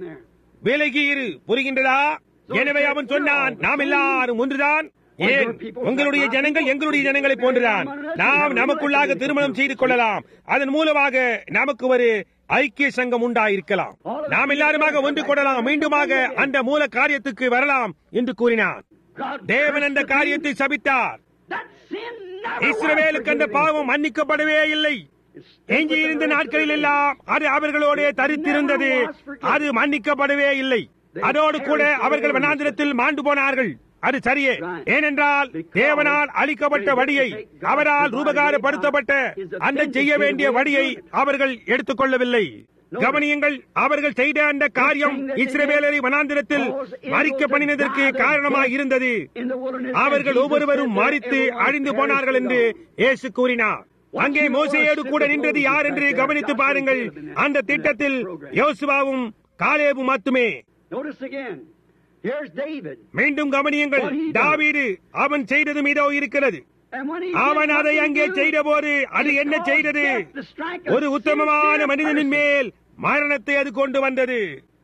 விலகி இரு புரிகின்றதா எனவே அவன் சொன்னான் நாம் எல்லாரும் ஒன்றுதான் ஏன் உங்களுடைய ஜனங்கள் எங்களுடைய ஜனங்களை போன்றுதான் நாம் நமக்குள்ளாக திருமணம் செய்து கொள்ளலாம் அதன் மூலமாக நமக்கு ஒரு ஐக்கிய சங்கம் உண்டாயிருக்கலாம் நாம் எல்லாருமாக ஒன்று கொள்ளலாம் மீண்டுமாக அந்த மூல காரியத்துக்கு வரலாம் என்று கூறினான் தேவன் அந்த காரியத்தை சபித்தார் இஸ்ரவேலுக்கு அந்த பாவம் மன்னிக்கப்படவே இல்லை எஞ்சியிருந்த நாட்களில் எல்லாம் அது அவர்களோட தரித்திருந்தது அது மன்னிக்கப்படவே இல்லை அதோடு கூட அவர்கள் வனாந்திரத்தில் மாண்டு போனார்கள் அது சரியே ஏனென்றால் தேவனால் அளிக்கப்பட்ட வடியை அவரால் ரூபகாரப்படுத்தப்பட்ட அந்த செய்ய வேண்டிய வடியை அவர்கள் எடுத்துக்கொள்ளவில்லை கவனியுங்கள் அவர்கள் செய்த அந்த காரியம் இஸ்ரவேலரை வனாந்திரத்தில் மறிக்க பண்ணினதற்கு காரணமாக இருந்தது அவர்கள் ஒவ்வொருவரும் மறித்து அழிந்து போனார்கள் என்று இயேசு கூறினார் அங்கே மோசையோடு கூட நின்றது யார் என்று கவனித்து பாருங்கள் அந்த திட்டத்தில் யோசுவாவும் காலேபும் மட்டுமே மீண்டும் கவனியுங்கள் தாவீது அவன் செய்தது மீதோ இருக்கிறது அவன் அதை அங்கே செய்த போது அது என்ன செய்தது ஒரு உத்தமமான மனிதனின் மேல் மரணத்தை அது கொண்டு வந்தது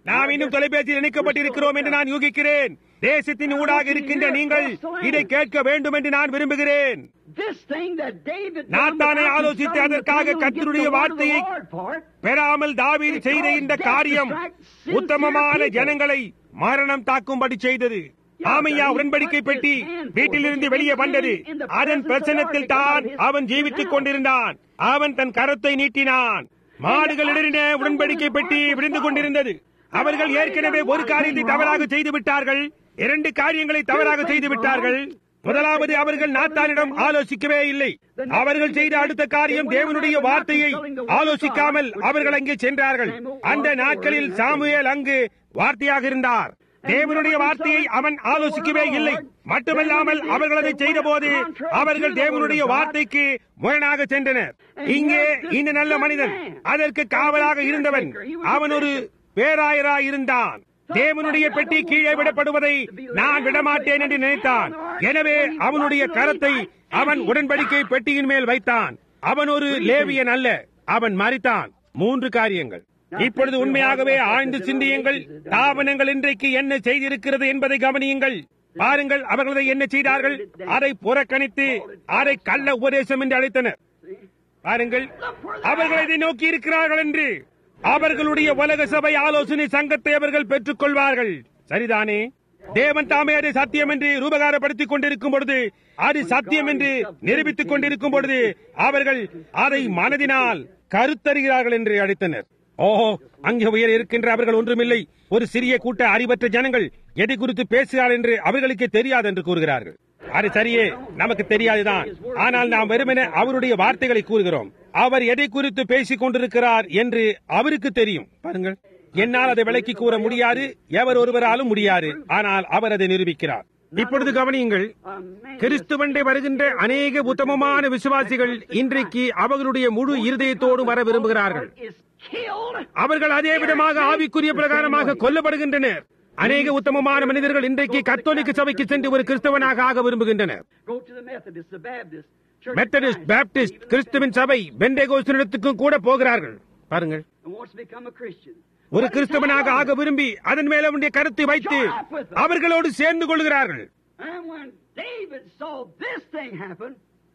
நாம் இன்னும் தொலைபேசியில் இணைக்கப்பட்டிருக்கிறோம் என்று நான் யூகிக்கிறேன் தேசத்தின் ஊடாக இருக்கின்ற நீங்கள் இதை கேட்க வேண்டும் என்று நான் விரும்புகிறேன் This thing that David done நாத்தானை without ஆலோசித்து consulting the அதற்காக people and get கர்த்தருடைய the word of the வார்த்தையை Lord for it. பெறாமல் தாவீது செய்த இந்த காரியம் உத்தமமான ஜனங்களை மரணம் தாக்கும்படி செய்தது ஆமையா உடன்படிக்கை பெட்டி வீட்டிலிருந்து வெளியே வந்தது அதன் பிரச்சனத்தில் தான் அவன் ஜீவித்துக் கொண்டிருந்தான் அவன் தன் கரத்தை நீட்டினான் மாடுகள் இடறின உடன்படிக்கை பெட்டி விழுந்து கொண்டிருந்தது அவர்கள் ஏற்கனவே ஒரு காரியத்தை தவறாக செய்து விட்டார்கள் இரண்டு காரியங்களை தவறாக செய்து விட்டார்கள் முதலாவது அவர்கள் நாத்தானிடம் ஆலோசிக்கவே இல்லை அவர்கள் செய்த அடுத்த காரியம் தேவனுடைய வார்த்தையை ஆலோசிக்காமல் அவர்கள் அங்கே சென்றார்கள் அந்த நாட்களில் சாமுவேல் அங்கு வார்த்தையாக இருந்தார் தேவனுடைய வார்த்தையை அவன் ஆலோசிக்கவே இல்லை மட்டுமல்லாமல் அவர்கள் அதை செய்த போது அவர்கள் தேவனுடைய வார்த்தைக்கு முரணாக சென்றனர் இங்கே இந்த நல்ல மனிதன் அதற்கு காவலாக இருந்தவன் அவன் ஒரு பேராயராய் இருந்தான் தேவனுடைய பெட்டி கீழே விடப்படுவதை நான் விடமாட்டேன் என்று நினைத்தான் எனவே அவனுடைய கரத்தை அவன் உடன்படிக்கை பெட்டியின் மேல் வைத்தான் அவன் ஒரு லேவியன் அல்ல அவன் மறித்தான் மூன்று காரியங்கள் இப்பொழுது உண்மையாகவே ஆழ்ந்து சிந்தியுங்கள் தாபனங்கள் இன்றைக்கு என்ன செய்திருக்கிறது என்பதை கவனியுங்கள் பாருங்கள் அவர்கள் அதை என்ன செய்தார்கள் அதை புறக்கணித்து அதை கள்ள உபதேசம் என்று அழைத்தனர் பாருங்கள் அவர்கள் இதை நோக்கி இருக்கிறார்கள் என்று அவர்களுடைய உலக சபை ஆலோசனை சங்கத்தை அவர்கள் பெற்றுக் கொள்வார்கள் சரிதானே தேவன் தாமே அதை சத்தியம் என்று ரூபகாரப்படுத்திக் கொண்டிருக்கும் பொழுது அது சத்தியம் என்று நிரூபித்துக் கொண்டிருக்கும் பொழுது அவர்கள் அதை மனதினால் கருத்தறிகிறார்கள் என்று அழைத்தனர் ஓஹோ அங்கே உயர இருக்கின்ற அவர்கள் ஒன்றுமில்லை ஒரு சிறிய கூட்ட அறிவற்ற ஜனங்கள் எதை குறித்து பேசுகிறார் என்று அவர்களுக்கு தெரியாது என்று கூறுகிறார்கள் அது சரியே நமக்கு தெரியாதுதான் ஆனால் நாம் வெறுமனே அவருடைய வார்த்தைகளை கூறுகிறோம் அவர் எதை குறித்து பேசிக் கொண்டிருக்கிறார் என்று அவருக்கு தெரியும் பாருங்கள் என்னால் அதை விளக்கி கூற முடியாது எவர் ஒருவராலும் முடியாது ஆனால் அவர் அதை நிரூபிக்கிறார் இப்பொழுது கவனியுங்கள் கிறிஸ்துவண்டை வருகின்ற அநேக உத்தமமான விசுவாசிகள் இன்றைக்கு அவர்களுடைய முழு இருதயத்தோடு வர விரும்புகிறார்கள் is killed. அவர்கள் அதே விதமாக ஆவிக்குரிய பிரகாரமாக கொல்லப்படுகின்றனர் அநேக உத்தமமான மனிதர்கள் இன்றைக்கு கத்தோலிக்க சபைக்கு சென்று ஒரு கிறிஸ்தவனாக ஆக விரும்புகின்றனர் Go to the Methodist, the Baptist, Church of Methodist Christ, Baptist கிறிஸ்துவின் சபை பெண்டேகோஸ்தினத்துக்கும் கூட போகிறார்கள் பாருங்கள் and wants to become a Christian. ஒரு கிறிஸ்தவனாக ஆக விரும்பி அதன் மேல அவனுடைய கருத்தை வைத்து அவர்களோடு சேர்ந்து கொள்கிறார்கள் And when David saw this thing happen,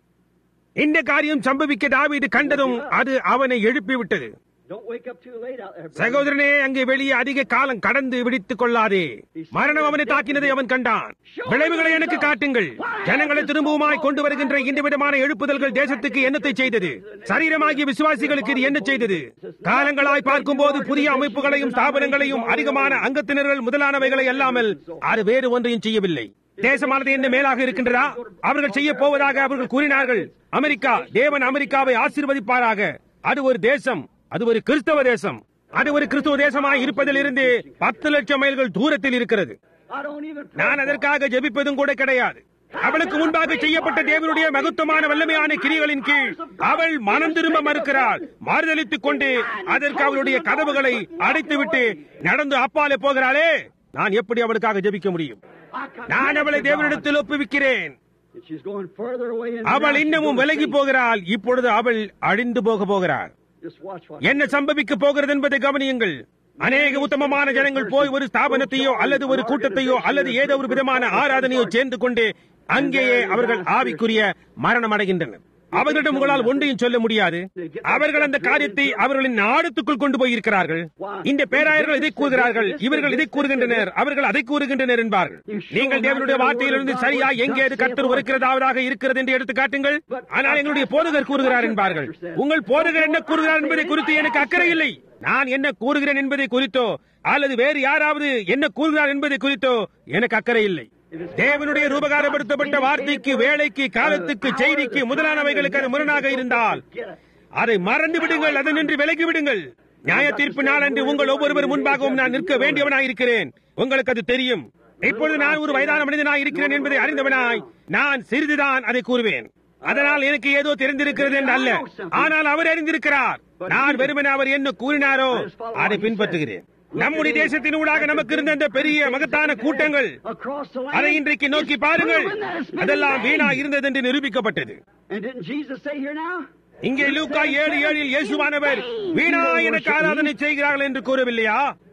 இந்த காரியம் சம்பவிக்க தாவீது கண்டதும் அது அவனை எழுப்பிவிட்டது don't wake up too late out there. brother. சகோதரனே அங்கே வெளியே அதிக காலம் கடந்து விடித்துக் கொள்ளாதே மரணம் அவனை தாக்கினதை அவன் கண்டான் விளைவுகளை எனக்கு காட்டுங்கள் ஜனங்களை திரும்பவுமாய் கொண்டு வருகின்ற இந்த விதமான எழுப்புதல்கள் தேசத்துக்கு என்னத்தை செய்தது சரீரமாகிய விசுவாசிகளுக்கு இது என்ன செய்தது காலங்களாய் பார்க்கும்போது புதிய அமைப்புகளையும் ஸ்தாபனங்களையும் அதிகமான அங்கத்தினர்கள் முதலானவைகளை அல்லாமல் அது வேறு ஒன்றையும் செய்யவில்லை தேசமானது என்ன மேலாக இருக்கின்றதா அவர்கள் செய்ய போவதாக அவர்கள் கூறினார்கள் அமெரிக்கா தேவன் அமெரிக்காவை ஆசீர்வதிப்பாராக அது ஒரு தேசம் அது ஒரு கிறிஸ்தவ தேசம் அது ஒரு கிறிஸ்துவ தேசமாய் இருப்பதில் இருந்து பத்து லட்சம் மைல்கள் தூரத்தில் இருக்கிறது I don't even pray நான் for it. அதற்காக ஜெபிப்பதும் கூட கிடையாது அவளுக்கு முன்பாக செய்யப்பட்ட தேவனுடைய மகத்துவமான வல்லமையான கிரிகளின் கீழ் அவள் மனம் திரும்ப மறுக்கிறாள் மாறுதலித்துக் கொண்டு அதற்கு அவளுடைய கதவுகளை அடைத்துவிட்டு நடந்து அப்பாலே போகிறாளே நான் எப்படி அவளுக்காக ஜெபிக்க முடியும் I come நான் அவளை தேவனிடத்தில் ஒப்புவிக்கிறேன் And she's going further away. And அவள் now she's இன்னமும் gonna விலகி sink. போகிறாள் இப்பொழுது அவள் அழிந்து போக போகிறாள் Just watch what. என்ன சம்பவிக்க போகிறது என்பதை கவனியுங்கள் அநேக உத்தமமான ஜனங்கள் போய் ஒரு ஸ்தாபனத்தையோ அல்லது ஒரு கூட்டத்தையோ அல்லது ஏதோ ஒரு விதமான ஆராதனையோ சேர்ந்து கொண்டு அங்கேயே அவர்கள் ஆவிக்குரிய மரணம் அடைகின்றனர் அவர்களிடம் உங்களால் ஒன்றையும் சொல்ல முடியாது அவர்கள் அந்த காரியத்தை அவர்களின் நாடத்துக்குள் கொண்டு போயிருக்கிறார்கள் இந்த பேராயர்கள் இதை கூறுகிறார்கள் இவர்கள் இதை கூறுகின்றனர் அவர்கள் அதை கூறுகின்றனர் என்பார்கள் நீங்கள் தேவனுடைய வார்த்தையிலிருந்து சரியா எங்கே அது கர்த்தர் உரைக்கிறதாவது இருக்கிறது என்று எடுத்து காட்டுங்கள் ஆனால் எங்களுடைய போதகர் கூறுகிறார் என்பார்கள் உங்கள் போதகர் என்ன கூறுகிறார் என்பதை குறித்து எனக்கு அக்கறை இல்லை நான் என்ன கூறுகிறேன் என்பதை குறித்தோ அல்லது வேறு யாராவது என்ன கூறுகிறார் என்பதை குறித்தோ எனக்கு அக்கறை இல்லை தேவனுடைய ரூபகாரப்படுத்தப்பட்ட வார்த்தைக்கு வேலைக்கு காலத்துக்கு செய்திக்கு முதலானவைகளுக்கு அது முரணாக இருந்தால் அதை மறந்து விடுங்கள் அதனின்றி விலகி விடுங்கள் நியாய தீர்ப்பு நாளன்று உங்கள் ஒவ்வொருவர் முன்பாகவும் நான் நிற்க வேண்டியவனாய் இருக்கிறேன் உங்களுக்கு அது தெரியும் இப்பொழுது நான் ஒரு வயதான மனிதனாய் இருக்கிறேன் என்பதை அறிந்தவனாய் நான் சிறிதுதான் அதை கூறுவேன் அதனால் எனக்கு ஏதோ தெரிந்திருக்கிறது என்று அல்ல ஆனால் அவர் அறிந்திருக்கிறார் நான் வெறுமனே அவர் என்ன கூறினாரோ அதை பின்பற்றுகிறேன் நம்முடைய தேசத்தின் ஊடாக நமக்கு இருந்த அந்த பெரிய மகத்தான கூட்டங்கள் Across the land. அதை இன்றைக்கு நோக்கி பாருங்கள் Proven that it's been அதெல்லாம் in வீணா vain. இருந்தது என்று நிரூபிக்கப்பட்டது And didn't Jesus say here now? இங்கே லூக்கா ஏழு ஏழில் இயேசுவானவர் வீணா எனக்கு ஆராதனை செய்கிறார்கள் என்று கூறவில்லையா In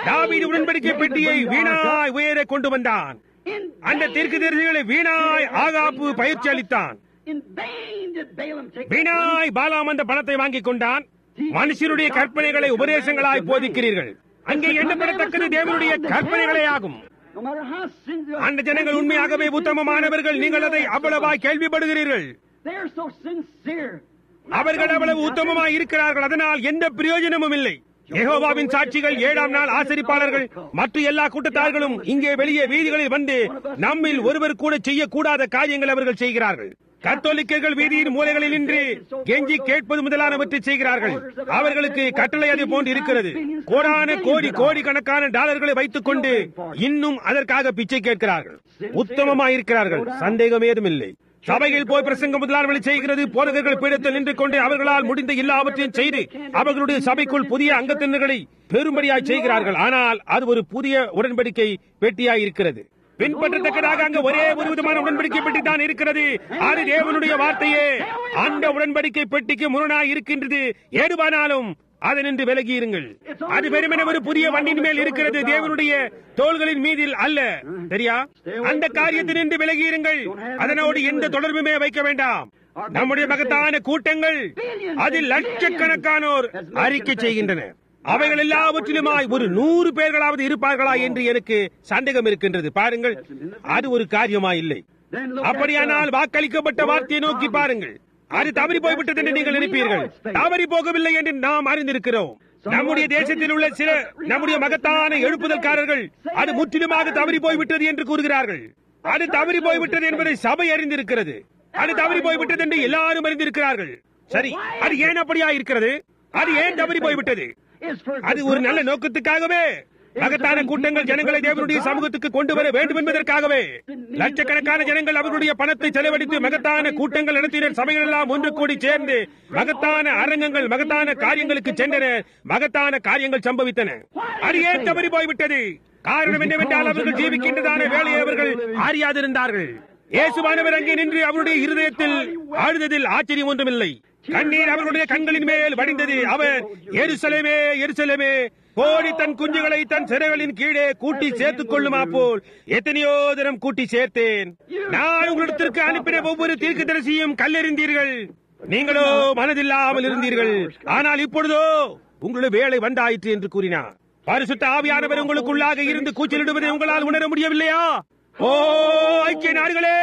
தாவீது உடன்படிக்கை பெட்டியை வீணாய் உயர கொண்டு வந்தான் In அந்த vain தீர்க்க தரிசிகளை வீணாய் ஆகாப்பு பயிற்சி அளித்தான் In vain did Balaam take வீணாய் பாலாம் அந்த பணத்தை வாங்கிக் கொண்டான் மனுஷருடைய கற்பனைகளை உபதேசங்களாய் போதிக்கிறீர்கள் அங்கே எண்ணப்படத்தக்கது தேவனுடைய கற்பனைகளே ஆகும் No matter how sincere. அந்த ஜனங்கள் உண்மையாகவே உத்தமமானவர்கள் நீங்கள் அதை அவ்வளவாய் கேள்விப்படுகிறீர்கள் They are so sincere. அவர்கள் அவ்வளவு உத்தமமாய் இருக்கிறார்கள் அதனால் எந்த பிரயோஜனமும் இல்லை யெகோவாவின் சாட்சிகள் ஏழாம் நாள் ஆசரிப்பாளர்கள் மற்ற எல்லா கூட்டத்தார்களும் இங்கே வெளியே வீதிகளில் வந்து நம்மில் ஒருவர் கூட செய்யக்கூடாத காரியங்கள் அவர்கள் செய்கிறார்கள் கத்தோலிக்கர்கள் வீதியின் மூலைகளில் நின்று கெஞ்சி கேட்பது முதலானவற்றை செய்கிறார்கள் அவர்களுக்கு கட்டளை அது போன்று இருக்கிறது கோடான கோடி கோடி கணக்கான டாலர்களை வைத்துக் கொண்டு இன்னும் அதற்காக பிச்சை கேட்கிறார்கள் உத்தமமாயிருக்கிறார்கள் சந்தேகம் ஏதும் இல்லை சபையில் போய் பிரசங்கம் முதலாளர்களை செய்கிறது போதகர்கள் பீடத்தில் நின்று கொண்டு அவர்களால் முடிந்த எல்லாவற்றையும் செய்து அவர்களுடைய சபைக்குள் புதிய அங்கத்தினர்களை பெரும்படியாய் செய்கிறார்கள் ஆனால் அது ஒரு புதிய உடன்படிக்கை பெட்டியாய் இருக்கிறது பின்பற்றத்தக்கதாக அங்க ஒரே ஒரு விதமான உடன்படிக்கை பெட்டி தான் இருக்கிறது அது தேவனுடைய வார்த்தையே அந்த உடன்படிக்கை பெட்டிக்கு முரணாய் இருக்கின்றது ஏதுவானாலும் அதனின்று விலகி இருங்கள் அது வெறுமனே ஒரு புதிய வண்டியின் மேல் இருக்கிறது தேவனுடைய தோள்களின் மீதில் அல்ல சரியா அந்த காரியத்தினின்று விலகி இருங்கள் அதனோடு எந்த தொடர்புமே வைக்க வேண்டாம் நம்முடைய மகத்தான கூட்டங்கள் அதில் லட்சக்கணக்கானோர் அறிக்கை செய்கின்றன அவைகள் எல்லாவற்றிலுமாய் ஒரு நூறு பேர்களாவது இருப்பார்களா என்று எனக்கு சந்தேகம் இருக்கின்றது பாருங்கள் அது ஒரு காரியமா இல்லை Then look அப்படியானால் வாக்களிக்கப்பட்ட வார்த்தையை நோக்கி பாருங்கள் அது தவறி போய்விட்டது என்று நீங்கள் நினைப்பீர்கள் தவறி போகவில்லை என்று நாம் அறிந்திருக்கிறோம் நம்முடைய தேசத்தில் உள்ள சில நம்முடைய மகத்தான எழுப்புதல்காரர்கள் அது முற்றிலுமாக தவறி போய்விட்டது என்று கூறுகிறார்கள் அது தவறி போய்விட்டது என்பதை சபை அறிந்திருக்கிறது அது தவறி போய்விட்டது என்று எல்லாரும் அறிந்திருக்கிறார்கள் சரி அது ஏன் அப்படியா இருக்கிறது அது ஏன் தவறி போய்விட்டது is for அது ஒரு நல்ல நோக்கத்துக்காகவே மகத்தான கூட்டங்கள் ஜனங்களை தேவனுடைய சமூகத்துக்கு கொண்டு வர வேண்டும் என்பதற்காகவே லட்சக்கணக்கான ஜனங்கள் அவர்களுடைய பணத்தை செலவழித்து மகத்தான கூட்டங்கள் நடத்தினர் சபைகள் எல்லாம் ஒன்று கூடி சேர்ந்து மகத்தான அரங்கங்கள் மகத்தான காரியங்களுக்கு சென்றனர் மகத்தான காரியங்கள் சம்பவித்தன அது ஏன் தவறி போய்விட்டது காரணம் என்னவென்றால் அவர்கள் ஜீவிக்கின்றதான வேலையை அவர்கள் அறியாதிருந்தார்கள் இயேசுவானவர் அங்கே நின்று அவருடைய இருதயத்தில் அழுததில் ஆச்சரியம் ஒன்றுமில்லை கண்ணீர் அவர்களுடைய கண்களின் மேல் வடிந்தது அவர் எருசலேமே எருசலேமே கோடி தன் குஞ்சுகளை தன் சிறைகளின் கீழே கூட்டி சேர்த்துக் கொள்ளுமா போல் எத்தனையோ தினம் கூட்டி சேர்த்தேன் நான் உங்களிடத்திற்கு அனுப்பின ஒவ்வொரு தீர்க்கதரிசியும் கல்லெறிந்தீர்கள் நீங்களோ மனதில்லாமல் இருந்தீர்கள் ஆனால் இப்பொழுதோ உங்களுடைய வேலை வந்தாயிற்று என்று கூறினார் பரிசுத்த ஆவியானவர் உங்களுக்குள்ளாக இருந்து கூச்சலிடுவதை உங்களால் உணர முடியவில்லையா ஓ ஐக்கிய நாடுகளே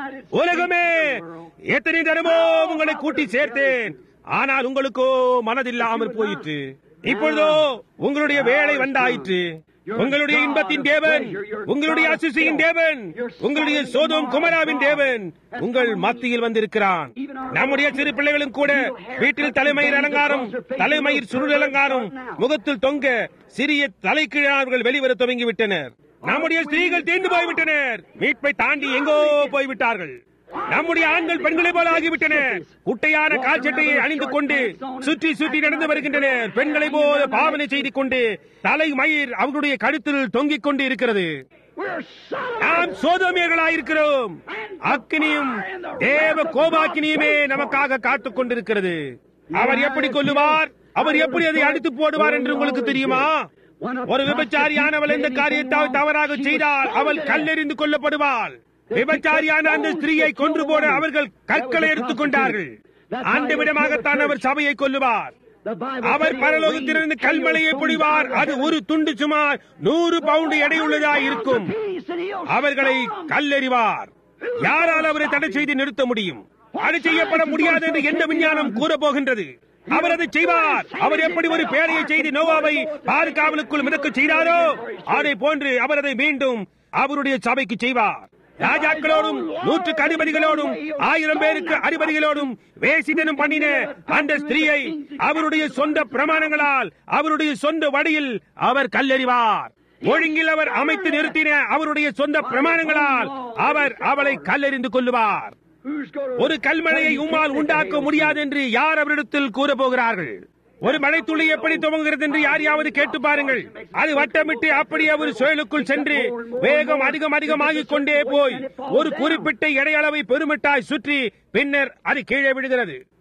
உலகமே எத்தனை தரமோ உங்களை கூட்டி சேர்த்தேன் ஆனால் உங்களுக்கோ மனதில்லாமல் போயிற்று இப்பொழுதோ உங்களுடைய வேலை வந்தாயிற்று உங்களுடைய இன்பத்தின் தேவன் உங்களுடைய அசுசியின் தேவன் உங்களுடைய சோதோம் குமராவின் தேவன் உங்கள் மத்தியில் வந்திருக்கிறான் நம்முடைய சிறு பிள்ளைகளும் கூட வீட்டில் தலைமயிர் அலங்காரம் தலைமயிர் சுருள் அலங்காரம் முகத்தில் தொங்க சிறிய தலைக்கீழார்கள் வெளிவர துவங்கிவிட்டனர் நம்முடைய ஸ்திரீகள் தீர்ந்து போய்விட்டனர் மீட்பை தாண்டி எங்கோ போய்விட்டார்கள் நம்முடைய ஆண்கள் பெண்களை போல ஆகிவிட்டனர் குட்டையான கால்சட்டையை அணிந்து கொண்டு சுற்றி சுற்றி நடந்து வருகின்றனர் பெண்களை போல பாவனை செய்து கொண்டு தலை மயிர் அவர்களுடைய கழுத்தில் தொங்கிக் கொண்டு இருக்கிறது We're Sodom. நாம் சோதமியர்களாயிருக்கிறோம் அக்கினியும் தேவ கோபாக்கினியுமே நமக்காக காத்துக் கொண்டிருக்கிறது அவர் எப்படி கொல்லுவார் அவர் எப்படி அதை அடித்து போடுவார் என்று உங்களுக்கு தெரியுமா ஒரு விபச்சாரியானவள் இந்த காரியத்தை தவறாக செய்தால் அவள் கல்லெறிந்து கொல்லப்படுவாள் விபச்சாரியான அந்த ஸ்திரீயை கொன்று போட அவர்கள் கற்களை எடுத்துக் கொண்டார்கள் அந்த விதமாகத்தான் அவர் சபையை கொல்லுவார் The Bible our said he பரலோகத்திலிருந்து will கல்மலையை raise பொழிவார் stones அது out of ஒரு துண்டு சுமார் நூறு பவுண்டு எடையுள்ளதாய் இருக்கும் Peace and he'll அவர்களை stone 'em. கல்லெறிவார் யாரால் அவரை தடை செய்து நிறுத்த முடியும் அது செய்யப்பட முடியாது என்று எந்த விஞ்ஞானம் கூற போகின்றது அவர் அதை செய்வார் அவர் எப்படி ஒரு பேழையை செய்து நோவாவை பாதுகாவலுக்குள் மிதக்க செய்தாரோ அதை போன்று அவர் அதை மீண்டும் அவருடைய சபைக்கு செய்வார் ராஜாக்களோடும் நூற்றுக்கு அதிபதிகளோடும் ஆயிரம் பேருக்கு அதிபதிகளோடும் வேசிதனம் பண்ணின அந்த ஸ்திரீயை அவருடைய சொந்த பிரமாணங்களால் அவருடைய சொந்த வழியில் அவர் கல்லெறிவார் ஒழுங்கில் அவர் அமைத்து நிறுத்தின அவருடைய சொந்த பிரமாணங்களால் அவர் அவளை கல்லெறிந்து கொள்ளுவார் Who's going ஒரு கல்மழையை உம்மால் உண்டாக்க முடியாது என்று யார் அவரிடத்தில் கூற போகிறார்கள் ஒரு மழைத்துளி எப்படி துவங்குகிறது என்று யாரையாவது கேட்டு பாருங்கள் அது வட்டமிட்டு அப்படியே ஒரு சுழலுக்குள் சென்று வேகம் அதிகம் அதிகமாகிக் கொண்டே போய் ஒரு குறிப்பிட்ட எடையளவை பெருமிட்டாய் சுற்றி பின்னர் அது கீழே விழுகிறது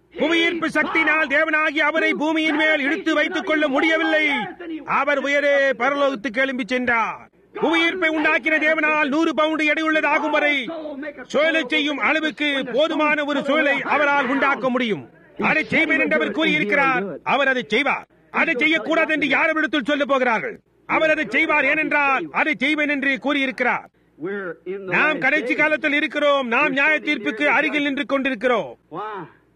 புவியீர்ப்பு சக்தியினால் தேவனாகி அவரை பூமியின் மேல் இழுத்து வைத்துக் கொள்ள முடியவில்லை அவர் உயரே பரலோகத்துக்கு எழும்பி சென்றார் புவியீர்ப்பை உண்டாக்கின தேவனால் நூறு பவுண்டு எடையுள்ளதாகும் வரை சுழலை செய்யும் அளவுக்கு போதுமான ஒரு சூழலை அவரால் உண்டாக்க முடியும் அதை செய்வேன் என்று அவர் கூறியிருக்கிறார் அவர் அதை செய்வார் அதை செய்யக்கூடாது என்று யாரும் இடத்தில் சொல்ல போகிறார்கள் அவர் அதை செய்வார் ஏனென்றால் அதை செய்வேன் என்று கூறியிருக்கிறார் We're in the நாம் last கடைசி days. காலத்தில் இருக்கிறோம் நாம் நியாய தீர்ப்புக்கு அருகில் நின்று கொண்டிருக்கிறோம் Why?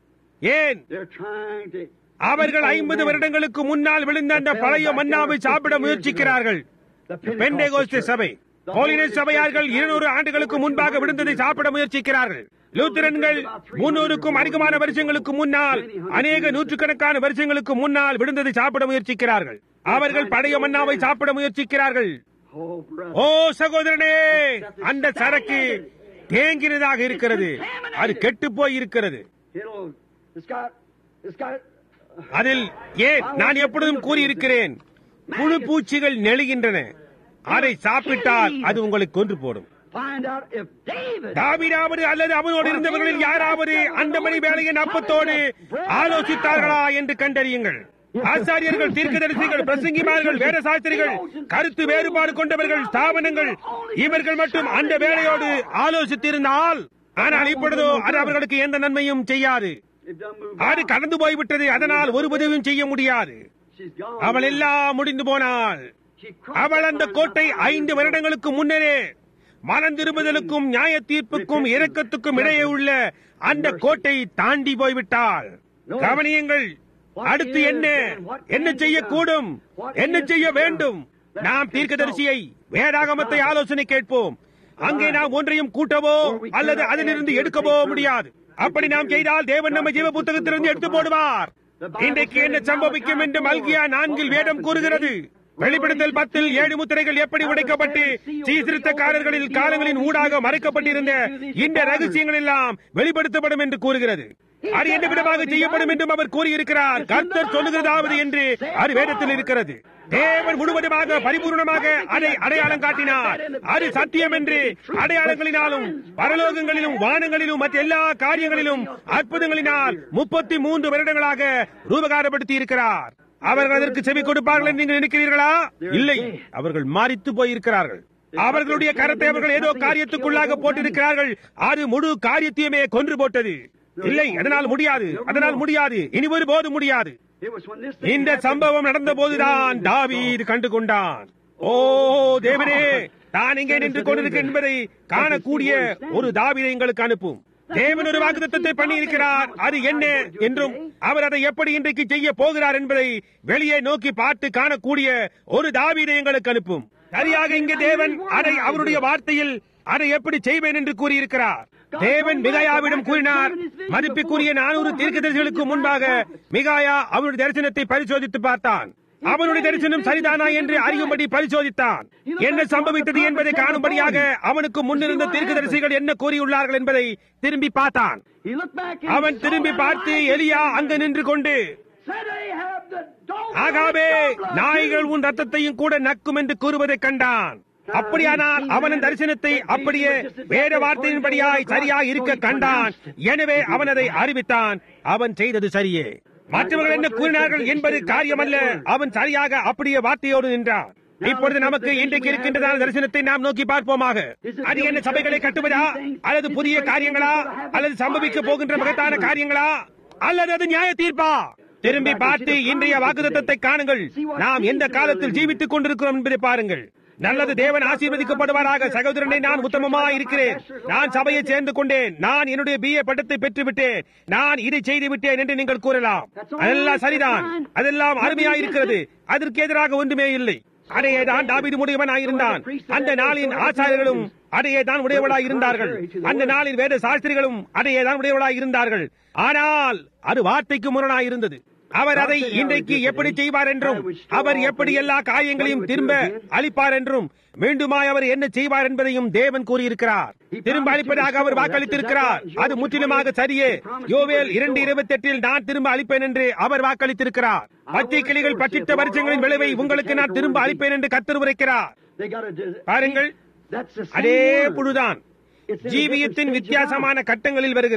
ஏன் They're trying to. அவர்கள் ஐம்பது வருடங்களுக்கு முன்னால் விழுந்த அந்த பழைய மன்னாவை சாப்பிட முயற்சிக்கிறார்கள் The Pentecostal பெண்டேகோஸ்தே church. சபை ஹோலினஸ் சபையார்கள் இருநூறு ஆண்டுகளுக்கு முன்பாக விழுந்ததை சாப்பிட முயற்சிக்கிறார்கள் லூத்தரன்கள் முன்னூறுக்கும் அதிகமான வருஷங்களுக்கு முன்னால் அநேக நூற்றுக்கணக்கான வருஷங்களுக்கு முன்னால் விழுந்ததை சாப்பிட முயற்சிக்கிறார்கள் அவர்கள் பழைய மன்னாவை சாப்பிட முயற்சிக்கிறார்கள் Oh, brother. ஓ சகோதரனே அந்த சரக்கு தேங்கினதாக இருக்கிறது அது கெட்டு போய் இருக்கிறது It'll, it's got, it's got, அதில் ஏன் நான் எப்பொழுதும் கூறியிருக்கிறேன் புழு பூச்சிகள் நெழுகின்றன அதை சாப்பிட்டால் அது உங்களை கொன்று போடும் find out if David. தாவீதாவது அல்லது அவனோடு இருந்தவர்களில் யாராவது அந்த மணி வேலையின் அப்பத்தோடு ஆலோசித்தார்களா என்று கண்டறியுங்கள் ஆசாரியர்கள் தீர்க்கதரிசிகள் பிரசங்கிமார்கள் வேத சாஸ்திரிகள் கருத்து வேறுபாடு கொண்டவர்கள் ஸ்தாபனங்கள் இவர்கள் மட்டும் அந்த வேலையோடு ஆலோசித்திருந்தால் ஆனால் இப்பொழுதோ அது அவர்களுக்கு எந்த நன்மையும் செய்யாது They've done moved அது கடந்து போய்விட்டது அதனால் ஒரு உதவியும் செய்ய முடியாது She's gone. அவள் எல்லாம் முடிந்து போனாள் She crossed அவள் that அந்த line கோட்டை behind ஐந்து the வருடங்களுக்கு முன்னரே மனம் திரும்புதலுக்கும் நியாய தீர்ப்புக்கும் இரக்கத்துக்கும் இடையே உள்ள அந்த கோட்டை தாண்டி போய்விட்டாள் கவனியுங்கள் அடுத்து என்ன என்ன செய்யக்கூடும் என்ன செய்ய வேண்டும் நாம் தீர்க்கதரிசியை வேதாகமத்தை ஆலோசனை கேட்போம் அங்கே நாம் ஒன்றையும் கூட்டவோ அல்லது அதிலிருந்து எடுக்கவோ முடியாது அப்படி நாம் செய்தால் தேவன் நம்ம ஜீவ புத்தகத்திலிருந்து எடுத்து போடுவார் இன்றைக்கு என்ன சம்பவிக்கும் என்று மல்கியா நான்கில் வேதம் கூறுகிறது வெளிப்படுத்தல் பத்தில் ஏழு முத்திரைகள் எப்படி உடைக்கப்பட்டு சீர்திருத்தக்காரர்களில் காலங்களின் ஊடாக மறைக்கப்பட்டிருந்த இந்த ரகசியங்கள் எல்லாம் வெளிப்படுத்தப்படும் என்று கூறுகிறது அது என்ன விதமாக செய்யப்படும் என்றும் அவர் கூறியிருக்கிறார் கர்த்தர் சொல்லுகிறதாவது என்று அது வேதத்தில் இருக்கிறது தேவன் முழுவதுமாக பரிபூர்ணமாக அதை அடையாளம் காட்டினார் அது சத்தியம் என்று அடையாளங்களினாலும் பரலோகங்களிலும் வானங்களிலும் மற்ற எல்லா காரியங்களிலும் அற்புதங்களினால் முப்பத்தி மூன்று வருடங்களாக ரூபகாரப்படுத்தி இருக்கிறார் அவர்கள் அதற்கு செவி கொடுப்பார்கள் என்று நீங்கள் நினைக்கிறீர்களா இல்லை அவர்கள் மாறித்து போயிருக்கிறார்கள் அவர்களுடைய கரத்தை அவர்கள் ஏதோ காரியத்துக்குள்ளாக போட்டிருக்கிறார்கள் அது முழு காரியத்தையுமே கொன்று போட்டது இல்லை அதனால் முடியாது அதனால் முடியாது இனி ஒருபோது முடியாது It was when this இந்த சம்பவம் நடந்த போதுதான் தாவீது கண்டு கொண்டான் ஓ தேவனே தான் இங்கே நின்று கொண்டிருக்க என்பதை காணக்கூடிய ஒரு தாவீதை எங்களுக்கு அனுப்பும் தேவன் ஒரு வாக்குத்தத்தை பண்ணி இருக்கிறார் அது என்ன என்றும் அவர் அதை எப்படி இன்றைக்கு செய்ய போகிறார் என்பதை வெளியே நோக்கி பார்த்து காணக்கூடிய ஒரு தாவீதை எங்களுக்கு அனுப்பும் சரியாக இங்கே தேவன் அதை அவருடைய வார்த்தையில் அதை எப்படி செய்வேன் என்று கூறியிருக்கிறார் தேவன் மிகாயாவிடம் கூறினார் மதிப்புக்குரிய நானூறு தீர்க்கதரிசிகளுக்கு முன்பாக மிகாயா அவருடைய தரிசனத்தை பரிசோதித்து பார்த்தான் அவனுடைய தரிசனம் சரிதானா என்று அறியும்படி பரிசோதித்தான் என்ன சம்பவித்தது என்பதை காணும்படியாக அவனுக்கு முன்னிருந்த தீர்க்கதரிசிகள் என்ன கூறியுள்ளார்கள் என்பதை திரும்பி பார்த்தான் He looked back and அவன் saw திரும்பி that பார்த்து lion. எலியா அங்கு நின்று கொண்டு Said Ahab, the dog ஆகாவே will lick your blood நாய்கள் too." உன் ரத்தத்தையும் கூட நக்கும் என்று கூறுவதைக் கண்டான் அப்படியானால் அவன் தரிசனத்தை அப்படியே வேத வார்த்தையின்படியாய் சரியாய் இருக்க கண்டான் எனவே அவன் அதை அறிவித்தான் அவன் செய்தது சரியே மற்றவர்கள் என்ன கூறினார்கள் என்பது காரியமல்ல அவன் சரியாக அப்படியே வார்த்தையோடு நின்றான் இப்பொழுது நமக்கு இன்றைக்கு இருக்கின்றதான தரிசனத்தை நாம் நோக்கி பார்ப்போமாக அது என்ன சபைகளை கட்டுவதா அல்லது புதிய காரியங்களா அல்லது சம்பவிக்க போகின்ற மகத்தான காரியங்களா அல்லது அது நியாய தீர்ப்பா திரும்பி பார்த்து இன்றைய வாக்குத்தத்தை காணுங்கள் நாம் எந்த காலத்தில் ஜீவித்துக் கொண்டிருக்கிறோம் என்பதை பாருங்கள் நல்லது தேவன் ஆசீர்வதிக்கப்படுவாராக சகோதரனை நான் உத்தமமா இருக்கிறேன் நான் சபையை சேர்ந்து கொண்டேன் நான் என்னுடைய பிஏ பட்டத்தை பெற்று விட்டேன் நான் இதை செய்து விட்டேன் என்று நீங்கள் கூறலாம் அதெல்லாம் சரிதான் அதெல்லாம் அருமையா இருக்கிறது அதற்கு எதிராக ஒன்றுமே இல்லை அதையே தான் தாபீது உடையவனாய் இருந்தான் அந்த நாளின் ஆச்சாரியர்களும் அதையே தான் உடையவளாய் இருந்தார்கள் அந்த நாளின் வேத சாஸ்திரிகளும் அதையே தான் உடையவளாய் இருந்தார்கள் ஆனால் அது வார்த்தைக்கு முரணாய் இருந்தது அவர் அதை இன்றைக்கு எப்படி செய்வார் என்றும் அவர் எப்படி எல்லா காரியங்களையும் திரும்ப அளிப்பார் என்றும் மீண்டுமாய் அவர் என்ன செய்வார் என்பதையும் தேவன் கூறியிருக்கிறார் திரும்ப அளிப்பதாக அவர் வாக்களித்திருக்கிறார் அது முற்றிலுமாக சரியே யோவேல் இரண்டு இருபத்தி எட்டில் நான் திரும்ப அளிப்பேன் என்று அவர் வாக்களித்திருக்கிறார் பச்சை கிளிகள் பச்சிட்ட வருஷங்களின் விளைவை உங்களுக்கு நான் திரும்ப அளிப்பேன் என்று கத்தர் உரைக்கிறார் They got a, பாருங்கள் that's the same அதே word. புழுதான் It's in a ஜீவியத்தின் different stage of வித்தியாசமான கட்டங்களில் வருகிறது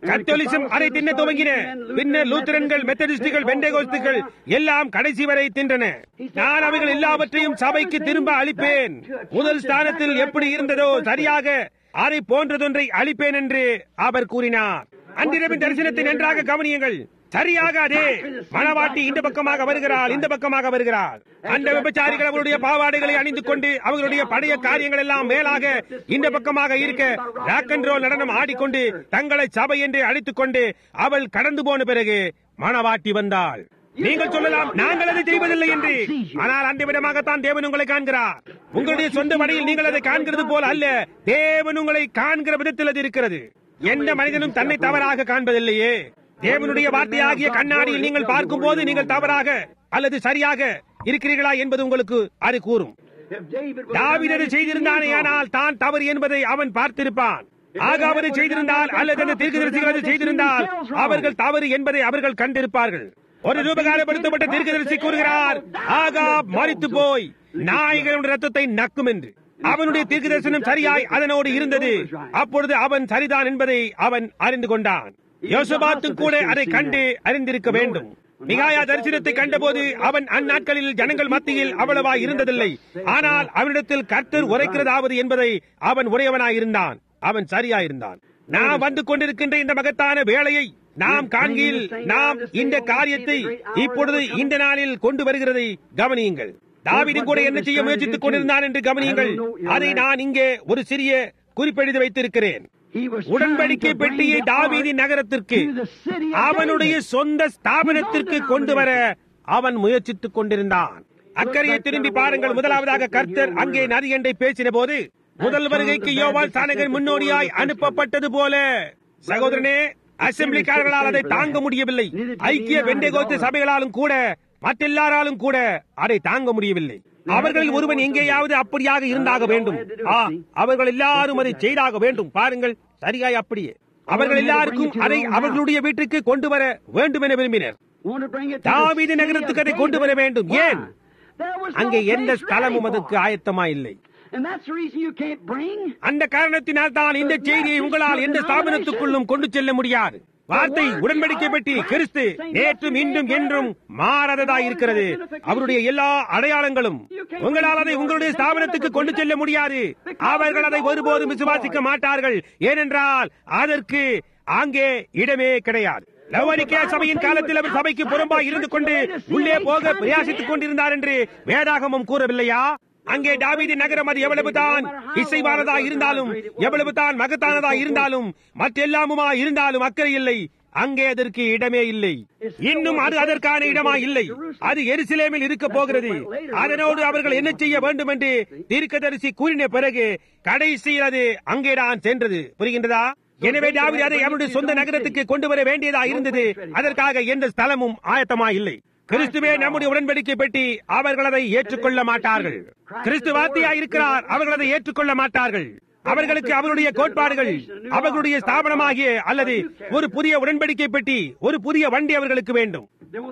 கத்தோலிசம் அதை தின்ன துவங்கின பின்னர் லூத்தரன்கள் மெத்தடிஸ்டுகள் பெண்டகோஸ்துகள் எல்லாம் கடைசி வரை தின்றன நான் அவைகள் எல்லாவற்றையும் சபைக்கு திரும்ப அளிப்பேன் முதல் ஸ்தானத்தில் எப்படி இருந்ததோ சரியாக அதை போன்றதொன்றை அளிப்பேன் என்று அவர் கூறினார் அன்றிரவின் தரிசனத்தை நன்றாக கவனியுங்கள் சரியாக அதே மணவாட்டி இந்த பக்கமாக வருகிறாள் இந்த பக்கமாக வருகிறாள் அந்த விபச்சாரிகள் அவருடைய பாவாடைகளை அணிந்து கொண்டு அவர்களுடைய பழைய காரியங்கள் எல்லாம் மேலாக இந்த பக்கமாக இருக்க ராக் அண்ட் ரோல் நடனம் ஆடிக்கொண்டு தங்களை சபை என்று அழைத்துக் கொண்டு அவள் கடந்து போன பிறகு மணவாட்டி வந்தாள் நீங்கள் சொல்லலாம் நாங்கள் அதை செய்வதில்லை என்று ஆனால் அந்த விதமாகத்தான் தேவன் உங்களை காண்கிறார் உங்களுடைய சொந்த வழியில் நீங்கள் அதை காண்கிறது போல அல்ல தேவன் உங்களை காண்கிற விதத்தில் அது இருக்கிறது எந்த மனிதனும் தன்னை தவறாக காண்பதில்லையே தேவனுடைய வார்த்தையாகிய கண்ணாடியில் நீங்கள் பார்க்கும் போது நீங்கள் தவறாக அல்லது சரியாக இருக்கிறீர்களா என்பது உங்களுக்கு அது கூறும் தாவீது செய்திருந்தானே ஆனால் தான் தவறு என்பதை அவன் பார்த்திருப்பான் ஆக அவரை செய்திருந்தால் அல்லது அந்த தீர்க்கதரிசிகள் அதை செய்திருந்தால் அவர்கள் தவறு என்பதை அவர்கள் கண்டிருப்பார்கள் ஒரு ரூபகாரப்படுத்தப்பட்ட தீர்க்கதரிசி கூறுகிறார் ஆகா மறித்து போய் நாய்களுடைய ரத்தத்தை நக்கும் என்று அவனுடைய தீர்க்க தரிசனம் சரியாய் அதனோடு இருந்தது அப்பொழுது அவன் சரிதான் என்பதை அவன் அறிந்து கொண்டான் யோசபாத்தும் கூட அதை கண்டு அறிந்திருக்க வேண்டும் மிகாயா தரிசனத்தை கண்டபோது அவன் அந்நாட்களில் ஜனங்கள் மத்தியில் அவ்வளவா இருந்ததில்லை ஆனால் அவனிடத்தில் கர்த்தர் உரைக்கிறதாவது என்பதை அவன் உடையவனாயிருந்தான் அவன் சரியாயிருந்தான் நாம் வந்து கொண்டிருக்கின்ற இந்த மகத்தான வேலையை நாம் காண்கையில் நாம் இந்த காரியத்தை இப்பொழுது இந்த நாளில் கொண்டு வருகிறதை கவனியுங்கள் தாவிடும் கூட என்ன செய்ய முயற்சித்துக் கொண்டிருந்தான் என்று கவனியுங்கள் அதை நான் இங்கே ஒரு சிறிய குறிப்பெழுதி வைத்திருக்கிறேன் உடன்படிக்கை பெட்டியை தாவீதின் நகரத்திற்கு அவனுடைய சொந்த ஸ்தாபனத்திற்கு கொண்டு வர அவன் முயற்சித்துக் கொண்டிருந்தான் அக்கறையை திரும்பி பாருங்கள் முதலாவதாக கர்த்தர் அங்கே நரியண்டை பேசின போது முதல் வருகைக்கு யோவான் சானகர் முன்னோடியாய் அனுப்பப்பட்டது போல சகோதரனே அசம்பிளிக்காரர்களால் அதை தாங்க முடியவில்லை ஐக்கிய வெண்டைகோத்து சபைகளாலும் கூட மற்றெல்லாராலும் கூட அதை தாங்க முடியவில்லை அவர்களில் ஒருவன் எங்கேயாவது அப்படியாக இருந்தாக வேண்டும் ஆ அவர்கள் எல்லாரும் அதை செய்தாக வேண்டும் பாருங்கள் சரியாய் அப்படியே அவர்கள் எல்லாருக்கும் அதை அவர்களுடைய வீட்டுக்கு கொண்டு வர வேண்டும் என விரும்பினர் தாவீது நகரத்துக்கு அதை கொண்டு வர வேண்டும் ஏன் அங்கே எந்த ஸ்தலமும் அதற்கு ஆயத்தமா இல்லை அந்த காரணத்தினால் தான் இந்த செய்தியை உங்களால் எந்த ஸ்தாபனத்துக்குள்ளும் கொண்டு செல்ல முடியாது வார்த்தை உடன்படிக்கை பெட்டி கிறிஸ்து நேற்றும் இன்றும் என்றும் மாறாததா இருக்கிறது அவருடைய எல்லா அடையாளங்களும் உங்களால் அதை உங்களுடைய ஸ்தாபனத்துக்கு கொண்டு செல்ல முடியாது அவர்கள் அதை ஒருபோதும் விசுவாசிக்க மாட்டார்கள் ஏனென்றால் அதற்கு அங்கே இடமே கிடையாது லவனிக்கே சபையின் காலத்தில் அவர் சபைக்கு புறம்பாய் இருந்து கொண்டு உள்ளே போக பிரயாசித்துக் கொண்டிருந்தார் என்று வேதாகமம் கூறவில்லையா அங்கே தாவீது நகரம் அது எவ்வளவு தான் இசைவானதா இருந்தாலும் எவ்வளவு தான் மகத்தானதா இருந்தாலும் மற்றெல்லாமுமா இருந்தாலும் அக்கறை இல்லை அங்கே அதற்கு இடமே இல்லை இன்னும் அது அதற்கான இடமா இல்லை அது எருசலேமில் இருக்க போகிறது அதனோடு அவர்கள் என்ன செய்ய வேண்டும் என்று தீர்க்கதரிசி கூறின பிறகு கடைசியில் அது அங்கேதான் சென்றது புரிகின்றதா எனவே தாவீது அதை அவருடைய சொந்த நகரத்துக்கு கொண்டு வர வேண்டியதா இருந்தது அதற்காக எந்த ஸ்தலமும் ஆயத்தமா இல்லை கிறிஸ்துவே நம்முடைய உடன்படிக்கை பெட்டி அவர்கள் அதை ஏற்றுக்கொள்ள மாட்டார்கள் கிறிஸ்து வார்த்தையா இருக்கிறார் அவர்கள் அதை ஏற்றுக்கொள்ள மாட்டார்கள் அவர்களுக்கு அவருடைய கோட்பாடுகள் அவர்களுடைய ஸ்தாபனமாகிய அல்லது ஒரு புதிய உடன்படிக்கை பெட்டி ஒரு புதிய வண்டி அவர்களுக்கு வேண்டும்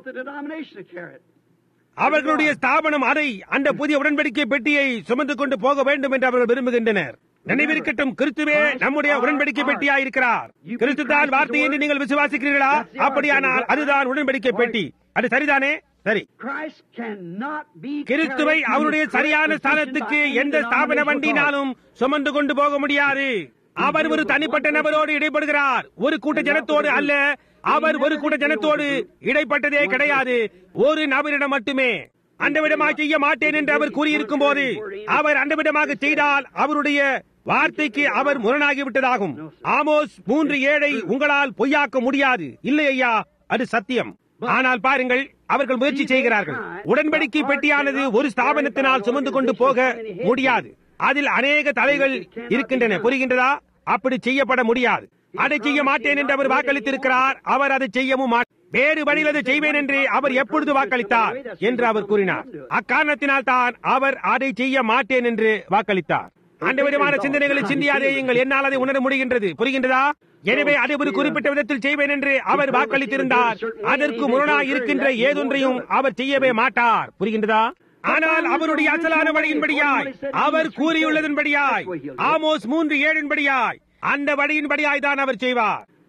அவர்களுடைய ஸ்தாபனம் அதை அந்த புதிய உடன்படிக்கை பெட்டியை சுமந்து கொண்டு போக வேண்டும் என்று அவர்கள் விரும்புகின்றனர் நினைவிருக்கட்டும் கிறிஸ்துவே நம்முடைய உடன்படிக்கை பெட்டியா இருக்கிறார் கிறிஸ்து தான் வார்த்தை என்று நீங்கள் விசுவாசிக்கிறீர்களா அப்படியானால் அதுதான் உடன்படிக்கை பெட்டி அது சரிதானே சரி கிறிஸ்துவை அவருடைய சரியான ஸ்தானத்துக்கு எந்த ஸ்தாபன வண்டினாலும் சுமந்து கொண்டு போக முடியாது அவர் ஒரு தனிப்பட்ட நபரோடு இடைப்படுகிறார் ஒரு கூட்ட ஜனத்தோடு அல்ல அவர் ஒரு கூட்ட ஜனத்தோடு இடைப்பட்டதே கிடையாது ஒரு நபரிடம் மட்டுமே அந்த விடமாக செய்ய மாட்டேன் என்று அவர் கூறியிருக்கும் போது அவர் அந்த விடமாக செய்தால் அவருடைய வார்த்தைக்கு அவர் முரணாகிவிட்டதாகும் ஆமோஸ் மூன்று ஏழை உங்களால் பொய்யாக்க முடியாது இல்லை ஐயா அது சத்தியம் ஆனால் பாருங்கள் அவர்கள் முயற்சி செய்கிறார்கள் உடன்படிக்கை பெட்டியானது ஒரு ஸ்தாபனத்தினால் சுமந்து கொண்டு போக முடியாது அதில் அநேக தலைகள் இருக்கின்றன புரிகின்றதா அப்படி செய்யப்பட முடியாது அதை செய்ய மாட்டேன் என்று அவர் வாக்களித்திருக்கிறார் அவர் அதை செய்யவும் வேறு வழியில் அதை செய்வேன் என்று அவர் எப்பொழுது வாக்களித்தார் என்று அவர் கூறினார் அக்காரணத்தினால் தான் அவர் அதை செய்ய மாட்டேன் என்று வாக்களித்தார் அந்த விதமான சிந்தனைகளை சிந்தியாதேயுங்கள் என்னால் அதை உணர முடிகின்றது புரிகின்றதா எனவே அதை ஒரு குறிப்பிட்ட விதத்தில் செய்வேன் என்று அவர் வாக்களித்திருந்தார் அதற்கு முரணாய் இருக்கின்ற ஏதொன்றையும் அவர் செய்யவே மாட்டார் புரிகின்றதா ஆனால் அவருடைய அசலான வழியின்படியாய் அவர் கூறியுள்ளதன்படியாய் ஆமோஸ் மூன்று ஏழின்படியாய் அந்த வழியின்படியாய் தான் அவர் செய்வார்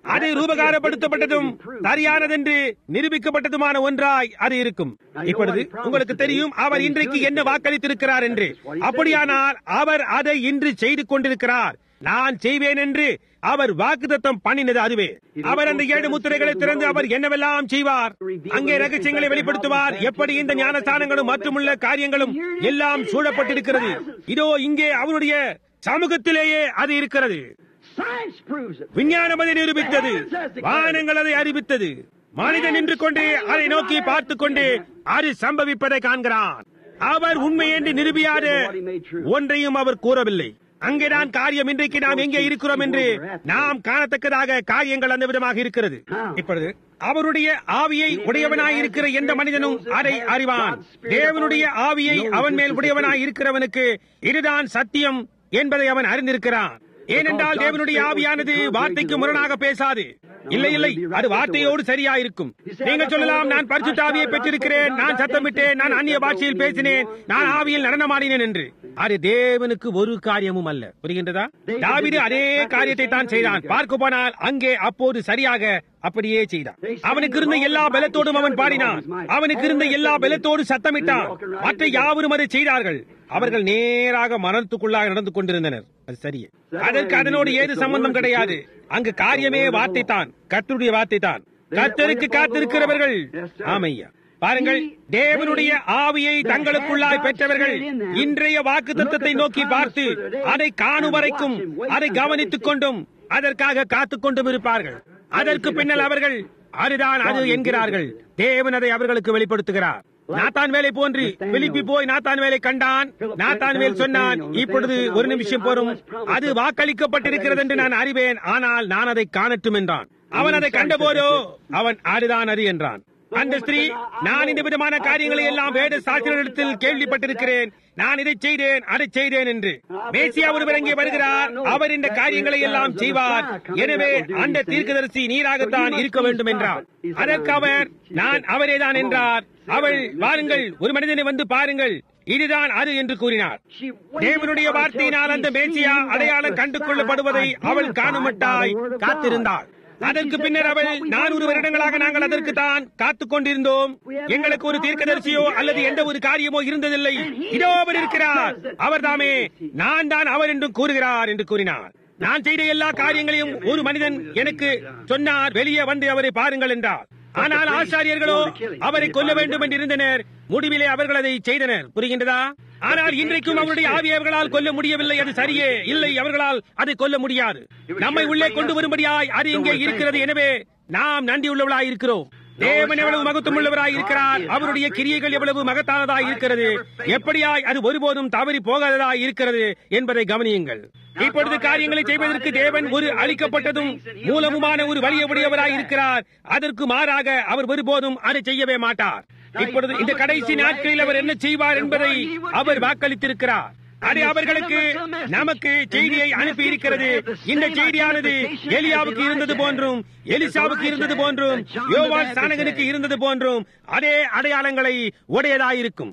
அது ரூபகாரப்படுத்தப்பட்டதும் சரியானதென்று நிரூபிக்கப்பட்டதுமான ஒன்றாய் அது இருக்கும் இப்பொழுது உங்களுக்கு தெரியும் அவர் இன்றைக்கு என்ன வாக்களித்திருக்கிறார் என்று அப்படியானால் அவர் அதை இன்று செய்து கொண்டிருக்கிறார் நான் செய்வேன் என்று அவர் வாக்குத்தத்தம் பண்ணினது அதுவே அவர் அந்த ஏழு முத்திரைகளை திறந்து அவர் என்னவெல்லாம் செய்வார் அங்கே ரகசியங்களை வெளிப்படுத்துவார் எப்படி இந்த ஞானஸ்தானங்களும் மற்றுமுள்ள காரியங்களும் எல்லாம் சூழப்பட்டிருக்கிறது இதோ இங்கே அவருடைய சமூகத்திலேயே அது இருக்கிறது Science proves it. விஞ்ஞானம் அதை நிரூபித்தது வானங்கள் அதை அறிவித்தது மனிதன் நின்று கொண்டு அதை நோக்கி பார்த்துக் கொண்டு அது சம்பவிப்பதை காண்கிறான் அவர் உண்மை என்று நிரூபியாத ஒன்றையும் அவர் கூறவில்லை அங்கேதான் காரியம் இன்றைக்கு நாம் எங்கே இருக்கிறோம் என்று நாம் காணத்தக்கதாக காரியங்கள் அந்த விதமாக இருக்கிறது இப்பொழுது அவருடைய ஆவியை உடையவனாய் இருக்கிற எந்த மனிதனும் அதை அறிவான் தேவனுடைய ஆவியை அவன் மேல் உடையவனாய் இருக்கிறவனுக்கு இதுதான் சத்தியம் என்பதை அவன் அறிந்திருக்கிறான் ஏனென்றால் தேவனுடைய ஆவியானது வார்த்தைக்கு முரணாக பேசாது இல்லை இல்லை அது வார்த்தையோடு சரியா இருக்கும் நீங்கள் சொல்லலாம் நான் பரிசுத்த ஆவியை பெற்றிருக்கிறேன் நான் சத்தமிட்டேன் நான் அந்நிய பாஷையில் பேசினேன் நான் ஆவியில் நடனமாடினேன் என்று அது தேவனுக்கு ஒரு காரியமும் அல்ல புரிகின்றதா தாவீது அதே காரியத்தை தான் செய்தான் பார்க்க போனால் அங்கே அப்போது சரியாக அப்படியே செய்தான் அவனுக்கு இருந்த எல்லா பலத்தோடும் அவன் பாடினான் அவனுக்கு இருந்த எல்லா பலத்தோடு சத்தமிட்டான் மற்ற யாவரும் அதை செய்தார்கள் அவர்கள் நேராக மனத்துக்குள்ளாக நடந்து கொண்டிருந்தனர் அது சரியே அதற்கு அதனோடு ஏது சம்பந்தம் கிடையாது அங்கு காரியமே வார்த்தை தான் கர்த்தருடைய வார்த்தை தான் கர்த்தருக்கு காத்திருக்கிறவர்கள் ஆமையா பாருங்கள் தேவனுடைய ஆவியை தங்களுக்குள்ளாய் பெற்றவர்கள் இன்றைய வாக்கு தத்துவத்தை நோக்கி பார்த்து அதை காணும் வரைக்கும் அதை கவனித்துக் கொண்டும் அதற்காக காத்துக் கொண்டும் இருப்பார்கள் அதற்கு பின்னல் அவர்கள் அதுதான் அது என்கிறார்கள் தேவன் அதை அவர்களுக்கு வெளிப்படுத்துகிறார் நாத்தான் வேலை போன்று பிலிப்பி போய் நாத்தான் வேலை கண்டான் நாத்தான் வேல் சொன்னான் இப்பொழுது ஒரு நிமிஷம் போரும் அது வாக்களிக்கப்பட்டிருக்கிறது என்று நான் அறிவேன் ஆனால் நான் அதை காணட்டும் என்றான் அவன் அதை கண்டபோதோ அவன் அதுதான் அறி என்றான் அந்த ஸ்திரீ நான் இந்த விதமான காரியங்களை எல்லாம் வேத சாஸ்திரத்தில் கேள்விப்பட்டிருக்கிறேன் நான் இதை செய்தேன் அதை செய்தேன் என்று மேசியா ஒருவர் இங்கே வருகிறார் அவர் இந்த காரியங்களை எல்லாம் செய்வார் எனவே அந்த தீர்க்கதரிசி நீராகத்தான் இருக்க வேண்டும் என்றார் அதற்கு அவர் நான் அவரேதான் என்றார் அவள் வாருங்கள் ஒரு மனிதனை வந்து பாருங்கள் இதுதான் அது என்று கூறினார் தேவனுடைய வார்த்தையினால் அந்த மேசியா அடையாளம் கண்டு கொள்ளப்படுவதை அவள் காணுமட்டாய் காத்திருந்தாள் அதற்கு பின்னர் அவள் நானூறு வருடங்களாக நாங்கள் அதற்கு தான் காத்துக் கொண்டிருந்தோம் எங்களுக்கு ஒரு தீர்க்கதரிசியோ அல்லது எந்த ஒரு காரியமோ இருந்ததில்லை இதோ அவர் இருக்கிறார் அவர் தாமே நான் தான் அவர் என்றும் கூறுகிறார் என்று கூறினார் நான் செய்த எல்லா காரியங்களையும் ஒரு மனிதன் எனக்கு சொன்னார் வெளியே வந்து அவரை பாருங்கள் என்றார் ஆனால் ஆசாரியர்களோ அவரை கொல்ல வேண்டும் என்று இருந்தனர் முடிவிலே அவர்கள் அதை செய்தனர் புரிகின்றதா ஆனால் இன்றைக்கும் அவருடைய ஆவியவர்களால் கொல்ல முடியவில்லை அது சரியே இல்லை அவர்களால் அதை கொல்ல முடியாது நம்மை உள்ளே கொண்டு வரும்படியாய் அது இங்கே இருக்கிறது எனவே நாம் நன்றி உள்ளவளாய் இருக்கிறோம் தேவன் எவ்வளவு மகத்துவம் உள்ளவராய் இருக்கிறார் அவருடைய கிரியைகள் எவ்வளவு மகத்தானதாய் இருக்கிறது எப்படியாய் அது ஒருபோதும் தவறி போகாததாய் இருக்கிறது என்பதை கவனியுங்கள் இப்பொழுது காரியங்களை செய்வதற்கு தேவன் ஒரு அளிக்கப்பட்டதும் மூலமுமான ஒரு வழிய உடையவராய் இருக்கிறார் அதற்கு மாறாக அவர் ஒருபோதும் அதை செய்யவே மாட்டார் இப்பொழுது இந்த கடைசி நாட்களில் அவர் என்ன செய்வார் என்பதை அவர் வாக்களித்திருக்கிறார் அது அவர்களுக்கு நமக்கு செய்தியை அனுப்பி இருக்கிறது இந்த செய்தியானது எலியாவுக்கு இருந்தது போன்றும் எலிசாவுக்கு இருந்தது போன்றும் யோவான் ஸ்நானகனுக்கு இருந்தது போன்றும் அதே அடையாளங்களை உடையதாயிருக்கும்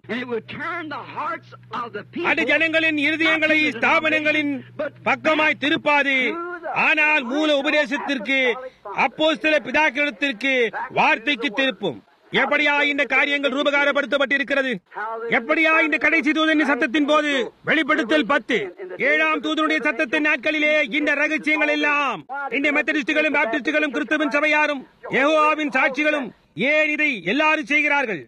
அது ஜனங்களின் இருதயங்களை ஸ்தாபனங்களின் பக்கமாய் திருப்பாது ஆனால் மூல உபதேசத்திற்கு அப்போஸ்தல பிதாக்களிடத்திற்கு வார்த்தைக்கு திருப்பும் எப்படியா இந்த காரியங்கள் ரூபகாரப்படுத்தப்பட்டிருக்கிறது எப்படியா இந்த கடைசி தூதனின் சத்தத்தின் போது வெளிப்படுத்தல் பத்து ஏழாம் தூதனுடைய சத்தத்தின் நாட்களிலே இந்த ரகசியங்கள் எல்லாம் இந்த மெத்தடிஸ்டுகளும் பாப்டிஸ்டுகளும் கிறிஸ்தவன் சபையாரும் யெகோவாவின் சாட்சிகளும் ஏன் இதை எல்லாரும் செய்கிறார்கள்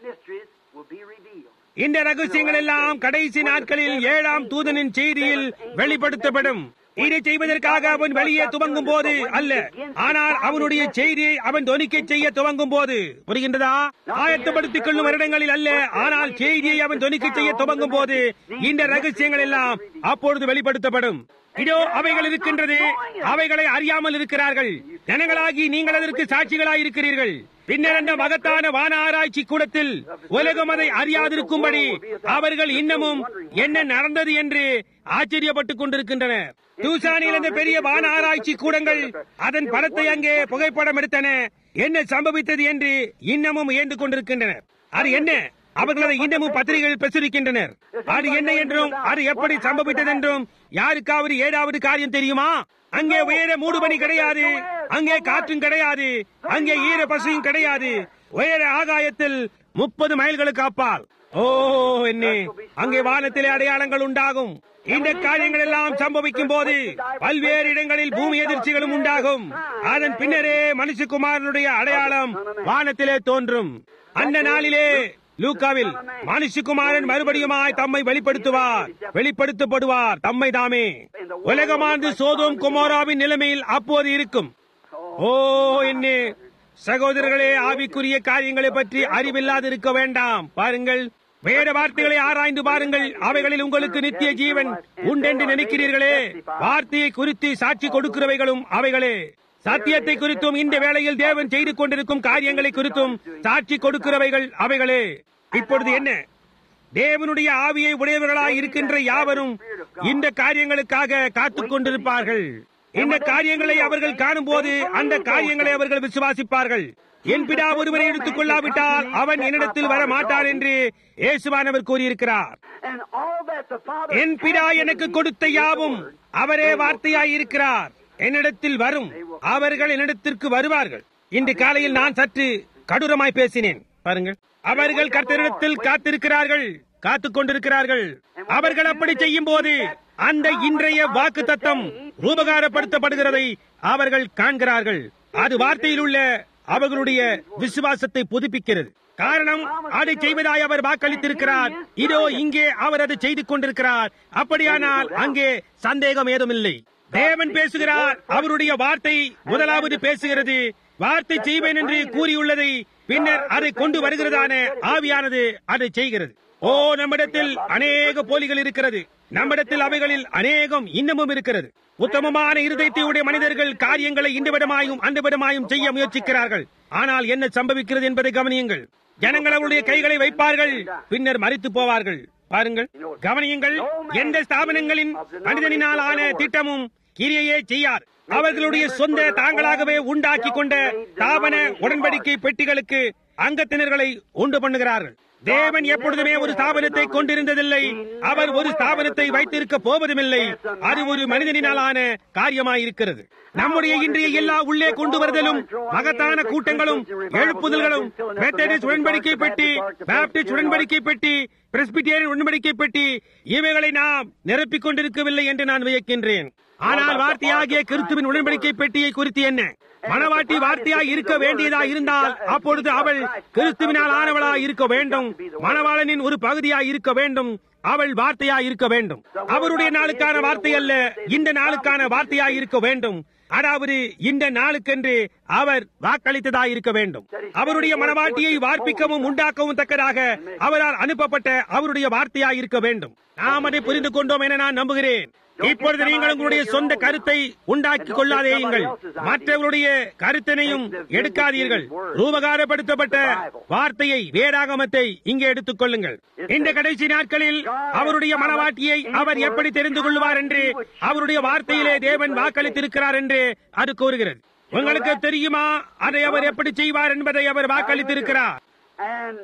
இந்த ரகசியங்கள் எல்லாம் கடைசி நாட்களில் ஏழாம் தூதனின் செய்தியில் வெளிப்படுத்தப்படும் இதை செய்வதற்காக அவன் வெளியே துவங்கும் போது அல்ல ஆனால் அவனுடைய செய்தியை அவன் தொனிக்கை செய்ய துவங்கும் போது புரிகின்றதா ஆயத்தப்படுத்திக் கொள்ளும் வருடங்களில் அல்ல ஆனால் செய்தியை அவன் தொனிக்கை செய்ய துவங்கும் போது இந்த ரகசியங்கள் எல்லாம் அப்பொழுது வெளிப்படுத்தப்படும் இதோ அவைகள் இருக்கின்றது அவைகளை அறியாமல் இருக்கிறார்கள் ஜனங்களாகி நீங்கள் அதற்கு சாட்சிகளாய் இருக்கிறீர்கள் பின்னர் அந்த மகத்தான வான ஆராய்ச்சி கூடத்தில் உலகம் அதை அறியாதிருக்கும்படி அவர்கள் இன்னமும் என்ன நடந்தது என்று ஆச்சரியப்பட்டுக் கொண்டிருக்கின்றனர் தூசானில் அந்த பெரிய வான ஆராய்ச்சி கூடங்கள் அதன் படத்தை அங்கே புகைப்படம் எடுத்தன என்ன சம்பவித்தது என்று இன்னமும் இயந்து கொண்டிருக்கின்றனர் அது என்ன அவர்கள் அதை இன்னமும் பத்திரிகைகளில் பிரசுரிக்கின்றனர் அது என்ன என்றும் அது எப்படி சம்பவித்தது என்றும் யாருக்காவது ஏதாவது காரியம் தெரியுமா அங்கே உயர மூடுபனி கிடையாது அங்கே காற்றும் கிடையாது அங்கே ஈர பசுயும் கிடையாது உயர ஆகாயத்தில் முப்பது மைல்களுக்கு அப்பால் ஓ என்ன அங்கே வானத்திலே அடையாளங்கள் உண்டாகும் இந்த காரியங்கள் எல்லாம் சம்பவிக்கும் போது பல்வேறு இடங்களில் பூமி எதிர்ச்சிகளும் உண்டாகும் அதன் பின்னரே மனுஷகுமாரனுடைய அடையாளம் வானத்திலே தோன்றும் அந்த நாளிலே லூக்காவில் மனுஷகுமாரன் மறுபடியுமாய் தம்மை வெளிப்படுத்துவார் வெளிப்படுத்தப்படுவார் தம்மை தாமே உலகமானது சோதோம் குமாராவின் நிலைமையில் அப்போது இருக்கும் ஓ என்ன சகோதரர்களே ஆவிக்குரிய காரியங்களை பற்றி அறிவில்லாது இருக்க வேண்டாம் பாருங்கள் வேற வார்த்தைகளை ஆராய்ந்து பாருங்கள் அவைகளில் உங்களுக்கு நித்திய ஜீவன் உண்டென்று நினைக்கிறீர்களே வார்த்தையை குறித்து சாட்சி கொடுக்கிறவைகளும் அவைகளே சத்தியத்தை குறித்தும் இந்த வேளையில் தேவன் செய்து கொண்டிருக்கும் காரியங்களை குறித்தும் சாட்சி கொடுக்கிறவைகள் அவைகளே இப்பொழுது என்ன தேவனுடைய ஆவியை உடையவர்களாய் இருக்கின்ற யாவரும் இந்த காரியங்களுக்காக காத்துக் கொண்டிருப்பார்கள் இந்த காரியங்களை அவர்கள் காணும்போது அந்த காரியங்களை அவர்கள் விசுவாசிப்பார்கள் என் பிதா ஒருவரை எடுத்துக் கொள்ளாவிட்டால் அவன் என்னிடத்தில் வர மாட்டான் என்று இயேசுவானவர் கூறியிருக்கிறார் And all that the Father என் பிதா எனக்கு கொடுத்த யாவும் அவரே வார்த்தையாய் இருக்கிறார் என்னிடத்தில் வரும் அவர்கள் என்னிடத்திற்கு வருவார்கள் இன்று காலையில் நான் சற்று கடூரமாய் பேசினேன் பாருங்கள் அவர்கள் கர்த்தரிடத்தில் காத்திருக்கிறார்கள் காத்துக் கொண்டிருக்கிறார்கள் அவர்கள் அப்படி செய்யும் போது அந்த இன்றைய வாக்கு தத்தம் ரூபகாரப்படுத்தப்படுகிறதை அவர்கள் காண்கிறார்கள் அது வார்த்தையில் உள்ள அவர்களுடைய விசுவாசத்தை புதுப்பிக்கிறது காரணம் அதை செய்வதாய் அவர் வாக்களித்திருக்கிறார் இதோ இங்கே அவர் அதை செய்து கொண்டிருக்கிறார் அப்படியானால் அங்கே சந்தேகம் ஏதுமில்லை தேவன் பேசுகிறார் அவருடைய வார்த்தை முதலாவது பேசுகிறது வார்த்தை செய்வேன் என்று கூறியுள்ளதை பின்னர் அதை கொண்டு வருகிறதான ஆவியானது அதை செய்கிறது ஓ நம்மிடத்தில் அநேக போலிகள் இருக்கிறது நம்மிடத்தில் அவைகளில் அநேகம் இன்னமும் இருக்கிறது உத்தமமான இருதயத்தை உடைய மனிதர்கள் காரியங்களை இந்த விடமாயும் அந்த விடமாயும் செய்ய முயற்சிக்கிறார்கள் ஆனால் என்ன சம்பவிக்கிறது என்பதை கவனியுங்கள் ஜனங்கள் அவருடைய கைகளை வைப்பார்கள் பின்னர் மறித்து போவார்கள் பாருங்கள் கவனியுங்கள் எந்த ஸ்தாபனங்களின் மனிதனினால் ஆன திட்டமும் கிரியையே செய்யார் அவர்களுடைய சொந்த தாங்களாகவே உண்டாக்கி கொண்ட ஸ்தாபன உடன்படிக்கை பெட்டிகளுக்கு அங்கத்தினர்களை உண்டு பண்ணுகிறார்கள் தேவன் எப்பொழுதுமே ஒரு ஸ்தாபனத்தை கொண்டிருந்ததில்லை அவர் ஒரு ஸ்தாபனத்தை வைத்திருக்க போவதுமில்லை அது ஒரு மனிதனினாலான காரியமாயிருக்கிறது நம்முடைய இன்றைய எல்லா உள்ளே கொண்டு வருதலும் மகத்தான கூட்டங்களும் எழுப்புதல்களும் மெத்தடிஸ்ட் உடன்படிக்கை பெட்டி பாப்டிஸ்ட் உடன்படிக்கை பெட்டி பிரஸ்பிட்டேரியன் உடன்படிக்கை பெட்டி இவைகளை நாம் நிரப்பிக் கொண்டிருக்கவில்லை என்று நான் வியக்கின்றேன் ஆனால் வார்த்தையாகிய கிறிஸ்துவின் உடன்படிக்கை பெட்டியை குறித்து என்ன மனவாட்டி வார்த்தையாய் இருக்க வேண்டியதா இருந்தால் அப்பொழுது அவள் கிறிஸ்துவினால் ஆனவளாய் இருக்க வேண்டும் மணவாளனின் ஒரு பகுதியாய் இருக்க வேண்டும் அவள் வார்த்தையாய் இருக்க வேண்டும் அவருடைய நாளுக்கான வார்த்தை அல்ல இந்த நாளுக்கான வார்த்தையாய் இருக்க வேண்டும் அதாவது இந்த நாளுக்கென்று அவர் வாக்களித்ததாய் இருக்க வேண்டும் அவருடைய மனவாட்டியை வார்ப்பிக்கவும் உண்டாக்கவும் தக்கதாக அவரால் அனுப்பப்பட்ட அவருடைய வார்த்தையாய் இருக்க வேண்டும் நாம் அதை புரிந்து கொண்டோம் என நான் நம்புகிறேன் இப்பொழுது நீங்கள் உங்களுடைய சொந்த கருத்தை உண்டாக்கி கொள்ளாதேயுங்கள் மற்றவருடைய கருத்தினையும் எடுக்காதீர்கள் ரூபகாரப்படுத்தப்பட்ட வார்த்தையை வேதாகமத்தை இங்கே எடுத்துக் கொள்ளுங்கள் இந்த கடைசி நாட்களில் அவருடைய மனவாட்டியை அவர் எப்படி தெரிந்து கொள்வார் என்று அவருடைய வார்த்தையிலே தேவன் வாக்களித்திருக்கிறார் என்று அது கூறுகிறது உங்களுக்கு தெரியுமா அதை அவர் எப்படி செய்வார் என்பதை அவர் வாக்களித்திருக்கிறார் and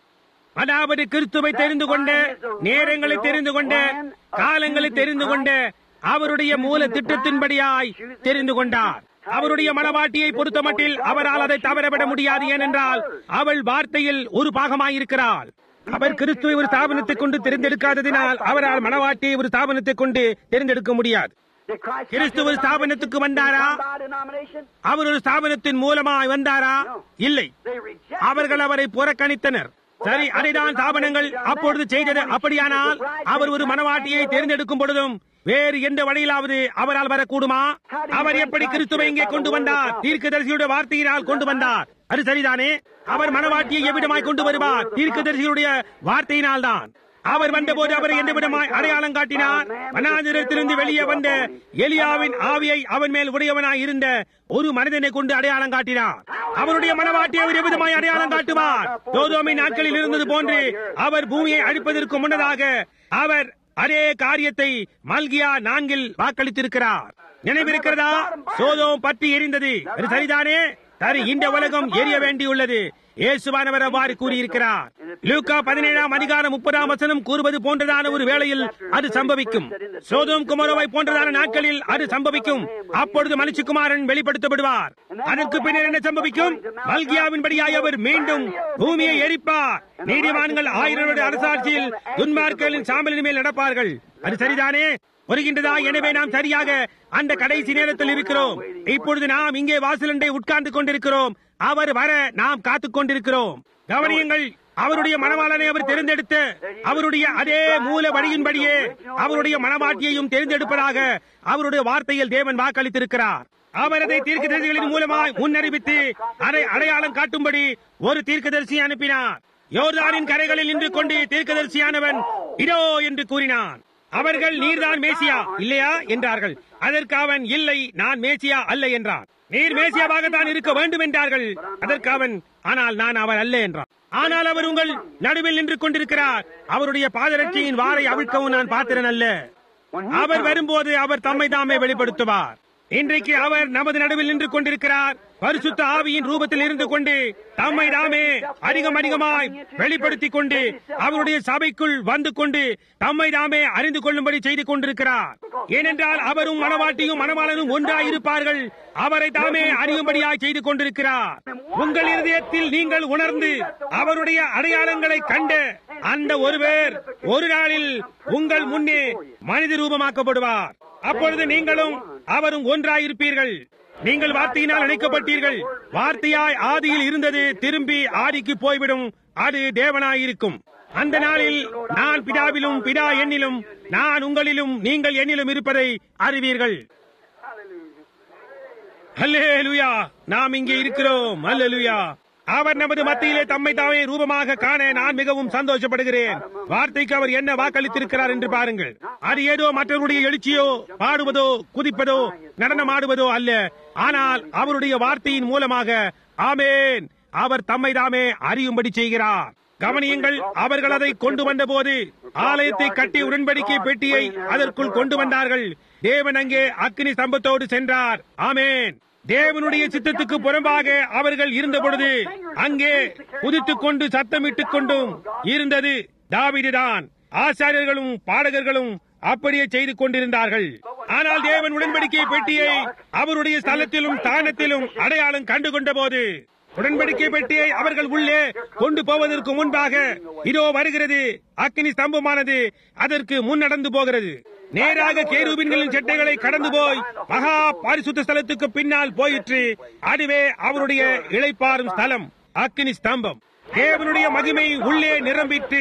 அதாவது கிறிஸ்துவை தெரிந்து கொண்ட நேரங்களை தெரிந்து கொண்ட காலங்களை தெரிந்து கொண்ட அவருடைய மூல திட்டத்தின்படியாய் தெரிந்து கொண்டார் அவருடைய மனவாட்டியை பொறுத்தமட்டில் அவரால் அதை தவறவிட முடியாது ஏனென்றால் அவள் வார்த்தையில் ஒரு பாகமாயிருக்கிறாள் அவர் கிறிஸ்துவை ஒரு ஸ்தாபனத்தை கொண்டு தெரிந்தெடுக்காததினால் அவரால் மனவாட்டியை ஒரு ஸ்தாபனத்தை கொண்டு தெரிந்தெடுக்க முடியாது did Christ கிறிஸ்து ஒரு ஸ்தாபனத்துக்கு வந்தாரா come by denomination? அவர் ஒரு ஸ்தாபனத்தின் மூலமாய் வந்தாரா இல்லை They rejected அவர்கள் அவரை புறக்கணித்தனர் சரி அதைதான் ஸ்தாபனங்கள் அப்பொழுது செய்தது அப்படியானால் அவர் ஒரு மனவாட்டியை தேர்ந்தெடுக்கும் பொழுதும் வேறு எந்த வழியிலாவது அவரால் வரக்கூடுமா அவர் எப்படி கிறிஸ்துவை இங்கே கொண்டு வந்தார் தீர்க்கதரிசியுடைய வார்த்தையினால் கொண்டு வந்தார் அது சரிதானே அவர் மனவாட்டியை எவ்விடமாய் கொண்டு வருவார் தீர்க்கதரிசியுடைய வார்த்தையினால் தான் அவர் வந்தபோது அவரை எந்த விதமாய் அடையாளம் காட்டினார் வனாந்திரத்திலிருந்து வெளியே வந்த எலியாவின் ஆவியை அவன் மேல் உடையவனாய் இருந்த ஒரு மனிதனை கொண்டு அடையாளம் காட்டினார் அவருடைய மனவாட்டியை அவர் எவ்விதமாய் அடையாளம் காட்டுவார் சோதோமின் நாட்களில் இருந்தது போன்று அவர் பூமியை அழிப்பதற்கு முன்னதாக அவர் அதே காரியத்தை மல்கியா நான்கில் வாக்களித்திருக்கிறார் நினைவிருக்கிறதா சோதோம் பற்றி எரிந்தது அது சரிதானே சரி இந்த உலகம் எரிய வேண்டியுள்ளது இயேசுவானவர் அவ்வாறு கூறியிருக்கிறார் லூக்கா பதினேழாம் அதிகாரம் முப்பதாம் வசனம் கூறுவது போன்றதான ஒரு வேளையில் அது சம்பவிக்கும் சோதோம் குமரோவை போன்றதான நாட்களில் அது சம்பவிக்கும் அப்பொழுது மனுஷகுமாரன் வெளிப்படுத்தப்படுவார் அதற்கு பின்னர் என்ன சம்பவிக்கும் மல்கியாவின்படியாய் அவர் மீண்டும் பூமியை எரிப்பார் நீதிமான்கள் ஆயிரம் அரசாட்சியில் துன்மார்க்களின் சாம்பலின் மேல் நடப்பார்கள் அது சரிதானே வருகின்றதா எனவே நாம் சரியாக அந்த கடைசி நேரத்தில் இருக்கிறோம் இப்பொழுது நாம் இங்கே வாசலண்டை உட்கார்ந்து கொண்டிருக்கிறோம் அவர் வர நாம் காத்துக் கொண்டிருக்கிறோம் கவனியுங்கள் அவருடைய மனவாளனை அவர் தேர்ந்தெடுத்த அவருடைய அதே மூல வழியின்படியே அவருடைய மனமாட்டியையும் தேர்ந்தெடுப்பதாக அவருடைய வார்த்தையில் தேவன் வாக்களித்திருக்கிறார் அவர் அதை தீர்க்கதரிசிகளின் மூலமாய் முன்னறிவித்து அதை அடையாளம் காட்டும்படி ஒரு தீர்க்கதரிசி அனுப்பினார் யோர்தானின் கரைகளில் நின்று கொண்டு தீர்க்கதரிசியானவன் இதோ என்று கூறினான் அவர்கள் நீர்தான் மேசியா இல்லையா என்றார்கள் அதற்கு அவன் இல்லை நான் மேசியா அல்ல என்றான் நீர் மேசியாவாகத்தான் இருக்க வேண்டும் என்றார்கள் அதற்கு அவன் ஆனால் நான் அவர் அல்ல என்றான் ஆனால் அவர் உங்கள் நடுவில் நின்று கொண்டிருக்கிறார் அவருடைய பாதரட்சியின் வாரை அவிழ்க்கவும் நான் பாத்திரன் அல்ல அவர் வரும்போது அவர் தம்மை தாமே வெளிப்படுத்துவார் இன்றைக்கு அவர் நமது நடுவில் நின்று கொண்டிருக்கிறார் பரிசுத்த ஆவியின் ரூபத்தில் இருந்து கொண்டு தம்மை தாமே அதிகம் அதிகமாய் வெளிப்படுத்திக் கொண்டு அவருடைய சபைக்குள் வந்து கொண்டு தம்மை தாமே அறிந்து கொள்ளும்படி செய்து கொண்டிருக்கிறார் ஏனென்றால் அவரும் மனவாட்டியும் மனவாளனும் ஒன்றாய் இருப்பார்கள் அவரை தாமே அறியும்படியாய் செய்து கொண்டிருக்கிறார் உங்கள் இருதயத்தில் நீங்கள் உணர்ந்து அவருடைய அடையாளங்களை கண்ட அந்த ஒருவர் ஒரு நாளில் உங்கள் முன்னே மனித ரூபமாக்கப்படுவார் அப்பொழுது நீங்களும் அவரும் ஒன்றாயிருப்பீர்கள் நீங்கள் வார்த்தையினால் அழைக்கப்பட்டீர்கள் வார்த்தையாய் ஆதியில் இருந்தது திரும்பி ஆதிக்கு போய்விடும் அது தேவனாயிருக்கும் அந்த நாளில் நான் பிதாவிலும் பிதா என்னிலும் நான் உங்களிலும் நீங்கள் என்னிலும் இருப்பதை அறிவீர்கள் அல்லேலுயா நாம் இங்கே இருக்கிறோம் அல்லேலுயா அவர் நமது மத்தியிலே தம்மை தாமே ரூபமாக காண நான் மிகவும் சந்தோஷப்படுகிறேன் வார்த்தைக்கு அவர் என்ன வாக்களித்திருக்கிறார் என்று பாருங்கள் அது ஏதோ மற்றவருடைய எழுச்சியோ பாடுவதோ குதிப்பதோ நடனம் ஆடுவதோ அல்ல ஆனால் அவருடைய வார்த்தையின் மூலமாக ஆமேன் அவர் தம்மை தாமே அறியும்படி செய்கிறார் கவனியுங்கள் அவர்கள் அதை கொண்டு வந்தபோது ஆலயத்தை கட்டி உடன்படிக்கை பெட்டியை அதற்குள் கொண்டு வந்தார்கள் தேவன் அங்கே அக்னி ஸ்தம்பத்தோடு சென்றார் ஆமேன் தேவனுடைய சித்தத்துக்கு புறம்பாக அவர்கள் இருந்த பொழுது அங்கே குதித்துக் கொண்டு சத்தமிட்டுக் கொண்டும் இருந்தது தாவிதுதான் ஆசாரியர்களும் பாடகர்களும் அப்படியே செய்து கொண்டிருந்தார்கள் ஆனால் தேவன் உடன்படிக்கை பெட்டியை அவருடைய ஸ்தலத்திலும் ஸ்தானத்திலும் அடையாளம் கண்டு கொண்ட போது உடன்படிக்கை பெட்டியை அவர்கள் உள்ளே கொண்டு போவதற்கு முன்பாக இதோ வருகிறது அக்னி ஸ்தம்பமானது அதற்கு முன் நடந்து போகிறது நேராக கேருபின்களின் செட்டைகளை கடந்து போய் மகா பாரிசுத்த ஸ்தலத்துக்கு பின்னால் போயிற்று அதுவே அவருடைய இளைப்பாறும் ஸ்தலம் அக்னி ஸ்தம்பம் தேவனுடைய மகிமை உள்ளே நிரம்பிட்டு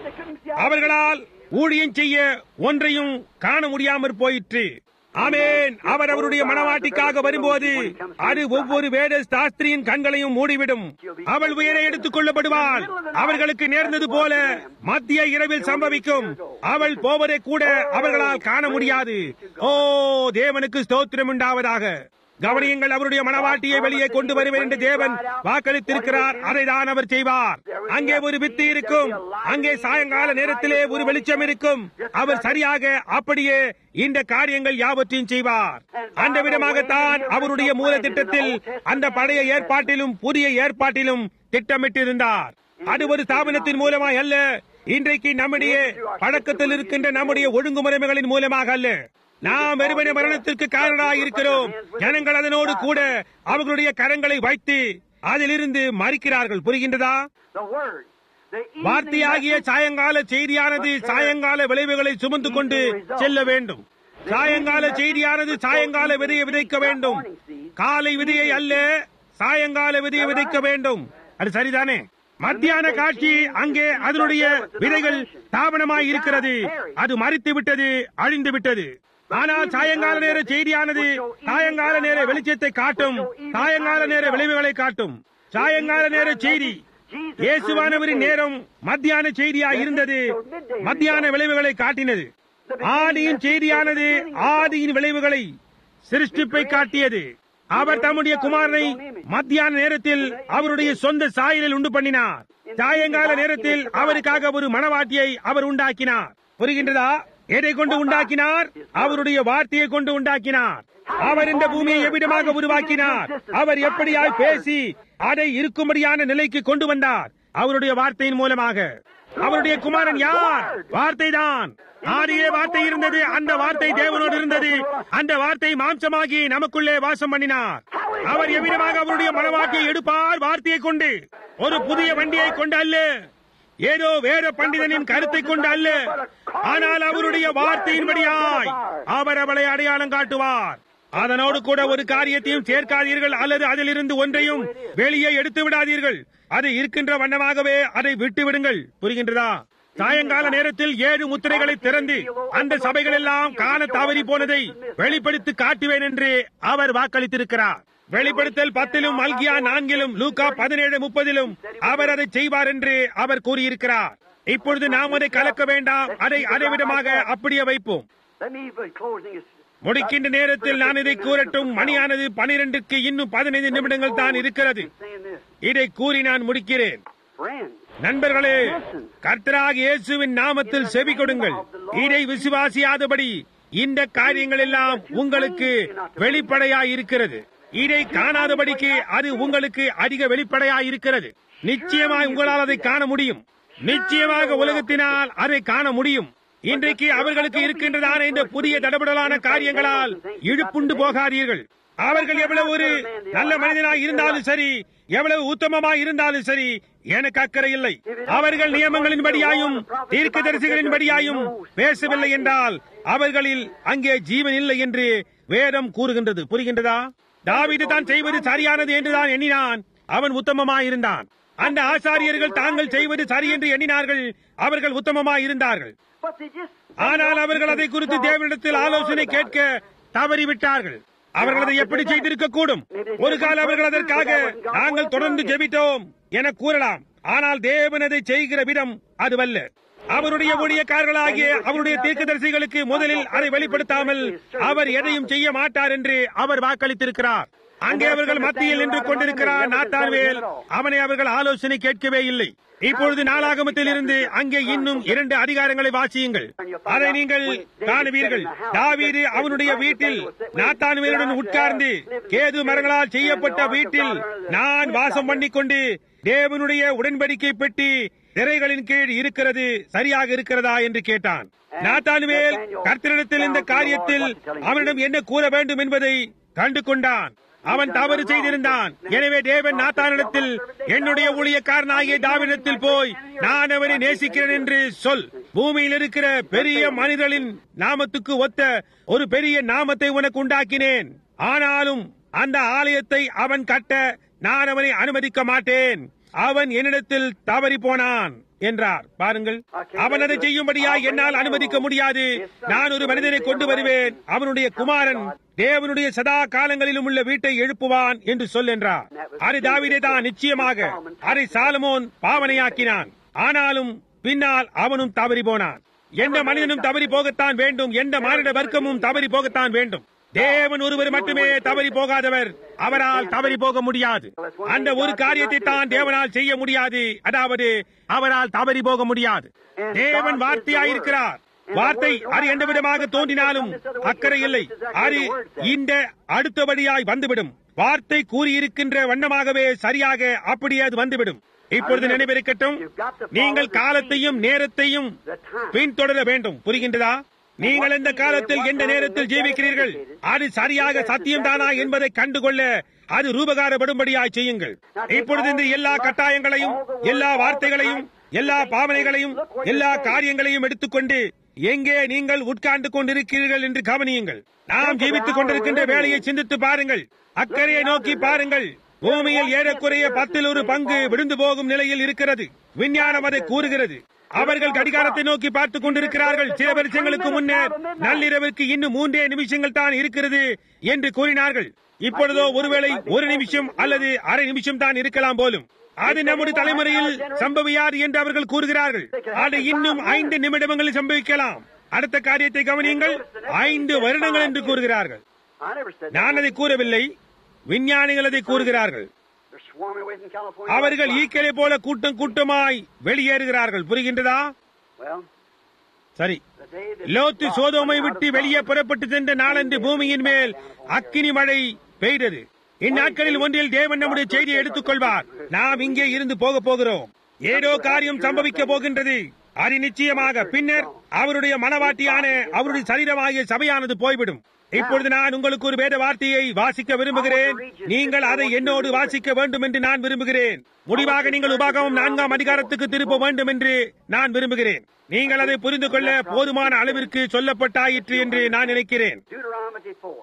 அவர்களால் ஊழியம் செய்ய ஒன்றையும் காண முடியாமற் போயிற்று ஆமேன் அவர் அவருடைய மனவாட்டிக்காக வரும்போது அது ஒவ்வொரு வேத சாஸ்திரியின் கண்களையும் மூடிவிடும் அவள் உயர எடுத்துக் கொள்ளப்படுவாள் அவர்களுக்கு நேர்ந்தது போல மத்திய இரவில் சம்பவிக்கும் அவள் போவதை கூட அவர்களால் காண முடியாது ஓ தேவனுக்கு ஸ்தோத்திரம் உண்டாவதாக கவனியங்கள் அவருடைய மனவாட்டியை வெளியே கொண்டு வருவேன் என்று தேவன் வாக்களித்திருக்கிறார் அதை தான் அவர் செய்வார் அங்கே ஒரு வித்து இருக்கும் அங்கே சாயங்கால நேரத்திலே ஒரு வெளிச்சம் இருக்கும் அவர் சரியாக அப்படியே இந்த காரியங்கள் யாவற்றையும் செய்வார் அந்த விதமாகத்தான் அவருடைய மூல திட்டத்தில் அந்த பழைய ஏற்பாட்டிலும் புதிய ஏற்பாட்டிலும் திட்டமிட்டிருந்தார் அது ஒரு ஸ்தாபனத்தின் மூலமாய் அல்ல இன்றைக்கு நம்முடைய பழக்கத்தில் இருக்கின்ற நம்முடைய ஒழுங்குமுறைமைகளின் மூலமாக அல்ல நாம் வெறுமனே மரணத்திற்கு காரணராக இருக்கிறோம் ஜனங்கள் அதனோடு கூட அவர்களுடைய கரங்களை வைத்து அதிலிருந்து மறிக்கிறார்கள் புரிகின்றதா வார்த்தையாகிய சாயங்கால செய்தியானது சாயங்கால விளைவுகளை சுமந்து கொண்டு செல்ல வேண்டும் சாயங்கால செய்தியானது சாயங்கால விதையை விதைக்க வேண்டும் காலை விதையை அல்ல சாயங்கால விதையை விதைக்க வேண்டும் அது சரிதானே மத்தியான காட்சி அங்கே அதனுடைய விதைகள் தாபனமாய் இருக்கிறது அது மறித்து விட்டது அழிந்து விட்டது ஆனால் சாயங்கால நேர செய்தியானது சாயங்கால நேர வெளிச்சத்தை காட்டும் சாயங்கால நேர விளைவுகளை காட்டும் சாயங்கால நேர செய்தி இயேசுவானவரின் நேரம் மத்தியான செய்தியா இருந்தது மத்தியான விளைவுகளை காட்டினது ஆதியின் செய்தியானது ஆதியின் விளைவுகளை சிருஷ்டிப்பை காட்டியது அவர் தம்முடைய குமாரனை மத்தியான நேரத்தில் அவருடைய சொந்த சாயலில் உண்டு பண்ணினார் சாயங்கால நேரத்தில் அவருக்காக ஒரு மனவாட்டியை அவர் உண்டாக்கினார் புரிகின்றதா எதை கொண்டு உண்டாக்கினார் அவருடைய வார்த்தையை கொண்டு உண்டாக்கினார் அவர் இந்த பூமியை எவ்விதமாக உருவாக்கினார் அவர் எப்படியாய் பேசி அதை இருக்கும்படியான நிலைக்கு கொண்டு வந்தார் அவருடைய வார்த்தையின் மூலமாக அவருடைய குமாரன் யார் வார்த்தை தான் ஆதியே வார்த்தை இருந்தது அந்த வார்த்தை தேவனோடு இருந்தது அந்த வார்த்தை மாம்சமாகி நமக்குள்ளே வாசம் பண்ணினார் அவர் எவ்விதமாக அவருடைய மனவாட்டியை எடுப்பார் வார்த்தையை கொண்டு ஒரு புதிய வண்டியை கொண்டு அல்ல ஏதோ வேற பண்டிதனின் கருத்தை கொண்டு அல்ல ஆனால் அவருடைய வார்த்தையின்படியாய் அவர் அவளை அடையாளம் காட்டுவார் அதனோடு கூட ஒரு காரியத்தையும் சேர்க்காதீர்கள் அல்லது அதிலிருந்து ஒன்றையும் வெளியே எடுத்து விடாதீர்கள் அது இருக்கின்ற வண்ணமாகவே அதை விட்டு விடுங்கள் புரிகின்றதா சாயங்கால நேரத்தில் ஏழு முத்திரைகளை திறந்து அந்த சபைகள் எல்லாம் காண தவறி போனதை வெளிப்படுத்தி காட்டுவேன் என்று அவர் வாக்களித்திருக்கிறார் வெளிப்படுத்தல் பத்திலும் மல்கியா நான்கிலும் லூகா பதினேழு முப்பதிலும் அவர் அதை செய்வார் என்று அவர் கூறியிருக்கிறார் இப்பொழுது நாம் அதை கலக்க வேண்டாம் அதை அதே விதமாக அப்படியே வைப்போம் Let me, uh, closing is முடிக்கின்ற நேரத்தில் நான் இதை கூறட்டும் மணியானது பனிரெண்டுக்கு இன்னும் பதினைந்து நிமிடங்கள் தான் இருக்கிறது saying this. இதை கூறி நான் முடிக்கிறேன் Friends, நண்பர்களே கர்த்தராக இயேசுவின் நாமத்தில் செவி கொடுங்கள் இதை விசுவாசியாதபடி இந்த காரியங்கள் எல்லாம் உங்களுக்கு வெளிப்படையாய் இருக்கிறது இதை காணாதபடிக்கு அது உங்களுக்கு அதிக வெளிப்படையாய் இருக்கிறது நிச்சயமாய் உங்களால் அதை காண முடியும் நிச்சயமாக உலகத்தினால் அதை காண முடியும் இன்றைக்கு அவர்களுக்கு இருக்கின்றதான இந்த புதிய தடபடலான காரியங்களால் இழுப்புண்டு போகாதீர்கள் அவர்கள் எவ்வளவு ஒரு நல்ல மனிதனாய் இருந்தாலும் சரி எவ்வளவு உத்தமமாய் இருந்தாலும் சரி எனக்கு அக்கறை இல்லை அவர்கள் நியமங்களின்படியாயும் தீர்க்கதரிசிகளின்படியாயும் பேசவில்லை என்றால் அவர்களில் அங்கே ஜீவன் இல்லை என்று வேதம் கூறுகின்றது புரிகின்றதா தாவீது தான் செய்வது சரியானது என்றுதான் எண்ணினான் அவன் உத்தமமாய் இருந்தான் அந்த ஆசாரியர்கள் தாங்கள் செய்வது சரி என்று எண்ணினார்கள் அவர்கள் உத்தமமாய் இருந்தார்கள் but they just ஆனால் அவர்கள் அதை குறித்து தேவனிடத்தில் ஆலோசனை கேட்க தவறிவிட்டார்கள் அவர்கள் அதை எப்படி செய்திருக்க கூடும் ஒரு காலம் அவர்கள் அதற்காக நாங்கள் தொடர்ந்து ஜெபித்தோம் என கூறலாம் ஆனால் தேவன் அதை செய்கிற விதம் அதுவல்ல அவருடைய ஊழியக்காரர்களாகிய அவருடைய தீர்க்கதரிசிகளுக்கு முதலில் அதை வெளிப்படுத்தாமல் அவர் எதையும் செய்ய மாட்டார் என்று அவர் வாக்களித்திருக்கிறார் அங்கே அவர்கள் மத்தியில் நின்று கொண்டிருக்கிறார் நாத்தான்வேல் அவனை அவர்கள் ஆலோசனை கேட்கவே இல்லை இப்பொழுது நாளாகமத்தில் இருந்து அங்கே இன்னும் இரண்டு அதிகாரங்களை வாசியுங்கள் அதை நீங்கள் காணுவீர்கள் தாவீது அவனுடைய வீட்டில் நாத்தான்வேலுடன் உட்கார்ந்து கேது மரங்களால் செய்யப்பட்ட வீட்டில் நான் வாசம் பண்ணிக்கொண்டு தேவனுடைய உடன்படிக்கை பெட்டி திரைகளின் கீழ் இருக்கிறது சரியாக இருக்கிறதா என்று கேட்டான் நாத்தானுவேல் கர்த்தரிடத்தில் இந்த காரியத்தில் அவனிடம் என்ன கூற வேண்டும் என்பதை கண்டு கொண்டான் அவன் தவறு செய்திருந்தான் எனவே தேவன் நாத்தானிடத்தில் என்னுடைய ஊழியக்காரனாகிய தாவிடத்தில் போய் நான் அவரை நேசிக்கிறேன் என்று சொல் பூமியில் இருக்கிற பெரிய மனிதர்களின் நாமத்துக்கு ஒத்த ஒரு பெரிய நாமத்தை உனக்கு உண்டாக்கினேன் ஆனாலும் அந்த ஆலயத்தை அவன் கட்ட நான் அவனை அனுமதிக்க மாட்டேன் அவன் என்னிடத்தில் தவறி போனான் என்றார் பாருங்கள் அவன் அதை செய்யும்படியா என்னால் அனுமதிக்க முடியாது நான் ஒரு மனிதனை கொண்டு வருவேன் அவனுடைய குமாரன் தேவனுடைய சதா காலங்களிலும் உள்ள வீட்டை எழுப்புவான் என்று சொல் என்றார் அது தாவிதே தான் நிச்சயமாக அதை சாலமோன் பாவனையாக்கினான் ஆனாலும் பின்னால் அவனும் தவறி போனான் எந்த மனிதனும் தவறி போகத்தான் வேண்டும் எந்த மானிட வர்க்கமும் தவறி போகத்தான் வேண்டும் தேவன் ஒருவர் மட்டுமே தவறி போகாதவர் அவரால் தவறி போக முடியாது அந்த ஒரு காரியத்தை தான் தேவனால் செய்ய முடியாது அதாவது அவரால் தவறி போக முடியாது தேவன் வார்த்தையாயிருக்கிறார் வார்த்தை அது எந்த விதமாக தோன்றினாலும் அக்கறை இல்லை அது இந்த அடுத்தபடியாய் வந்துவிடும் வார்த்தை கூறியிருக்கின்ற வண்ணமாகவே சரியாக அப்படியே அது வந்துவிடும் இப்பொழுது நினைவிருக்கட்டும் நீங்கள் காலத்தையும் நேரத்தையும் பின்தொடர வேண்டும் புரிகின்றதா நீங்கள் எந்த காலத்தில் எந்த நேரத்தில் ஜீவிக்கிறீர்கள் அது சரியாக சத்தியம்தானா என்பதை கண்டுகொள்ள அது ரூபகாரப்படும்படியாய் செய்யுங்கள் இப்பொழுது இந்த எல்லா கட்டாயங்களையும் எல்லா வார்த்தைகளையும் எல்லா பாவனைகளையும் எல்லா காரியங்களையும் எடுத்துக்கொண்டு எங்கே நீங்கள் உட்கார்ந்து கொண்டிருக்கிறீர்கள் என்று கவனியுங்கள் நாம் ஜீவித்துக் கொண்டிருக்கின்ற வேலையை சிந்தித்து பாருங்கள் அக்கறையை நோக்கி பாருங்கள் பூமியில் ஏறக்குறைய பத்தில் ஒரு பங்கு விழுந்து போகும் நிலையில் இருக்கிறது விஞ்ஞானம் அதை கூறுகிறது அவர்கள் கடிகாரத்தை நோக்கி பார்த்துக் கொண்டிருக்கிறார்கள் சில வருஷங்களுக்கு முன்னர் நள்ளிரவிற்கு இன்னும் மூன்றே நிமிஷங்கள் தான் இருக்கிறது என்று கூறினார்கள் இப்பொழுதோ ஒருவேளை ஒரு நிமிஷம் அல்லது அரை நிமிஷம் தான் இருக்கலாம் போலும் அது நம்முடைய தலைமுறையில் சம்பவியாது என்று அவர்கள் கூறுகிறார்கள் அது இன்னும் ஐந்து நிமிடங்களில் சம்பவிக்கலாம் அடுத்த காரியத்தை கவனியுங்கள் ஐந்து வருடங்கள் என்று கூறுகிறார்கள் I never said that. நான் அதை கூறவில்லை விஞ்ஞானிகள் அதை கூறுகிறார்கள் They're swarming away from California. அவர்கள் ஈக்களை போல கூட்டம் கூட்டமாய் வெளியேறுகிறார்கள் புரிகின்றதா Well, சரி The day that Lot Lot சோதோமை went out விட்டு of வெளியே Sodom. புறப்பட்டு சென்ற நாளன்று பூமியின் மேல் அக்கினி மழை பெய்தது இந்நாட்களில் ஒன்றில் தேவன் நம்முடைய செய்தியை எடுத்துக் கொள்வார் நாம் இங்கே இருந்து போக போகிறோம் ஏதோ காரியம் சம்பவிக்க போகின்றது அது நிச்சயமாக பின்னர் அவருடைய மனவாட்டியான அவருடைய சரீரமாகிய சபையானது போய்விடும் இப்பொழுது நான் உங்களுக்கு ஒரு வேத வார்த்தையை வாசிக்க விரும்புகிறேன் நீங்கள் அதை என்னோடு வாசிக்க வேண்டும் என்று நான் விரும்புகிறேன் முடிவாக நீங்கள் உபாகமம் நான்காம் அதிகாரத்துக்கு திருப்ப வேண்டும் என்று நான் விரும்புகிறேன் நீங்கள் அதை புரிந்து கொள்ள போதுமான அளவிற்கு சொல்லப்பட்டாயிற்று என்று நான் நினைக்கிறேன் Deuteronomy 4.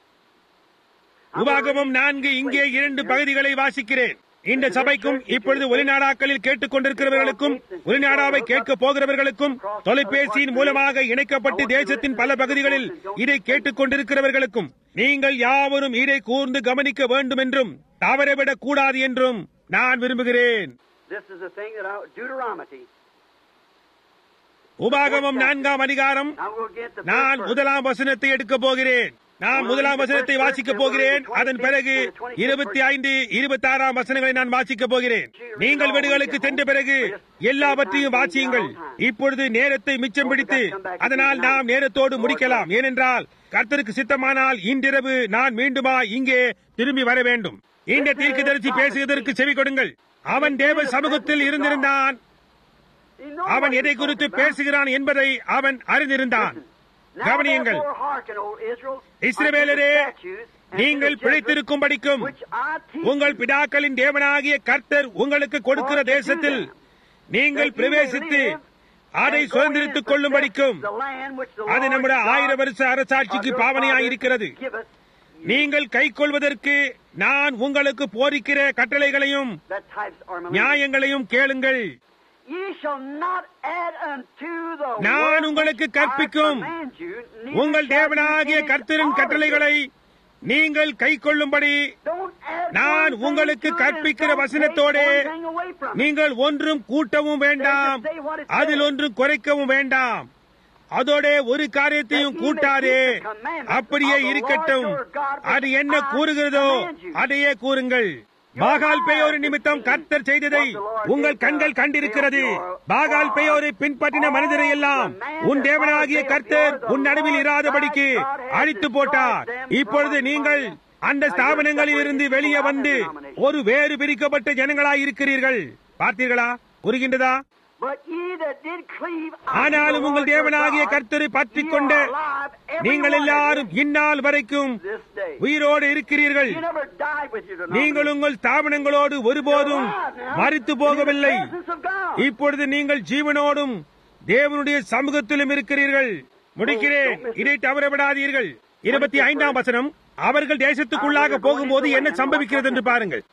உபாகமம் நான்கு இங்கே இரண்டு பகுதிகளை வாசிக்கிறேன் இந்த சபைக்கும் இப்பொழுது ஒளிநாடாக்களில் கேட்டுக் கொண்டிருக்கிறவர்களுக்கும் ஒளிநாடாவை கேட்க போகிறவர்களுக்கும் தொலைபேசியின் மூலமாக இணைக்கப்பட்டு தேசத்தின் பல பகுதிகளில் இதை கேட்டுக் கொண்டிருக்கிறவர்களுக்கும் நீங்கள் யாவரும் இதை கூர்ந்து கவனிக்க வேண்டும் என்றும் தவறவிடக் கூடாது என்றும் நான் விரும்புகிறேன் This is the thing that I, Deuteronomy. உபாகமம் நான்காம் அதிகாரம் Now we'll get the நான் first verse. முதலாம் வசனத்தை எடுக்க போகிறேன் நான் முதலாம் வசனத்தை வாசிக்க போகிறேன் அதன் பிறகு இருபத்தி ஐந்து இருபத்தி ஆறாம் வசனங்களை நான் வாசிக்க போகிறேன் நீங்கள் வீடுகளுக்கு சென்ற பிறகு எல்லாவற்றையும் வாசியுங்கள் இப்பொழுது நேரத்தை மிச்சம் பிடித்து அதனால் நாம் நேரத்தோடு முடிக்கலாம் ஏனென்றால் கர்த்தருக்கு சித்தமானால் இன்றிரவு நான் மீண்டுமா இங்கே திரும்பி வர வேண்டும் இந்த தீர்க்கதரிசி பேசுவதற்கு செவி கொடுங்கள் அவன் தேவ சமூகத்தில் இருந்திருந்தான் You know அவன் what எதை he's குறித்து talking about. பேசுகிறான் என்பதை அவன் அறிந்திருந்தான் Now கவனியுங்கள் therefore hearken, O Israel, இஸ்ரவேலரே, unto the statutes and to நீங்கள் the பிழைத்திருக்கும் படிக்கும் judgments which I teach உங்கள் you, பிதாக்களின் தேவனாகிய கர்த்தர் உங்களுக்கு கொடுக்கிற தேசத்தில் நீங்கள் பிரவேசித்து அதை சுதந்திரித்துக் கொள்ளும் படிக்கும் அது நம்முடைய ஆயிரம் வருஷ அரசாட்சிக்கு பாவனையாயிருக்கிறது நீங்கள் கை கொள்வதற்கு நான் உங்களுக்கு போதிக்கிற கட்டளைகளையும் நியாயங்களையும் கேளுங்கள் நான் உங்களுக்கு கற்பிக்கும் உங்கள் தேவனாகிய கர்த்தரின் கட்டளைகளை நீங்கள் கை கொள்ளும்படி நான் உங்களுக்கு கற்பிக்கிற வசனத்தோடே நீங்கள் ஒன்றும் கூட்டவும் வேண்டாம் அதில் ஒன்றும் குறைக்கவும் வேண்டாம் அதோட ஒரு காரியத்தையும் கூட்டாதே அப்படியே இருக்கட்டும் அது என்ன கூறுகிறதோ அதையே கூறுங்கள் பாகால் பெயோரு நிமித்தம் கர்த்தர் செய்ததை உங்கள் கண்கள் கண்டிருக்கிறது பாகால் பெயோரை பின்பற்றின மனிதரை எல்லாம் உன் தேவனாகிய கர்த்தர் உன் நடுவில் இராதபடிக்கு அழித்து போட்டார் இப்பொழுது நீங்கள் அந்த ஸ்தாபனங்களில் இருந்து வெளியே வந்து ஒரு வேறு பிரிக்கப்பட்ட ஜனங்களாய் இருக்கிறீர்கள் பார்த்தீர்களா புரிகின்றதா ஆனாலும் உங்கள் தேவனாகிய கர்த்தரை பற்றிக் கொண்ட நீங்கள் எல்லாரும் இந்நாள் வரைக்கும் உயிரோடு இருக்கிறீர்கள் நீங்கள் உங்கள் ஸ்தாபனங்களோடு ஒருபோதும் மறித்து போகவில்லை இப்பொழுது நீங்கள் ஜீவனோடும் தேவனுடைய சமூகத்திலும் இருக்கிறீர்கள் முடிக்கிறேன் இதை தவறவிடாதீர்கள் இருபத்தி ஐந்தாம் வசனம் அவர்கள் தேசத்துக்குள்ளாக போகும்போது என்ன சம்பவிக்கிறது என்று பாருங்கள்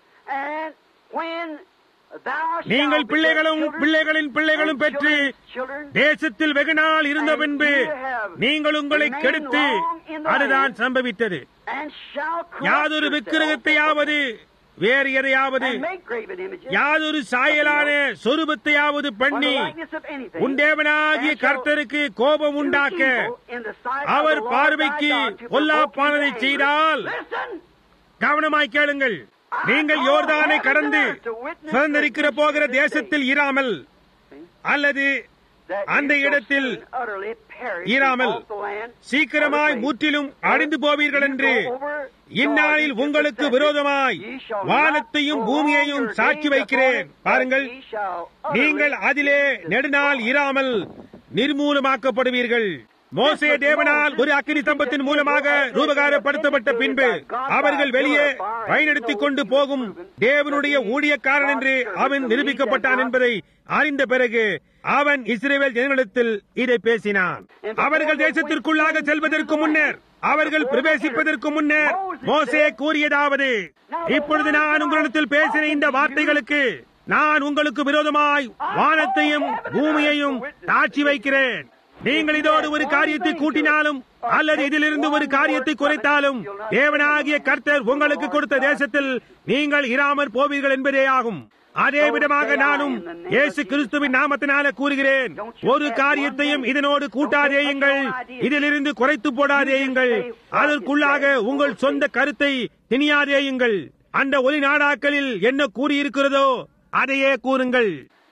நீங்கள் பிள்ளைகளும் பிள்ளைகளின் பிள்ளைகளும் பெற்று தேசத்தில் வெகு நாள் இருந்த பின்பு நீங்கள் உங்களை கெடுத்து அதுதான் சம்பவித்தது யாதொரு விக்கிரகத்தையாவது வேறு எதையாவது யாதொரு சாயலான சொரூபத்தையாவது பண்ணி உன் தேவனாகிய கர்த்தருக்கு கோபம் உண்டாக்க அவர் பார்வைக்கு பொல்லாப்பானதை செய்தால் கவனமாய் கேளுங்கள் நீங்கள் யோர்தானை கடந்து சுதந்திரிக்கிற போகிற தேசத்தில் இராமல் அல்லது அந்த இடத்தில் இராமல் சீக்கிரமாய் முற்றிலும் அழிந்து போவீர்கள் என்று இந்நாளில் உங்களுக்கு விரோதமாய் வானத்தையும் பூமியையும் சாட்சி வைக்கிறேன் பாருங்கள் நீங்கள் அதிலே நெடுநாள் இராமல் நிர்மூலமாக்கப்படுவீர்கள் மோசே தேவனால் ஒரு அக்கினி ஸ்தம்பத்தின் மூலமாக ரூபகாரப்படுத்தப்பட்ட பின்பு அவர்கள் வெளியே வழிநடத்திக் கொண்டு போகும் தேவனுடைய ஊழியக்காரன் என்று அவன் நிரூபிக்கப்பட்டான் என்பதை அறிந்த பிறகு அவன் இஸ்ரேல் ஜனங்களிடத்தில் இதை பேசினான் அவர்கள் தேசத்திற்குள்ளாக செல்வதற்கு முன்னர் அவர்கள் பிரவேசிப்பதற்கு முன்னர் மோசே கூறியதாவது இப்பொழுது நான் உங்களிடத்தில் பேசின இந்த வார்த்தைகளுக்கு நான் உங்களுக்கு விரோதமாய் வானத்தையும் பூமியையும் சாட்சி வைக்கிறேன் நீங்கள் இதோடு ஒரு காரியத்தை கூட்டினாலும் அல்லது இதிலிருந்து ஒரு காரியத்தை குறைத்தாலும் தேவனாகிய கர்த்தர் உங்களுக்கு கொடுத்த தேசத்தில் நீங்கள் இராமற் போவீர்கள் என்பதே ஆகும் அதே விதமாக நானும் இயேசு கிறிஸ்துவின் நாமத்தினால கூறுகிறேன் ஒரு காரியத்தையும் இதனோடு கூட்டாதேயுங்கள் இதிலிருந்து குறைத்து போடாதேயுங்கள் அதற்குள்ளாக உங்கள் சொந்த கருத்தை திணியாதேயுங்கள் அந்த ஒளி நாடாக்களில் என்ன கூறியிருக்கிறதோ அதையே கூறுங்கள்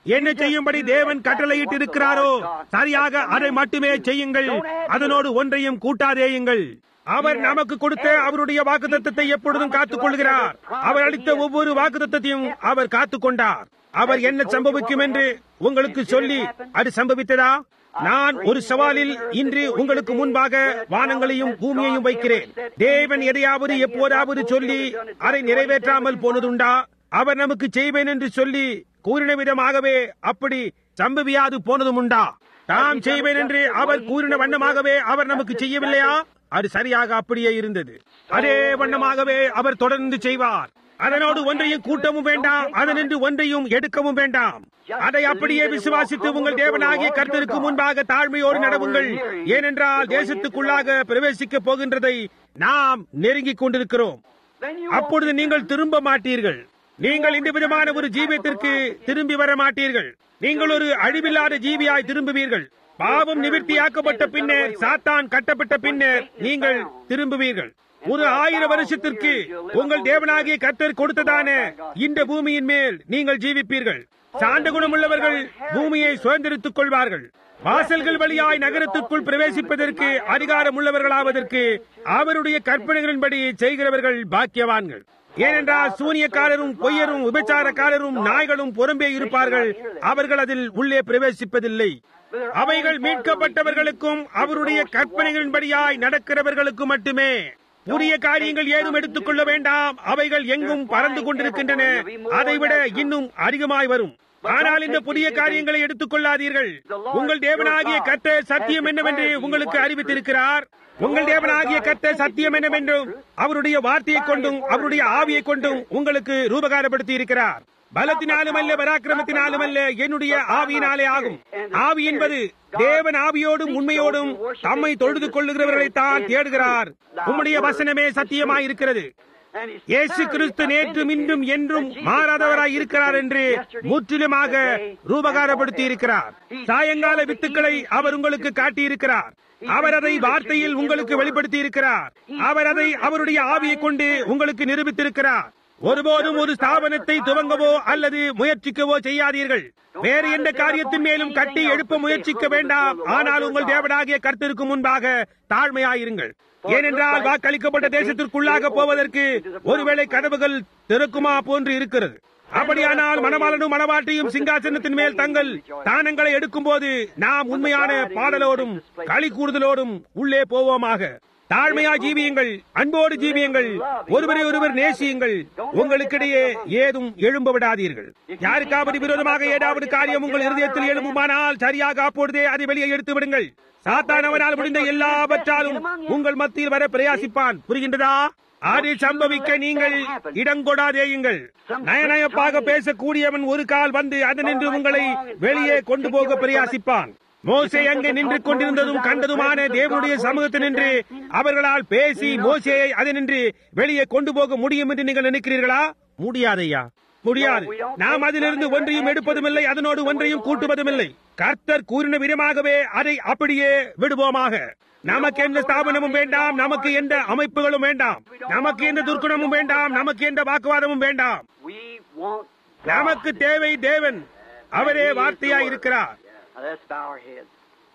என்ன செய்யும்படி தேவன் கட்டளையிட்டு இருக்கிறாரோ சரியாக அதை மட்டுமே செய்யுங்கள் அதனோடு ஒன்றையும் கூட்டாதேயுங்கள் அவர் நமக்கு கொடுத்த அவருடைய வாக்குத்தத்தத்தை எப்பொழுதும் காத்துக் கொள்கிறார் அவர் அளித்த ஒவ்வொரு வாக்குத்தத்தையும் அவர் காத்துக் கொண்டார் அவர் என்ன சம்பவிக்கும் என்று உங்களுக்கு சொல்லி அது சம்பவித்ததா நான் ஒரு சவாலில் இன்று உங்களுக்கு முன்பாக வானங்களையும் பூமியையும் வைக்கிறேன் தேவன் எதையாவது எப்போதாவது சொல்லி அதை நிறைவேற்றாமல் போனதுண்டா அவர் நமக்கு செய்வேன் என்று சொல்லி கூறின விதமாகவே அப்படி சம்பவியாது போனதும் உண்டா தாம் செய்வேன் என்று அவர் கூறின வண்ணமாகவே அவர் நமக்கு செய்யவில்லையா அது சரியாக அப்படியே இருந்தது அதே வண்ணமாகவே அவர் தொடர்ந்து செய்வார் அதனோடு ஒன்றையும் கூட்டவும் வேண்டாம் அதனின்று ஒன்றையும் எடுக்கவும் வேண்டாம் அதை அப்படியே விசுவாசித்து உங்கள் தேவனாகிய கர்த்தருக்கு முன்பாக தாழ்மையோடு நடவுங்கள் ஏனென்றால் தேசத்துக்குள்ளாக பிரவேசிக்க போகின்றதை நாம் நெருங்கிக் கொண்டிருக்கிறோம் அப்பொழுது நீங்கள் திரும்ப மாட்டீர்கள் நீங்கள் இந்த விதமான ஒரு ஜீவியத்திற்கு திரும்பி வர மாட்டீர்கள் நீங்கள் ஒரு அழிவில்லாத ஜீவியாய் திரும்புவீர்கள் பாவம் நிவர்த்தியாக்கப்பட்ட பின்னர் சாத்தான் கட்டப்பட்ட பின்னர் நீங்கள் திரும்புவீர்கள் ஒரு ஆயிரம் வருஷத்திற்கு உங்கள் தேவனாகிய கர்த்தர் கொடுத்ததான இந்த பூமியின் மேல் நீங்கள் ஜீவிப்பீர்கள் சாந்த குணமுள்ளவர்கள் பூமியை சுதந்திரித்துக் கொள்வார்கள் வாசல்கள் வழியாய் நகரத்துக்குள் பிரவேசிப்பதற்கு அதிகாரம் உள்ளவர்களாவதற்கு அவருடைய கற்பனைகளின்படி செய்கிறவர்கள் பாக்கியவான்கள் ஏனென்றால் சூனியக்காரரும் பொய்யரும் விபச்சாரக்காரரும் நாய்களும் புறம்பே இருப்பார்கள் அவர்கள் அதில் உள்ளே பிரவேசிப்பதில்லை அவைகள் மீட்கப்பட்டவர்களுக்கும் அவருடைய கற்பனைகளின்படியாய் நடக்கிறவர்களுக்கும் மட்டுமே புதிய காரியங்கள் ஏதும் எடுத்துக் கொள்ள வேண்டாம் அவைகள் எங்கும் பறந்து கொண்டிருக்கின்றன அதைவிட இன்னும் அதிகமாய் வரும் ஆனால் இந்த புதிய காரியங்களை எடுத்துக் கொள்ளாதீர்கள் உங்கள் தேவனாகிய கத்த சத்தியம் என்னவென்று உங்களுக்கு அறிவித்திருக்கிறார் உங்கள் தேவனாகிய கத்த சத்தியம் என்னவென்றும் அவருடைய வார்த்தையை கொண்டும் அவருடைய ஆவியை கொண்டும் உங்களுக்கு ரூபகாரப்படுத்தி இருக்கிறார் பலத்தினாலும் அல்ல பராக்கிரமத்தினாலும் அல்ல என்னுடைய ஆவியினாலே ஆகும் ஆவி என்பது தேவன் ஆவியோடும் உண்மையோடும் தம்மை தொழுது கொள்ளுகிறவர்களை தான் தேடுகிறார் உம்முடைய வசனமே சத்தியமாய் இருக்கிறது இயேசு கிறிஸ்து நேற்று இன்றும் என்றும் மாறாதவராய் இருக்கிறார் என்று முற்றிலுமாக ரூபகாரப்படுத்தி இருக்கிறார் சாயங்கால வித்துக்களை அவர் உங்களுக்கு காட்டியிருக்கிறார் அவர் அதை வார்த்தையில் உங்களுக்கு வெளிப்படுத்தி இருக்கிறார் அவர் அதை அவருடைய ஆவியை கொண்டு உங்களுக்கு நிரூபித்திருக்கிறார் ஒருபோதும் ஒரு ஸ்தாபனத்தை துவங்கவோ அல்லது முயற்சிக்கவோ செய்யாதீர்கள் வேறு எந்த காரியத்தின் மேலும் கட்டி எழுப்ப முயற்சிக்க வேண்டாம் ஆனால் உங்கள் தேவனாகிய கர்த்தருக்கு முன்பாக தாழ்மையாயிருங்கள் ஏனென்றால் வாக்களிக்கப்பட்ட தேசத்திற்குள்ளாக போவதற்கு ஒருவேளை கதவுகள் திறக்குமா போன்று இருக்கிறது அப்படியானால் மணவாளனும் மணவாட்டியும் சிங்காசனத்தின் மேல் தங்கள் தானங்களை எடுக்கும் போது நாம் உண்மையான பாடலோடும் களி கூறுதலோடும் உள்ளே போவோமாக தாழ்மையா ஜீவியுங்கள் அன்போடு ஜீவியுங்கள் ஒருவரை ஒருவர் நேசியுங்கள் உங்களுக்கிடையே ஏதும் எழும்ப விடாதீர்கள் யாருக்காவது விரோதமாக ஏதாவது காரியம் உங்கள் இருதயத்தில் எழும்புமானால் சரியாக அப்பொழுதே அதை வெளியே எடுத்து விடுங்கள் சாத்தான் அவனால் முடிந்த எல்லாவற்றாலும் உங்கள் மத்தியில் வர பிரயாசிப்பான் புரிகின்றதா அதை சம்பவிக்க நீங்கள் இடங்கொடாதேயுங்கள் நயநயப்பாக பேசக்கூடியவன் ஒரு கால் வந்து அதனின்று உங்களை வெளியே கொண்டு போக பிரயாசிப்பான் மோசே அங்கே நின்று கொண்டிருந்ததும் கண்டதுமான தேவனுடைய சமூகத்தில் நின்று அவர்களால் பேசி மோசேயை அதனின்று வெளியே கொண்டு போக முடியும் என்று நீங்கள் நினைக்கிறீர்களா முடியாதையா முடியாது நாம் அதிலிருந்து ஒன்றையும் எடுப்பதும் இல்லை அதனோடு ஒன்றையும் கூட்டுவதும் இல்லை கர்த்தர் கூறின விதமாகவே அதை அப்படியே விடுவோமாக நமக்கு எந்த ஸ்தாபனமும் வேண்டாம் நமக்கு எந்த அமைப்புகளும் வேண்டாம் நமக்கு எந்த துர்க்குணமும் வேண்டாம் நமக்கு எந்த வாக்குவாதமும் வேண்டாம் We want நமக்கு தேவை தேவன் அவரே வார்த்தையாய் இருக்கிறார் Now, let's bow our heads.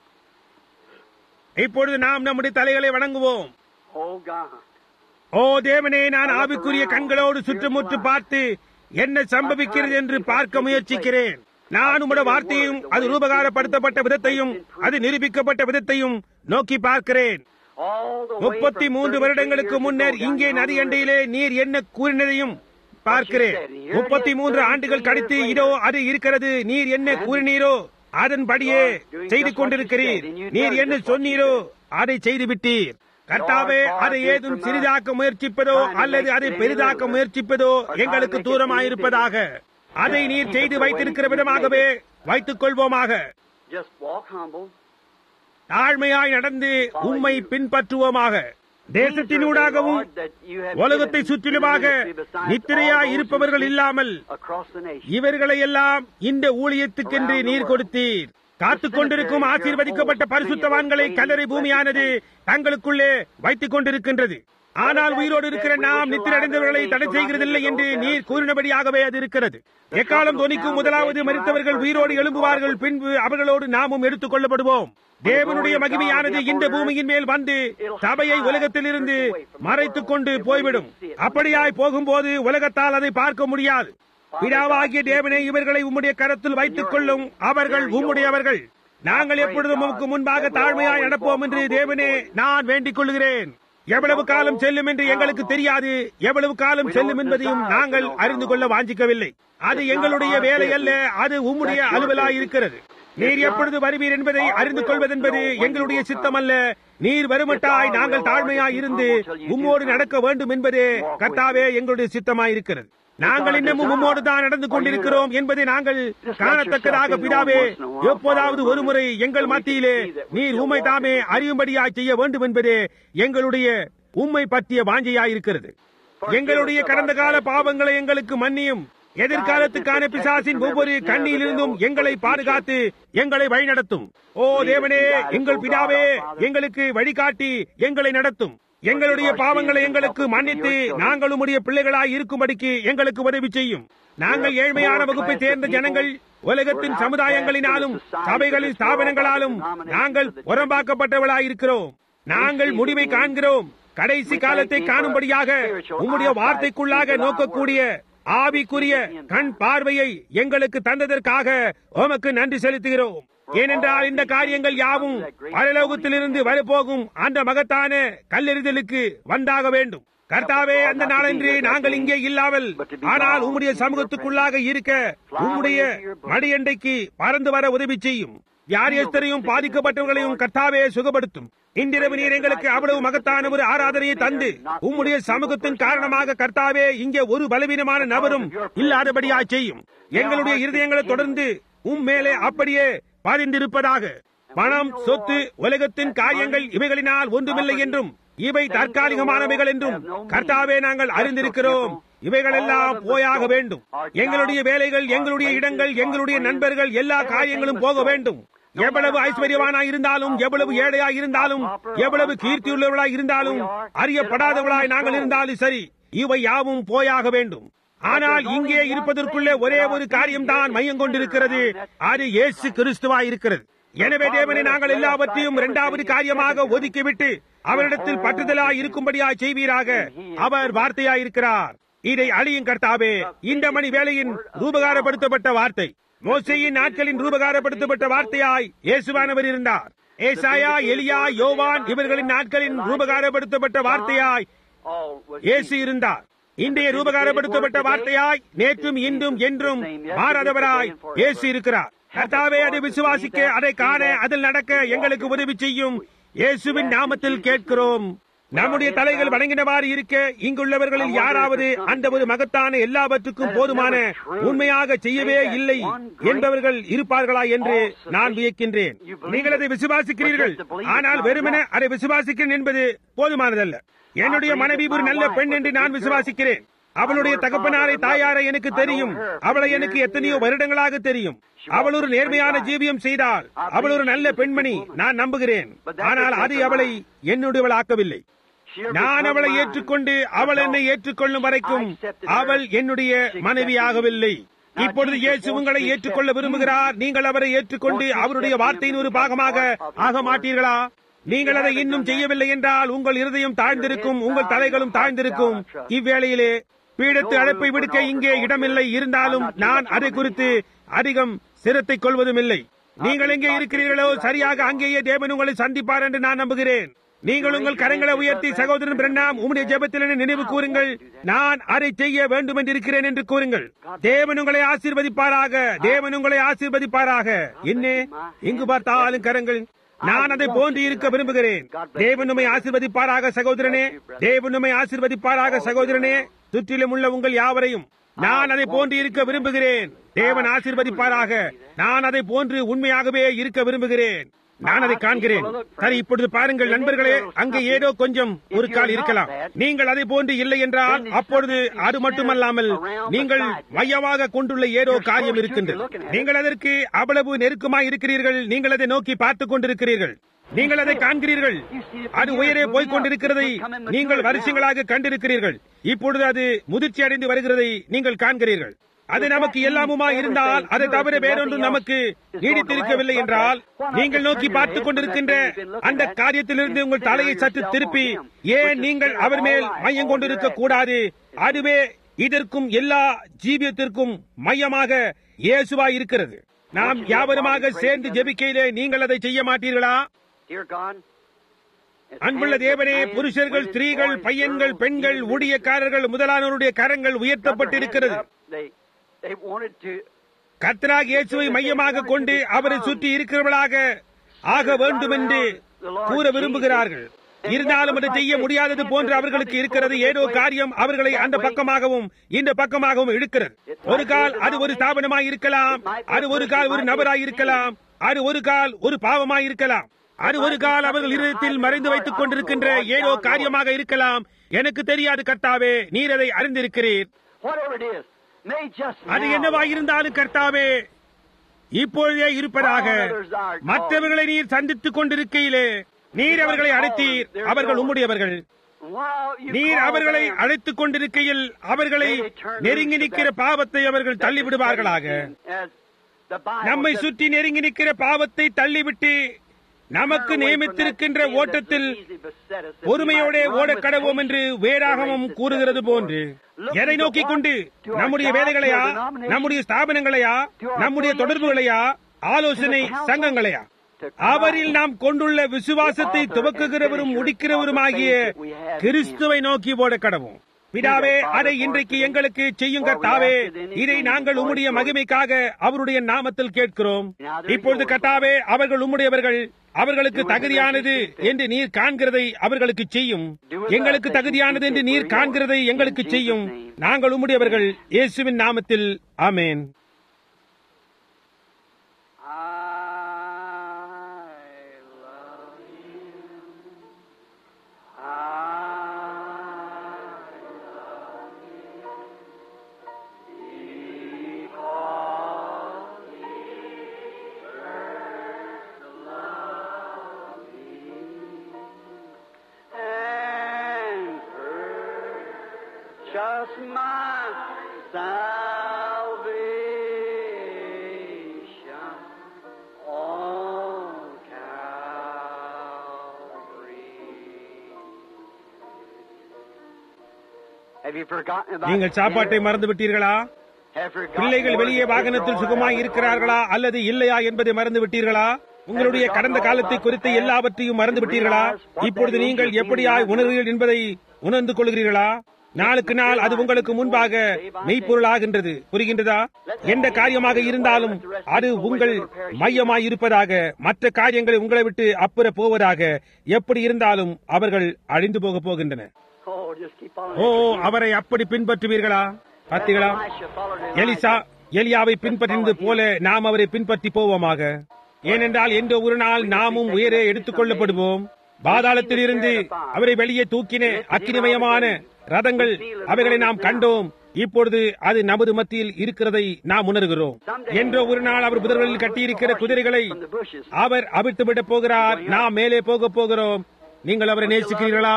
இப்பொழுது நாம் நம்முடைய தலைகளை வணங்குவோம் Oh God. ஓ தேவனே நான் ஆவிக்குரிய கண்களோடு சுற்றுமுற்று பார்த்து என்ன சம்பவிக்கிறது என்று பார்க்க முயற்சிக்கிறேன் நான் உம்முடைய வார்த்தையும் அது ரூபகாரப்படுத்தப்பட்ட விதத்தையும் அது நிரூபிக்கப்பட்ட விதத்தையும் நோக்கி பார்க்கிறேன் All the way முப்பத்தி from மூன்று 33 வருடங்களுக்கு years முன்னர் ago, இங்கே down நதி here, அண்டையிலே நீர் என்ன கூறினதையும் பார்க்கிறேன் முப்பத்தி மூன்று ஆண்டுகள் கழித்து இதோ அது இருக்கிறது நீர் என்ன கூறினீரோ அதன்படியே செய்து கொண்டிருக்கிறீர் நீர் என்ன சொன்னீரோ அதை செய்து விட்டீர் கர்த்தாவே அதை ஏதும் சிறிதாக்க முயற்சிப்பதோ அல்லது அதை பெரிதாக்க முயற்சிப்பதோ எங்களுக்கு தூரமாயிருப்பதாக அதை நீர் செய்து வைத்திருக்கிற விதமாகவே வைத்துக் கொள்வோமாக Just walk humble. தாழ்மையாய் நடந்து உம்மை பின்பற்றுவோமாக தேசத்தினூடாகவும் உலகத்தை சுற்றிலுமாக நித்திரையாய் இருப்பவர்கள் இல்லாமல் across the nation. இவர்களை எல்லாம் இந்த ஊழியத்துக்கென்று நீர் கொடுத்தீர் காத்துக் கொண்டிருக்கும் ஆசீர்வதிக்கப்பட்ட பரிசுத்தவான்களை கல்லறை பூமியானது தங்களுக்குள்ளே வைத்துக் கொண்டிருக்கின்றது ஆனால் உயிரோடு இருக்கிற நாம் நித்திரடைந்தவர்களை தடை செய்கிறதில்லை என்று நீர் கூறினபடியாகவே அது இருக்கிறது எக்காலம் தொனிக்கும் முதலாவது மறித்தவர்கள் உயிரோடு எழும்புவார்கள் பின்பு அவர்களோடு நாமும் எடுத்துக் கொள்ளப்படுவோம் தேவனுடைய மகிமையானது இந்த பூமியின் மேல் வந்து சபையை உலகத்திலிருந்து மறைத்துக் கொண்டு போய்விடும் அப்படியாய் போகும்போது உலகத்தால் அதை பார்க்க முடியாது பிதாவாகிய தேவனே இவர்களை உம்முடைய கரத்தில் வைத்துக் கொள்ளும் அவர்கள் உம்முடையவர்கள் நாங்கள் எப்பொழுதும் உமக்கு முன்பாக தாழ்மையாய் நடப்போம் என்று தேவனே நான் வேண்டிக் கொள்கிறேன் எவ்வளவு காலம் செல்லும் என்று எங்களுக்கு தெரியாது எவ்வளவு காலம் செல்லும் என்பதையும் நாங்கள் அறிந்து கொள்ள வாஞ்சிக்கவில்லை அது எங்களுடைய வேலை அல்ல அது உம்முடைய அலுவலாய் இருக்கிறது நீர் எப்பொழுது வருவீர் என்பதை அறிந்து கொள்வதென்பது எங்களுடைய சித்தம் அல்ல நீர் வருமட்டாய் நாங்கள் தாழ்மையாய் இருந்து உம்மோடு நடக்க வேண்டும் என்பதே கர்த்தாவே எங்களுடைய சித்தமாய் இருக்கிறது நாங்கள் இன்னமும் உம்மோடு தான் நடந்து கொண்டிருக்கிறோம் என்பதை நாங்கள் காணத்தக்கதாக பிதாவே எப்போதாவது ஒருமுறை எங்கள் மத்தியிலே நீர் உம்மை தாமே அறியும்படியாய் செய்ய வேண்டும் என்பதே எங்களுடைய உம்மை பற்றிய வாஞ்சையாயிருக்கிறது எங்களுடைய கடந்த கால பாவங்களை எங்களுக்கு மன்னியும் எதிர்காலத்துக்கான பிசாசின் ஒவ்வொரு கண்ணியிலிருந்தும் எங்களை பாதுகாத்து எங்களை வழிநடத்தும் ஓ தேவனே எங்கள் பிதாவே எங்களுக்கு வழிகாட்டி எங்களை நடத்தும் எங்களுடைய பாவங்களை எங்களுக்கு மன்னித்து நாங்கள் உம்முடைய பிள்ளைகளாய் இருக்கும்படிக்கு எங்களுக்கு உதவி செய்யும் நாங்கள் ஏழ்மையான வகுப்பை சேர்ந்த ஜனங்கள் உலகத்தின் சமுதாயங்களினாலும் சபைகளின் ஸ்தாபனங்களாலும் நாங்கள் புறம்பாக்கப்பட்டவர்களாய் இருக்கிறோம் நாங்கள் முடிவை காண்கிறோம் கடைசி காலத்தை காணும்படியாக உம்முடைய வார்த்தைக்குள்ளாக நோக்கக்கூடிய ஆவிக்குரிய கண் பார்வையை எங்களுக்கு தந்ததற்காக உமக்கு நன்றி செலுத்துகிறோம் ஏனென்றால் இந்த காரியங்கள் யாவும் பரலோகத்திலிருந்து வரப்போகும் அந்த மகத்தான கல்லெறிதலுக்கு வந்தாக வேண்டும் கர்த்தாவே அந்த நாளன்று நாங்கள் இங்கே இல்லாமல் ஆனால் உம்முடைய சமூகத்துக்குள்ளாக இருக்க உம்முடைய மடியண்டைக்கு பறந்து வர உதவி செய்யும் யாரியஸ்தரையும் பாதிக்கப்பட்டவர்களையும் கர்த்தாவே சுகப்படுத்தும் இன்றிரவு நீர் எங்களுக்கு அவ்வளவு மகத்தான ஒரு ஆராதனையை தந்து உம்முடைய சமூகத்தின் காரணமாக கர்த்தாவே இங்கே ஒரு பலவீனமான நபரும் இல்லாதபடியா செய்யும் எங்களுடைய இருதயங்களை தொடர்ந்து உம் மேலே அப்படியே பதிந்திருப்பதாக பணம் சொத்து உலகத்தின் காரியங்கள் இவைகளினால் ஒன்றுமில்லை என்றும் இவை தற்காலிகமானவைகள் என்றும் கர்த்தாவே நாங்கள் அறிந்திருக்கிறோம் இவைகளெல்லாம் போயாக வேண்டும் எங்களுடைய வேலைகள் எங்களுடைய இடங்கள் எங்களுடைய நண்பர்கள் எல்லா காரியங்களும் போக வேண்டும் எவ்வளவு ஐஸ்வர்யவானாய் இருந்தாலும் எவ்வளவு ஏழையாய் இருந்தாலும் எவ்வளவு கீர்த்தியுள்ளவர்களாய் இருந்தாலும் அறியப்படாதவர்களாய் நாங்கள் இருந்தாலும் சரி இவை யாவும் போயாக வேண்டும் ஆனால் இங்கே இருப்பதற்குள்ளே ஒரே ஒரு காரியம்தான் மையம் கொண்டிருக்கிறது அது இயேசு கிறிஸ்துவாய் இருக்கிறது எனவே தேவனை நாங்கள் எல்லாவற்றையும் இரண்டாவது காரியமாக ஒதுக்கிவிட்டு அவரிடத்தில் பற்றுதலாய் இருக்கும்படியாய் செய்வீராக அவர் வார்த்தையாய் இருக்கிறார் இதை அழியும் கர்த்தாவே இந்த மணி வேளையின் ரூபகாரப்படுத்தப்பட்ட வார்த்தை மோசையின் நாட்களின் ரூபகாரப்படுத்தப்பட்ட வார்த்தையாய் இயேசுவானவர் இருந்தார் ஏசாயா எலியா யோவான் இவர்களின் நாட்களின் ரூபகாரப்படுத்தப்பட்ட வார்த்தையாய் இயேசு இருந்தார் இன்றைய ரூபகாரப்படுத்தப்பட்ட வார்த்தையாய் நேற்றும் இன்றும் என்றும் மாறாதவராய் இயேசு இருக்கிறார் கர்த்தாவே அதை விசுவாசிக்க அதை காண அதில் நடக்க எங்களுக்கு உதவி செய்யும் இயேசுவின் நாமத்தில் கேட்கிறோம் நம்முடைய தலைகள் வணங்கினவாறு இருக்க இங்குள்ளவர்களில் யாராவது அந்த ஒரு மகத்தான எல்லாவற்றுக்கும் போதுமான உண்மையாக செய்யவே இல்லை என்பவர்கள் இருப்பார்களா என்று நான் வியக்கின்றேன் நீங்கள் அதை விசுவாசிக்கிறீர்கள் ஆனால் வெறுமன அதை விசுவாசிக்கிறேன் என்பது போதுமானதல்ல என்னுடைய மனைவி ஒரு நல்ல பெண் என்று நான் விசுவாசிக்கிறேன் அவளுடைய தகப்பனாரை தாயாரை எனக்கு தெரியும் அவளை எனக்கு எத்தனையோ வருடங்களாக தெரியும் அவள் ஒரு நேர்மையான ஜீவியம் செய்தால் அவள் ஒரு நல்ல பெண்மணி நான் நம்புகிறேன் ஆனால் அது அவளை என்னுடையவள் ஆக்கவில்லை நான் அவளை ஏற்றுக்கொண்டு அவள் என்னை ஏற்றுக்கொள்ளும் வரைக்கும் அவள் என்னுடைய மனைவியாகவில்லை இப்பொழுது இயேசு உங்களை ஏற்றுக்கொள்ள விரும்புகிறார் நீங்கள் அவரை ஏற்றுக்கொண்டு அவருடைய வார்த்தையின் ஒரு பாகமாக ஆக மாட்டீர்களா நீங்கள் அதை இன்னும் செய்யவில்லை என்றால் உங்கள் இருதயம் தாழ்ந்திருக்கும் உங்கள் தலைகளும் தாழ்ந்திருக்கும் இவ்வேளையிலே பீடத்து அழைப்பை விடுக்க இங்கே இடமில்லை இருந்தாலும் நான் அதை குறித்து அதிகம் சிரத்தை கொள்வதும் இல்லை நீங்கள் எங்கே இருக்கிறீர்களோ சரியாக அங்கேயே தேவன் உங்களை சந்திப்பார் என்று நான் நம்புகிறேன் நீங்கள் உங்கள் கரங்களை உயர்த்தி சகோதரன் பிரண்ணாம் உம்முடைய ஜெபத்தில் நினைவு கூறுங்கள் நான் அதை செய்ய வேண்டும் என்று இருக்கிறேன் என்று கூறுங்கள் தேவன் உங்களை ஆசீர்வதிப்பாராக தேவன் உங்களை ஆசீர்வதிப்பாராக என்ன எங்கு பார்த்தாலும் கரங்கள் நான் அதை போன்று இருக்க விரும்புகிறேன் தேவன் உண்மை ஆசீர்வதிப்பாராக சகோதரனே தேவன் உண்மை ஆசீர்வதிப்பாராக சகோதரனே சுற்றிலும் உள்ள உங்கள் யாவரையும் நான் அதை போன்று இருக்க விரும்புகிறேன் தேவன் ஆசீர்வதிப்பாராக நான் அதை போன்று உண்மையாகவே இருக்க விரும்புகிறேன் நான் அதை காண்கிறேன் சரி இப்பொழுது பாருங்கள் நண்பர்களே அங்கே ஏதோ கொஞ்சம் ஒரு கால் இருக்கலாம் நீங்கள் அதை போன்று இல்லை என்றால் அப்பொழுது அது மட்டுமல்லாமல் நீங்கள் மையமாக கொண்டுள்ள ஏதோ காரியம் இருக்கின்றது நீங்கள் அதற்கு அவ்வளவு நெருக்கமாய் இருக்கிறீர்கள் நீங்கள் அதை நோக்கி பார்த்துக் கொண்டிருக்கிறீர்கள் நீங்கள் அதை காண்கிறீர்கள் அது உயரே போய்க் கொண்டிருக்கிறதை நீங்கள் வருஷங்களாக கண்டிருக்கிறீர்கள் இப்பொழுது அது முதிர்ச்சி அடைந்து வருகிறதை நீங்கள் காண்கிறீர்கள் அது நமக்கு எல்லாமுமா இருந்தால் அதை தவிர வேறொன்றும் நமக்கு நீடித்திருக்கவில்லை என்றால் நீங்கள் நோக்கி பார்த்துக் கொண்டிருக்கின்ற அந்த காரியத்திலிருந்து உங்கள் தலையை சற்று திருப்பி ஏன் நீங்கள் அவர் மேல் மையம் கொண்டிருக்க கூடாது அதுவே இதற்கும் எல்லா ஜீவியத்திற்கும் மையமாக இயேசுவா இருக்கிறது நாம் யாவருமாக சேர்ந்து ஜெபிக்கையிலே நீங்கள் அதை செய்ய மாட்டீர்களா Dear God, as அன்புள்ள hands தேவனே of men, புருஷர்கள் women, ஸ்திரீகள் boys, பையன்கள் girls, பெண்கள் youth, ஊழியக்காரர்கள் முதலானவருடைய கரங்கள் got their உயர்த்தப்பட்டிருக்கிறது hands up. They, they wanted to கர்த்தராக இயேசுவை மையமாக கொண்டு அவரை சுற்றி இருக்கிறவர்களாக ஆக வேண்டும் என்று கூற விரும்புகிறார்கள் இருந்தாலும் அதை செய்ய முடியாதது போன்று அவர்களுக்கு இருக்கிறது ஏதோ காரியம் அவர்களை அந்த பக்கமாகவும் இந்த பக்கமாகவும் இழுக்கிறது ஒரு கால் அது ஒரு ஸ்தாபனமாய் இருக்கலாம் அது ஒரு கால் ஒரு நபராய் இருக்கலாம் அது ஒரு கால் ஒரு பாவமாய் இருக்கலாம் அது ஒரு கால் அவர்கள் இருதயத்தில் மறைந்து வைத்துக் கொண்டிருக்கின்ற ஏதோ காரியமாக இருக்கலாம் எனக்கு தெரியாது கர்த்தாவே நீர் அதை அறிந்திருக்கிறீர் whatever it is, may just அது now என்னவாயிருந்தாலும் கர்த்தாவே இப்பொழுதே இருப்பதாக மற்றவர்களை நீர் சந்தித்துக் கொண்டிருக்கையிலே நீர் அவர்களை அழைத்தீர் அவர்கள் உம்முடையவர்கள் while you நீர் call அவர்களை them, அழைத்துக் கொண்டிருக்கையில் அவர்களை நெருங்கி நிற்கிற பாவத்தை அவர்கள் தள்ளிவிடுவார்களாக as the Bible நம்மை says, சுற்றி நெருங்கி நிற்கிற பாவத்தை தள்ளிவிட்டு நமக்கு நியமித்திருக்கின்ற ஓட்டத்தில் பொறுமையோட ஓடக் கடவோம் என்று வேதாகமம் கூறுகிறது போன்று எதை நோக்கிக் கொண்டு நம்முடைய வேலைகளையா நம்முடைய ஸ்தாபனங்களையா நம்முடைய தொடர்புகளையா ஆலோசனை சங்கங்களையா அவரில் நாம் கொண்டுள்ள விசுவாசத்தை துவக்குகிறவரும் முடிக்கிறவருமாகிய கிறிஸ்துவை நோக்கி ஓட கடவும் பிதாவே அதை இன்றைக்கு எங்களுக்கு செய்யும் கர்த்தாவே இதை நாங்கள் உம்முடைய மகிமைக்காக அவருடைய நாமத்தில் கேட்கிறோம் இப்பொழுது கர்த்தாவே அவர்கள் உம்முடையவர்கள் அவர்களுக்கு தகுதியானது என்று நீர் காண்கிறதை அவர்களுக்கு செய்யும் எங்களுக்கு தகுதியானது என்று நீர் காண்கிறதை எங்களுக்கு செய்யும் நாங்கள் உம்முடையவர்கள் இயேசுவின் நாமத்தில் ஆமென் I love you. I love you. Because he first loved me and purchased my salvation on Calvary. Have you forgotten about நீங்கள் சாப்பாட்டை மறந்து விட்டீர்களா Have forgotten பிள்ளைகள் where வெளியே the வாகனத்தில் kids are சுகமாய் all இருக்கிறார்களா அல்லது இல்லையா என்பதை மறந்து விட்டீர்களா உங்களுடைய கடந்த காலத்தை குறித்து எல்லாவற்றையும் மறந்து விட்டீர்களா இப்பொழுது நீங்கள் எப்படியாய் உணர்வீர்கள் என்பதை உணர்ந்து கொள்கிறீர்களா நாளுக்கு நாள் அது உங்களுக்கு முன்பாக மெய்ப்பொருளாகின்றது புரிகின்றதா எந்த காரியமாக இருந்தாலும் அது உங்கள் மையமாய் இருப்பதாக மற்ற காரியங்களை உங்களை விட்டு அப்புற போவதாக எப்படி இருந்தாலும் அவர்கள் அழிந்து போக போகின்றன Oh, just keep on. ஓ அவரை அப்படி பின்பற்றுவீர்களா பார்த்தீங்களா Elisha followed Elijah. எலிசா எலியாவை பின்பற்றினது போல நாம் அவரை பின்பற்றி போவோமாக ஏனென்றால் என்ற ஒரு நாள் நாமும் உயரே எடுத்துக் கொள்ளப்படுவோம் பாதாளத்தில் இருந்து அவரை வெளியே தூக்கின அக்கினிமயமான ரதங்கள் அவைகளை நாம் கண்டோம் இப்பொழுது அது நமது மத்தியில் இருக்கிறதை நாம் உணர்கிறோம் என்ற ஒரு நாள் அவர் புதர்களில் கட்டியிருக்கிற குதிரைகளை From the bushes. அவர் அவிழ்த்து விட போகிறார் நாம் மேலே போக போகிறோம் நீங்கள் அவரை நேசிக்கிறீர்களா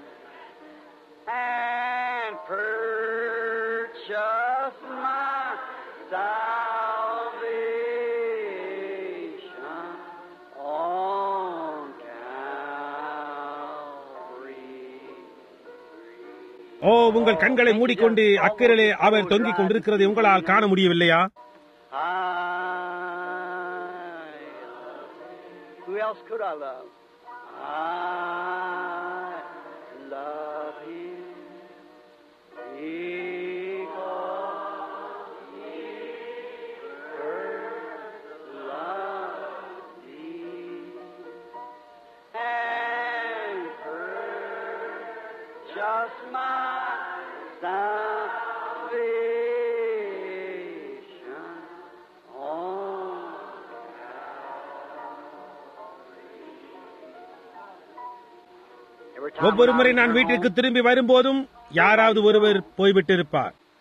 and purchase my salvation on Calvary. ஓ உங்கள் கண்களை மூடிக்கொண்டு அக்கறையிலே அவர் தொங்கிக் கொண்டிருக்கிறதை உங்களால் காண முடியவில்லையா I Who else could I love? I love him because he first loved me and purchased my salvation on Every time ஒவ்வொரு when I முறை return நான் வீட்டிற்கு home, திரும்பி வரும்போதும் யாராவது ஒருவர் போய்விட்டு இருப்பார்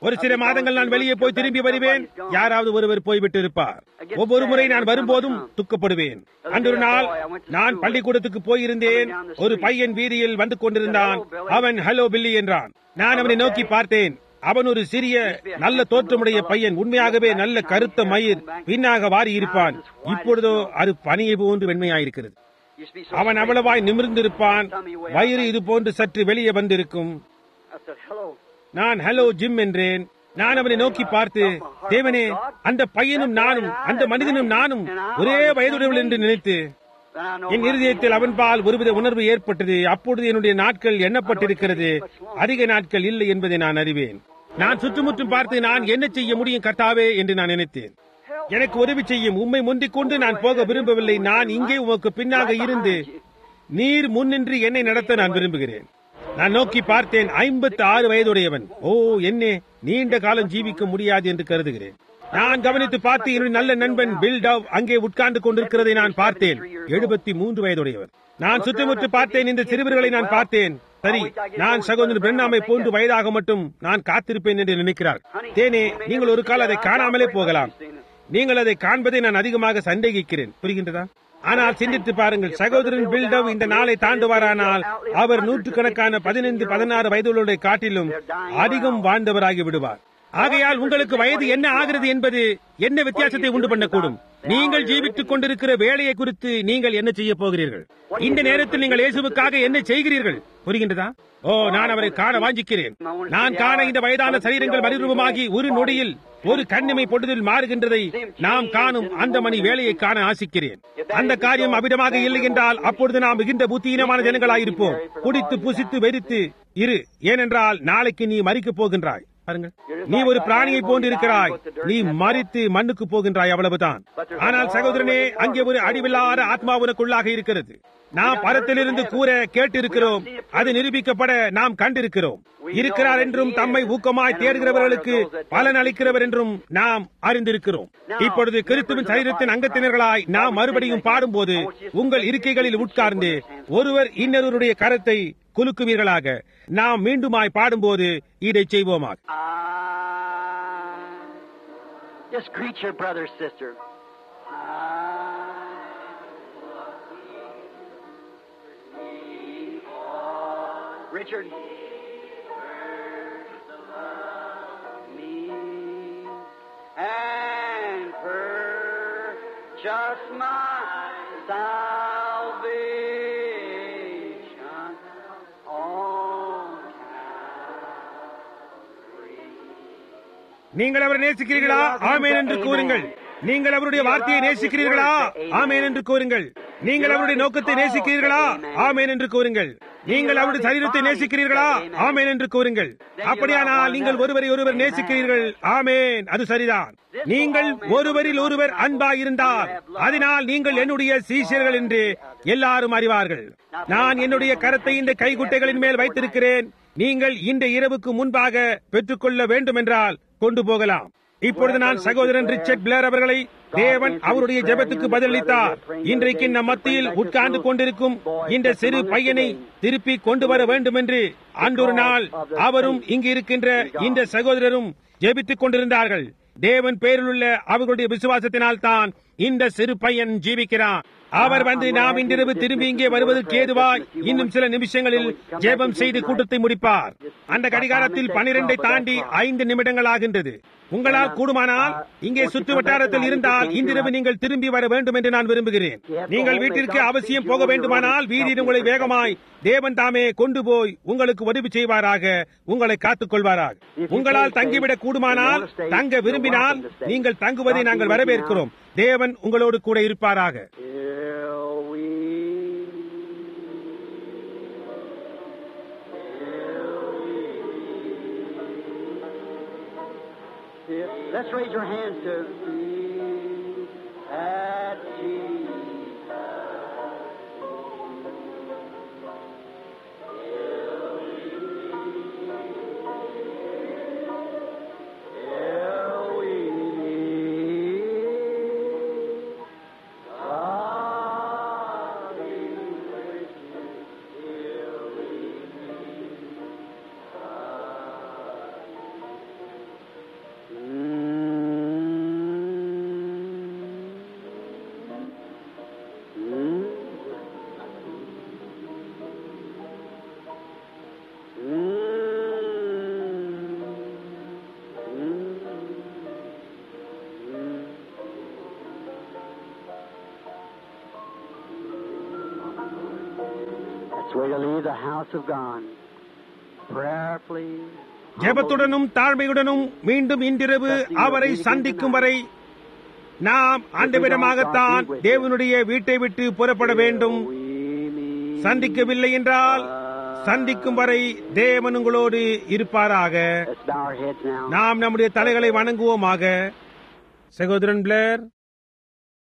ஒரு சில மாதங்கள் நான் வெளியே போய் திரும்பி வருவேன் யாராவது ஒருவர் போய்விட்டு இருப்பார் ஒவ்வொரு முறை நான் வரும்போதும் துக்கப்படுவேன் அன்றொரு நாள் நான் பள்ளிக்கூடத்துக்கு போயிருந்தேன் ஒரு பையன் வீதியில் வந்து கொண்டிருந்தான் அவன் ஹலோ பில்லி என்றான் நான் அவனை நோக்கி பார்த்தேன் அவன் ஒரு சிறிய நல்ல தோற்றமுடைய பையன் உண்மையாகவே நல்ல கருத்த மயிர் பின்னாக வாரி இருப்பான் இப்பொழுதோ அது பனியை போன்று வெண்மையாயிருக்கிறது Used to be so அவன் straight. அவ்வளவாய் நிமிர்ந்திருப்பான் வயிறு இது போன்று சற்று வெளியே வந்திருக்கும் I said, hello. நான் ஹலோ ஜிம் என்றேன் நான் அவனை நோக்கி பார்த்து தேவனே அந்த பையனும் நானும் அந்த மனிதனும் நானும் ஒரே வயதுடையவள் என்று நினைத்து Then I know N my இருதயத்தில் அவன் பால் ஒருவித உணர்வு ஏற்பட்டது அப்பொழுது என்னுடைய நாட்கள் எண்ணப்பட்டிருக்கிறது அதிக நாட்கள் இல்லை என்பதை நான் அறிவேன் நான் சுற்றுமுற்றும் பார்த்து நான் என்ன செய்ய முடியும் கர்த்தாவே என்று நான் நினைத்தேன் எனக்கு உதவி செய்யும் உம்மை முந்திக் கொண்டு நான் போக விரும்பவில்லை நான் இங்கே உமக்கு பின்னாக இருந்து நீர் முன்னின்று என்னை நடத்த நான் விரும்புகிறேன் நான் நோக்கி பார்த்தேன் ஐம்பத்து ஆறு வயதுடையவன் ஓ என்னே நீண்ட காலம் ஜீவிக்க முடியாது என்று கருதுகிறேன் நான் கவனித்து பார்த்து என்னுடைய நல்ல நண்பன் பில் டவ் அங்கே உட்கார்ந்து கொண்டிருக்கிறதை நான் பார்த்தேன் எழுபத்தி மூன்று வயதுடையவன் நான் சுற்றுமுற்று பார்த்தேன் இந்த சிறுவர்களை நான் பார்த்தேன் சரி நான் சகோதரர் பிரண்ணாமை போன்று வயதாக மட்டும் நான் காத்திருப்பேன் என்று நினைக்கிறார் தேனே நீங்கள் ஒரு கால் அதை காணாமலே போகலாம் நீங்கள் அதை காண்பதை நான் அதிகமாக சந்தேகிக்கிறேன் புரிகின்றதா ஆனால் சிந்தித்து பாருங்கள் சகோதரன் பில்டவ் இந்த நாளை தாண்டுவாரானால் அவர் நூற்றுக்கணக்கான பதினைந்து பதினாறு வயதுகளுடைய காட்டிலும் அதிகம் வாழ்ந்தவராகி விடுவார் ஆகையால் உங்களுக்கு வயது என்ன ஆகிறது என்பது என்ன வித்தியாசத்தை உண்டு பண்ணக்கூடும் நீங்கள் ஜீவித்துக் கொண்டிருக்கிற வேலையை குறித்து நீங்கள் என்ன செய்ய போகிறீர்கள் இந்த நேரத்தில் நீங்கள் இயேசுவுக்காக என்ன செய்கிறீர்கள் புரிகின்றதா ஓ நான் அவரை காண வாஞ்சிக்கிறேன் நான் காண இந்த வயதான சரீரங்கள் மறுரூபமாகி ஒரு நொடியில் ஒரு கண்ணிமை பொழுதில் மாறுகின்றதை நாம் காணும் அந்த மணி வேலையை காண ஆசிக்கிறேன் அந்த காரியம் அவிடமாக இல்லை என்றால் அப்பொழுது நாம் மிகுந்த புத்தியீனமான ஜனங்களாயிருப்போம் குடித்து புசித்து வெறித்து இரு ஏனென்றால் நாளைக்கு நீ மறிக்கப் போகின்றாய் பாருங்கள் நீ ஒரு பிராணியை போன்று இருக்கிறாய் நீ மறித்து மண்ணுக்கு போகின்றாய் அவ்வளவுதான் ஆனால் சகோதரனே அங்கே ஒரு அடிவில்லாத ஆத்மா உனக்குள்ளாக இருக்கிறது நாம் பரத்திலிருந்து கூற கேட்டிருக்கிறோம் அது நிரூபிக்கப்பட நாம் கண்டிருக்கிறோம் இருக்கிறார் என்றும் தம்மை ஊக்கமாய் தேடுகிறவர்களுக்கு பலன் அளிக்கிறவர் என்றும் நாம் அறிந்திருக்கிறோம் இப்பொழுது கிறிஸ்துவின் சரீரத்தின் அங்கத்தினர்களாய் நாம் மறுபடியும் பாடும்போது உங்கள் இருக்கைகளில் உட்கார்ந்து ஒருவர் இன்னொருவருடைய கரத்தை குலுக்குவீர்களாக நாம் மீண்டுமாய் பாடும்போது இதை செய்வோமாக I just greet your brother, sister. I- Richard. Me and purchase my salvation on நீங்கள் அவரை நேசிக்கிறீர்களா ஆமேன் என்று கூறுங்கள் நீங்கள் அவருடைய வார்த்தையை நேசிக்கிறீர்களா ஆமேன் என்று கூறுங்கள் நீங்கள் அவருடைய நோக்கத்தை நேசிக்கிறீர்களா ஆமேன் என்று கூறுங்கள் நீங்கள் அவருடைய சரீரத்தை நேசிக்கிறீர்களா ஆமேன் என்று கூறுங்கள் அப்படியானால் நீங்கள் ஒருவரை ஒருவர் நேசிக்கிறீர்கள் ஆமேன் அது சரிதான் நீங்கள் ஒருவரில் ஒருவர் அன்பாய் இருந்தால் அதனால் நீங்கள் என்னுடைய சீஷர்கள் என்று எல்லாரும் அறிவார்கள் நான் என்னுடைய கரத்தை இந்த கைகுட்டைகளின் மேல் வைத்திருக்கிறேன் நீங்கள் இந்த இரவுக்கு முன்பாக பெற்றுக்கொள்ள வேண்டும் என்றால் கொண்டு போகலாம் இப்பொழுது நான் சகோதரன் ரிச்சர்ட் பிளேர் அவர்களை தேவன் அவருடைய ஜெபத்துக்கு பதிலளித்தார் இன்றைக்கு நம் மத்தியில் உட்கார்ந்து கொண்டிருக்கும் இந்த சிறு பையனை திருப்பி கொண்டு வர வேண்டும் என்று அன்றொரு நாள் அவரும் இங்கு இருக்கின்ற இந்த சகோதரரும் ஜெபித்துக் கொண்டிருந்தார்கள் தேவன் பேரிலுள்ள அவர்களுடைய விசுவாசத்தினால் தான் இந்த சிறு பையன் ஜீவிக்கிறான் அவர் வந்து நாம் இன்றிரவு திரும்பி இங்கே வருவதற்கு ஏதுவாய் இன்னும் சில நிமிஷங்களில் ஜெபம் செய்து கூட்டத்தை முடிப்பார் அந்த கடிகாரத்தில் பனிரெண்டை தாண்டி ஐந்து நிமிடங்கள் ஆகின்றது உங்களால் கூடுமானால் இங்கே சுற்று வட்டாரத்தில் இருந்தால் இன்றிரவு நீங்கள் திரும்பி வர வேண்டும் என்று நான் விரும்புகிறேன் நீங்கள் வீட்டிற்கு அவசியம் போக வேண்டுமானால் வீதியில் உங்களை வேகமாய் தேவன் தாமே கொண்டு போய் உங்களுக்கு உதவி செய்வாராக உங்களை காத்துக் கொள்வாராக உங்களால் தங்கிவிடக் கூடுமானால் தங்க விரும்பினால் நீங்கள் தங்குவதை நாங்கள் வரவேற்கிறோம் தேவன் உங்களோடு கூட இருப்பாராக Till we Till- Let's raise your hands to me at Jesus. Till we meet. That's the way to leave the house of God. Prayerfully. ஜெபத்துடனும் தாழ்மையுடனும் மீண்டும் இன்றிரவு அவரை சந்திக்கும் வரை நாம் ஆண்டவிடமாகத்தான் தேவனுடைய வீட்டை விட்டு புறப்பட வேண்டும் சந்திக்கவில்லை என்றால் சந்திக்கும் வரை தேவன் உங்களோடு இருப்பாராக Let's bow our heads now. நாம் நம்முடைய தலைகளை வணங்குவோமாக சகோதரன் பிளேர்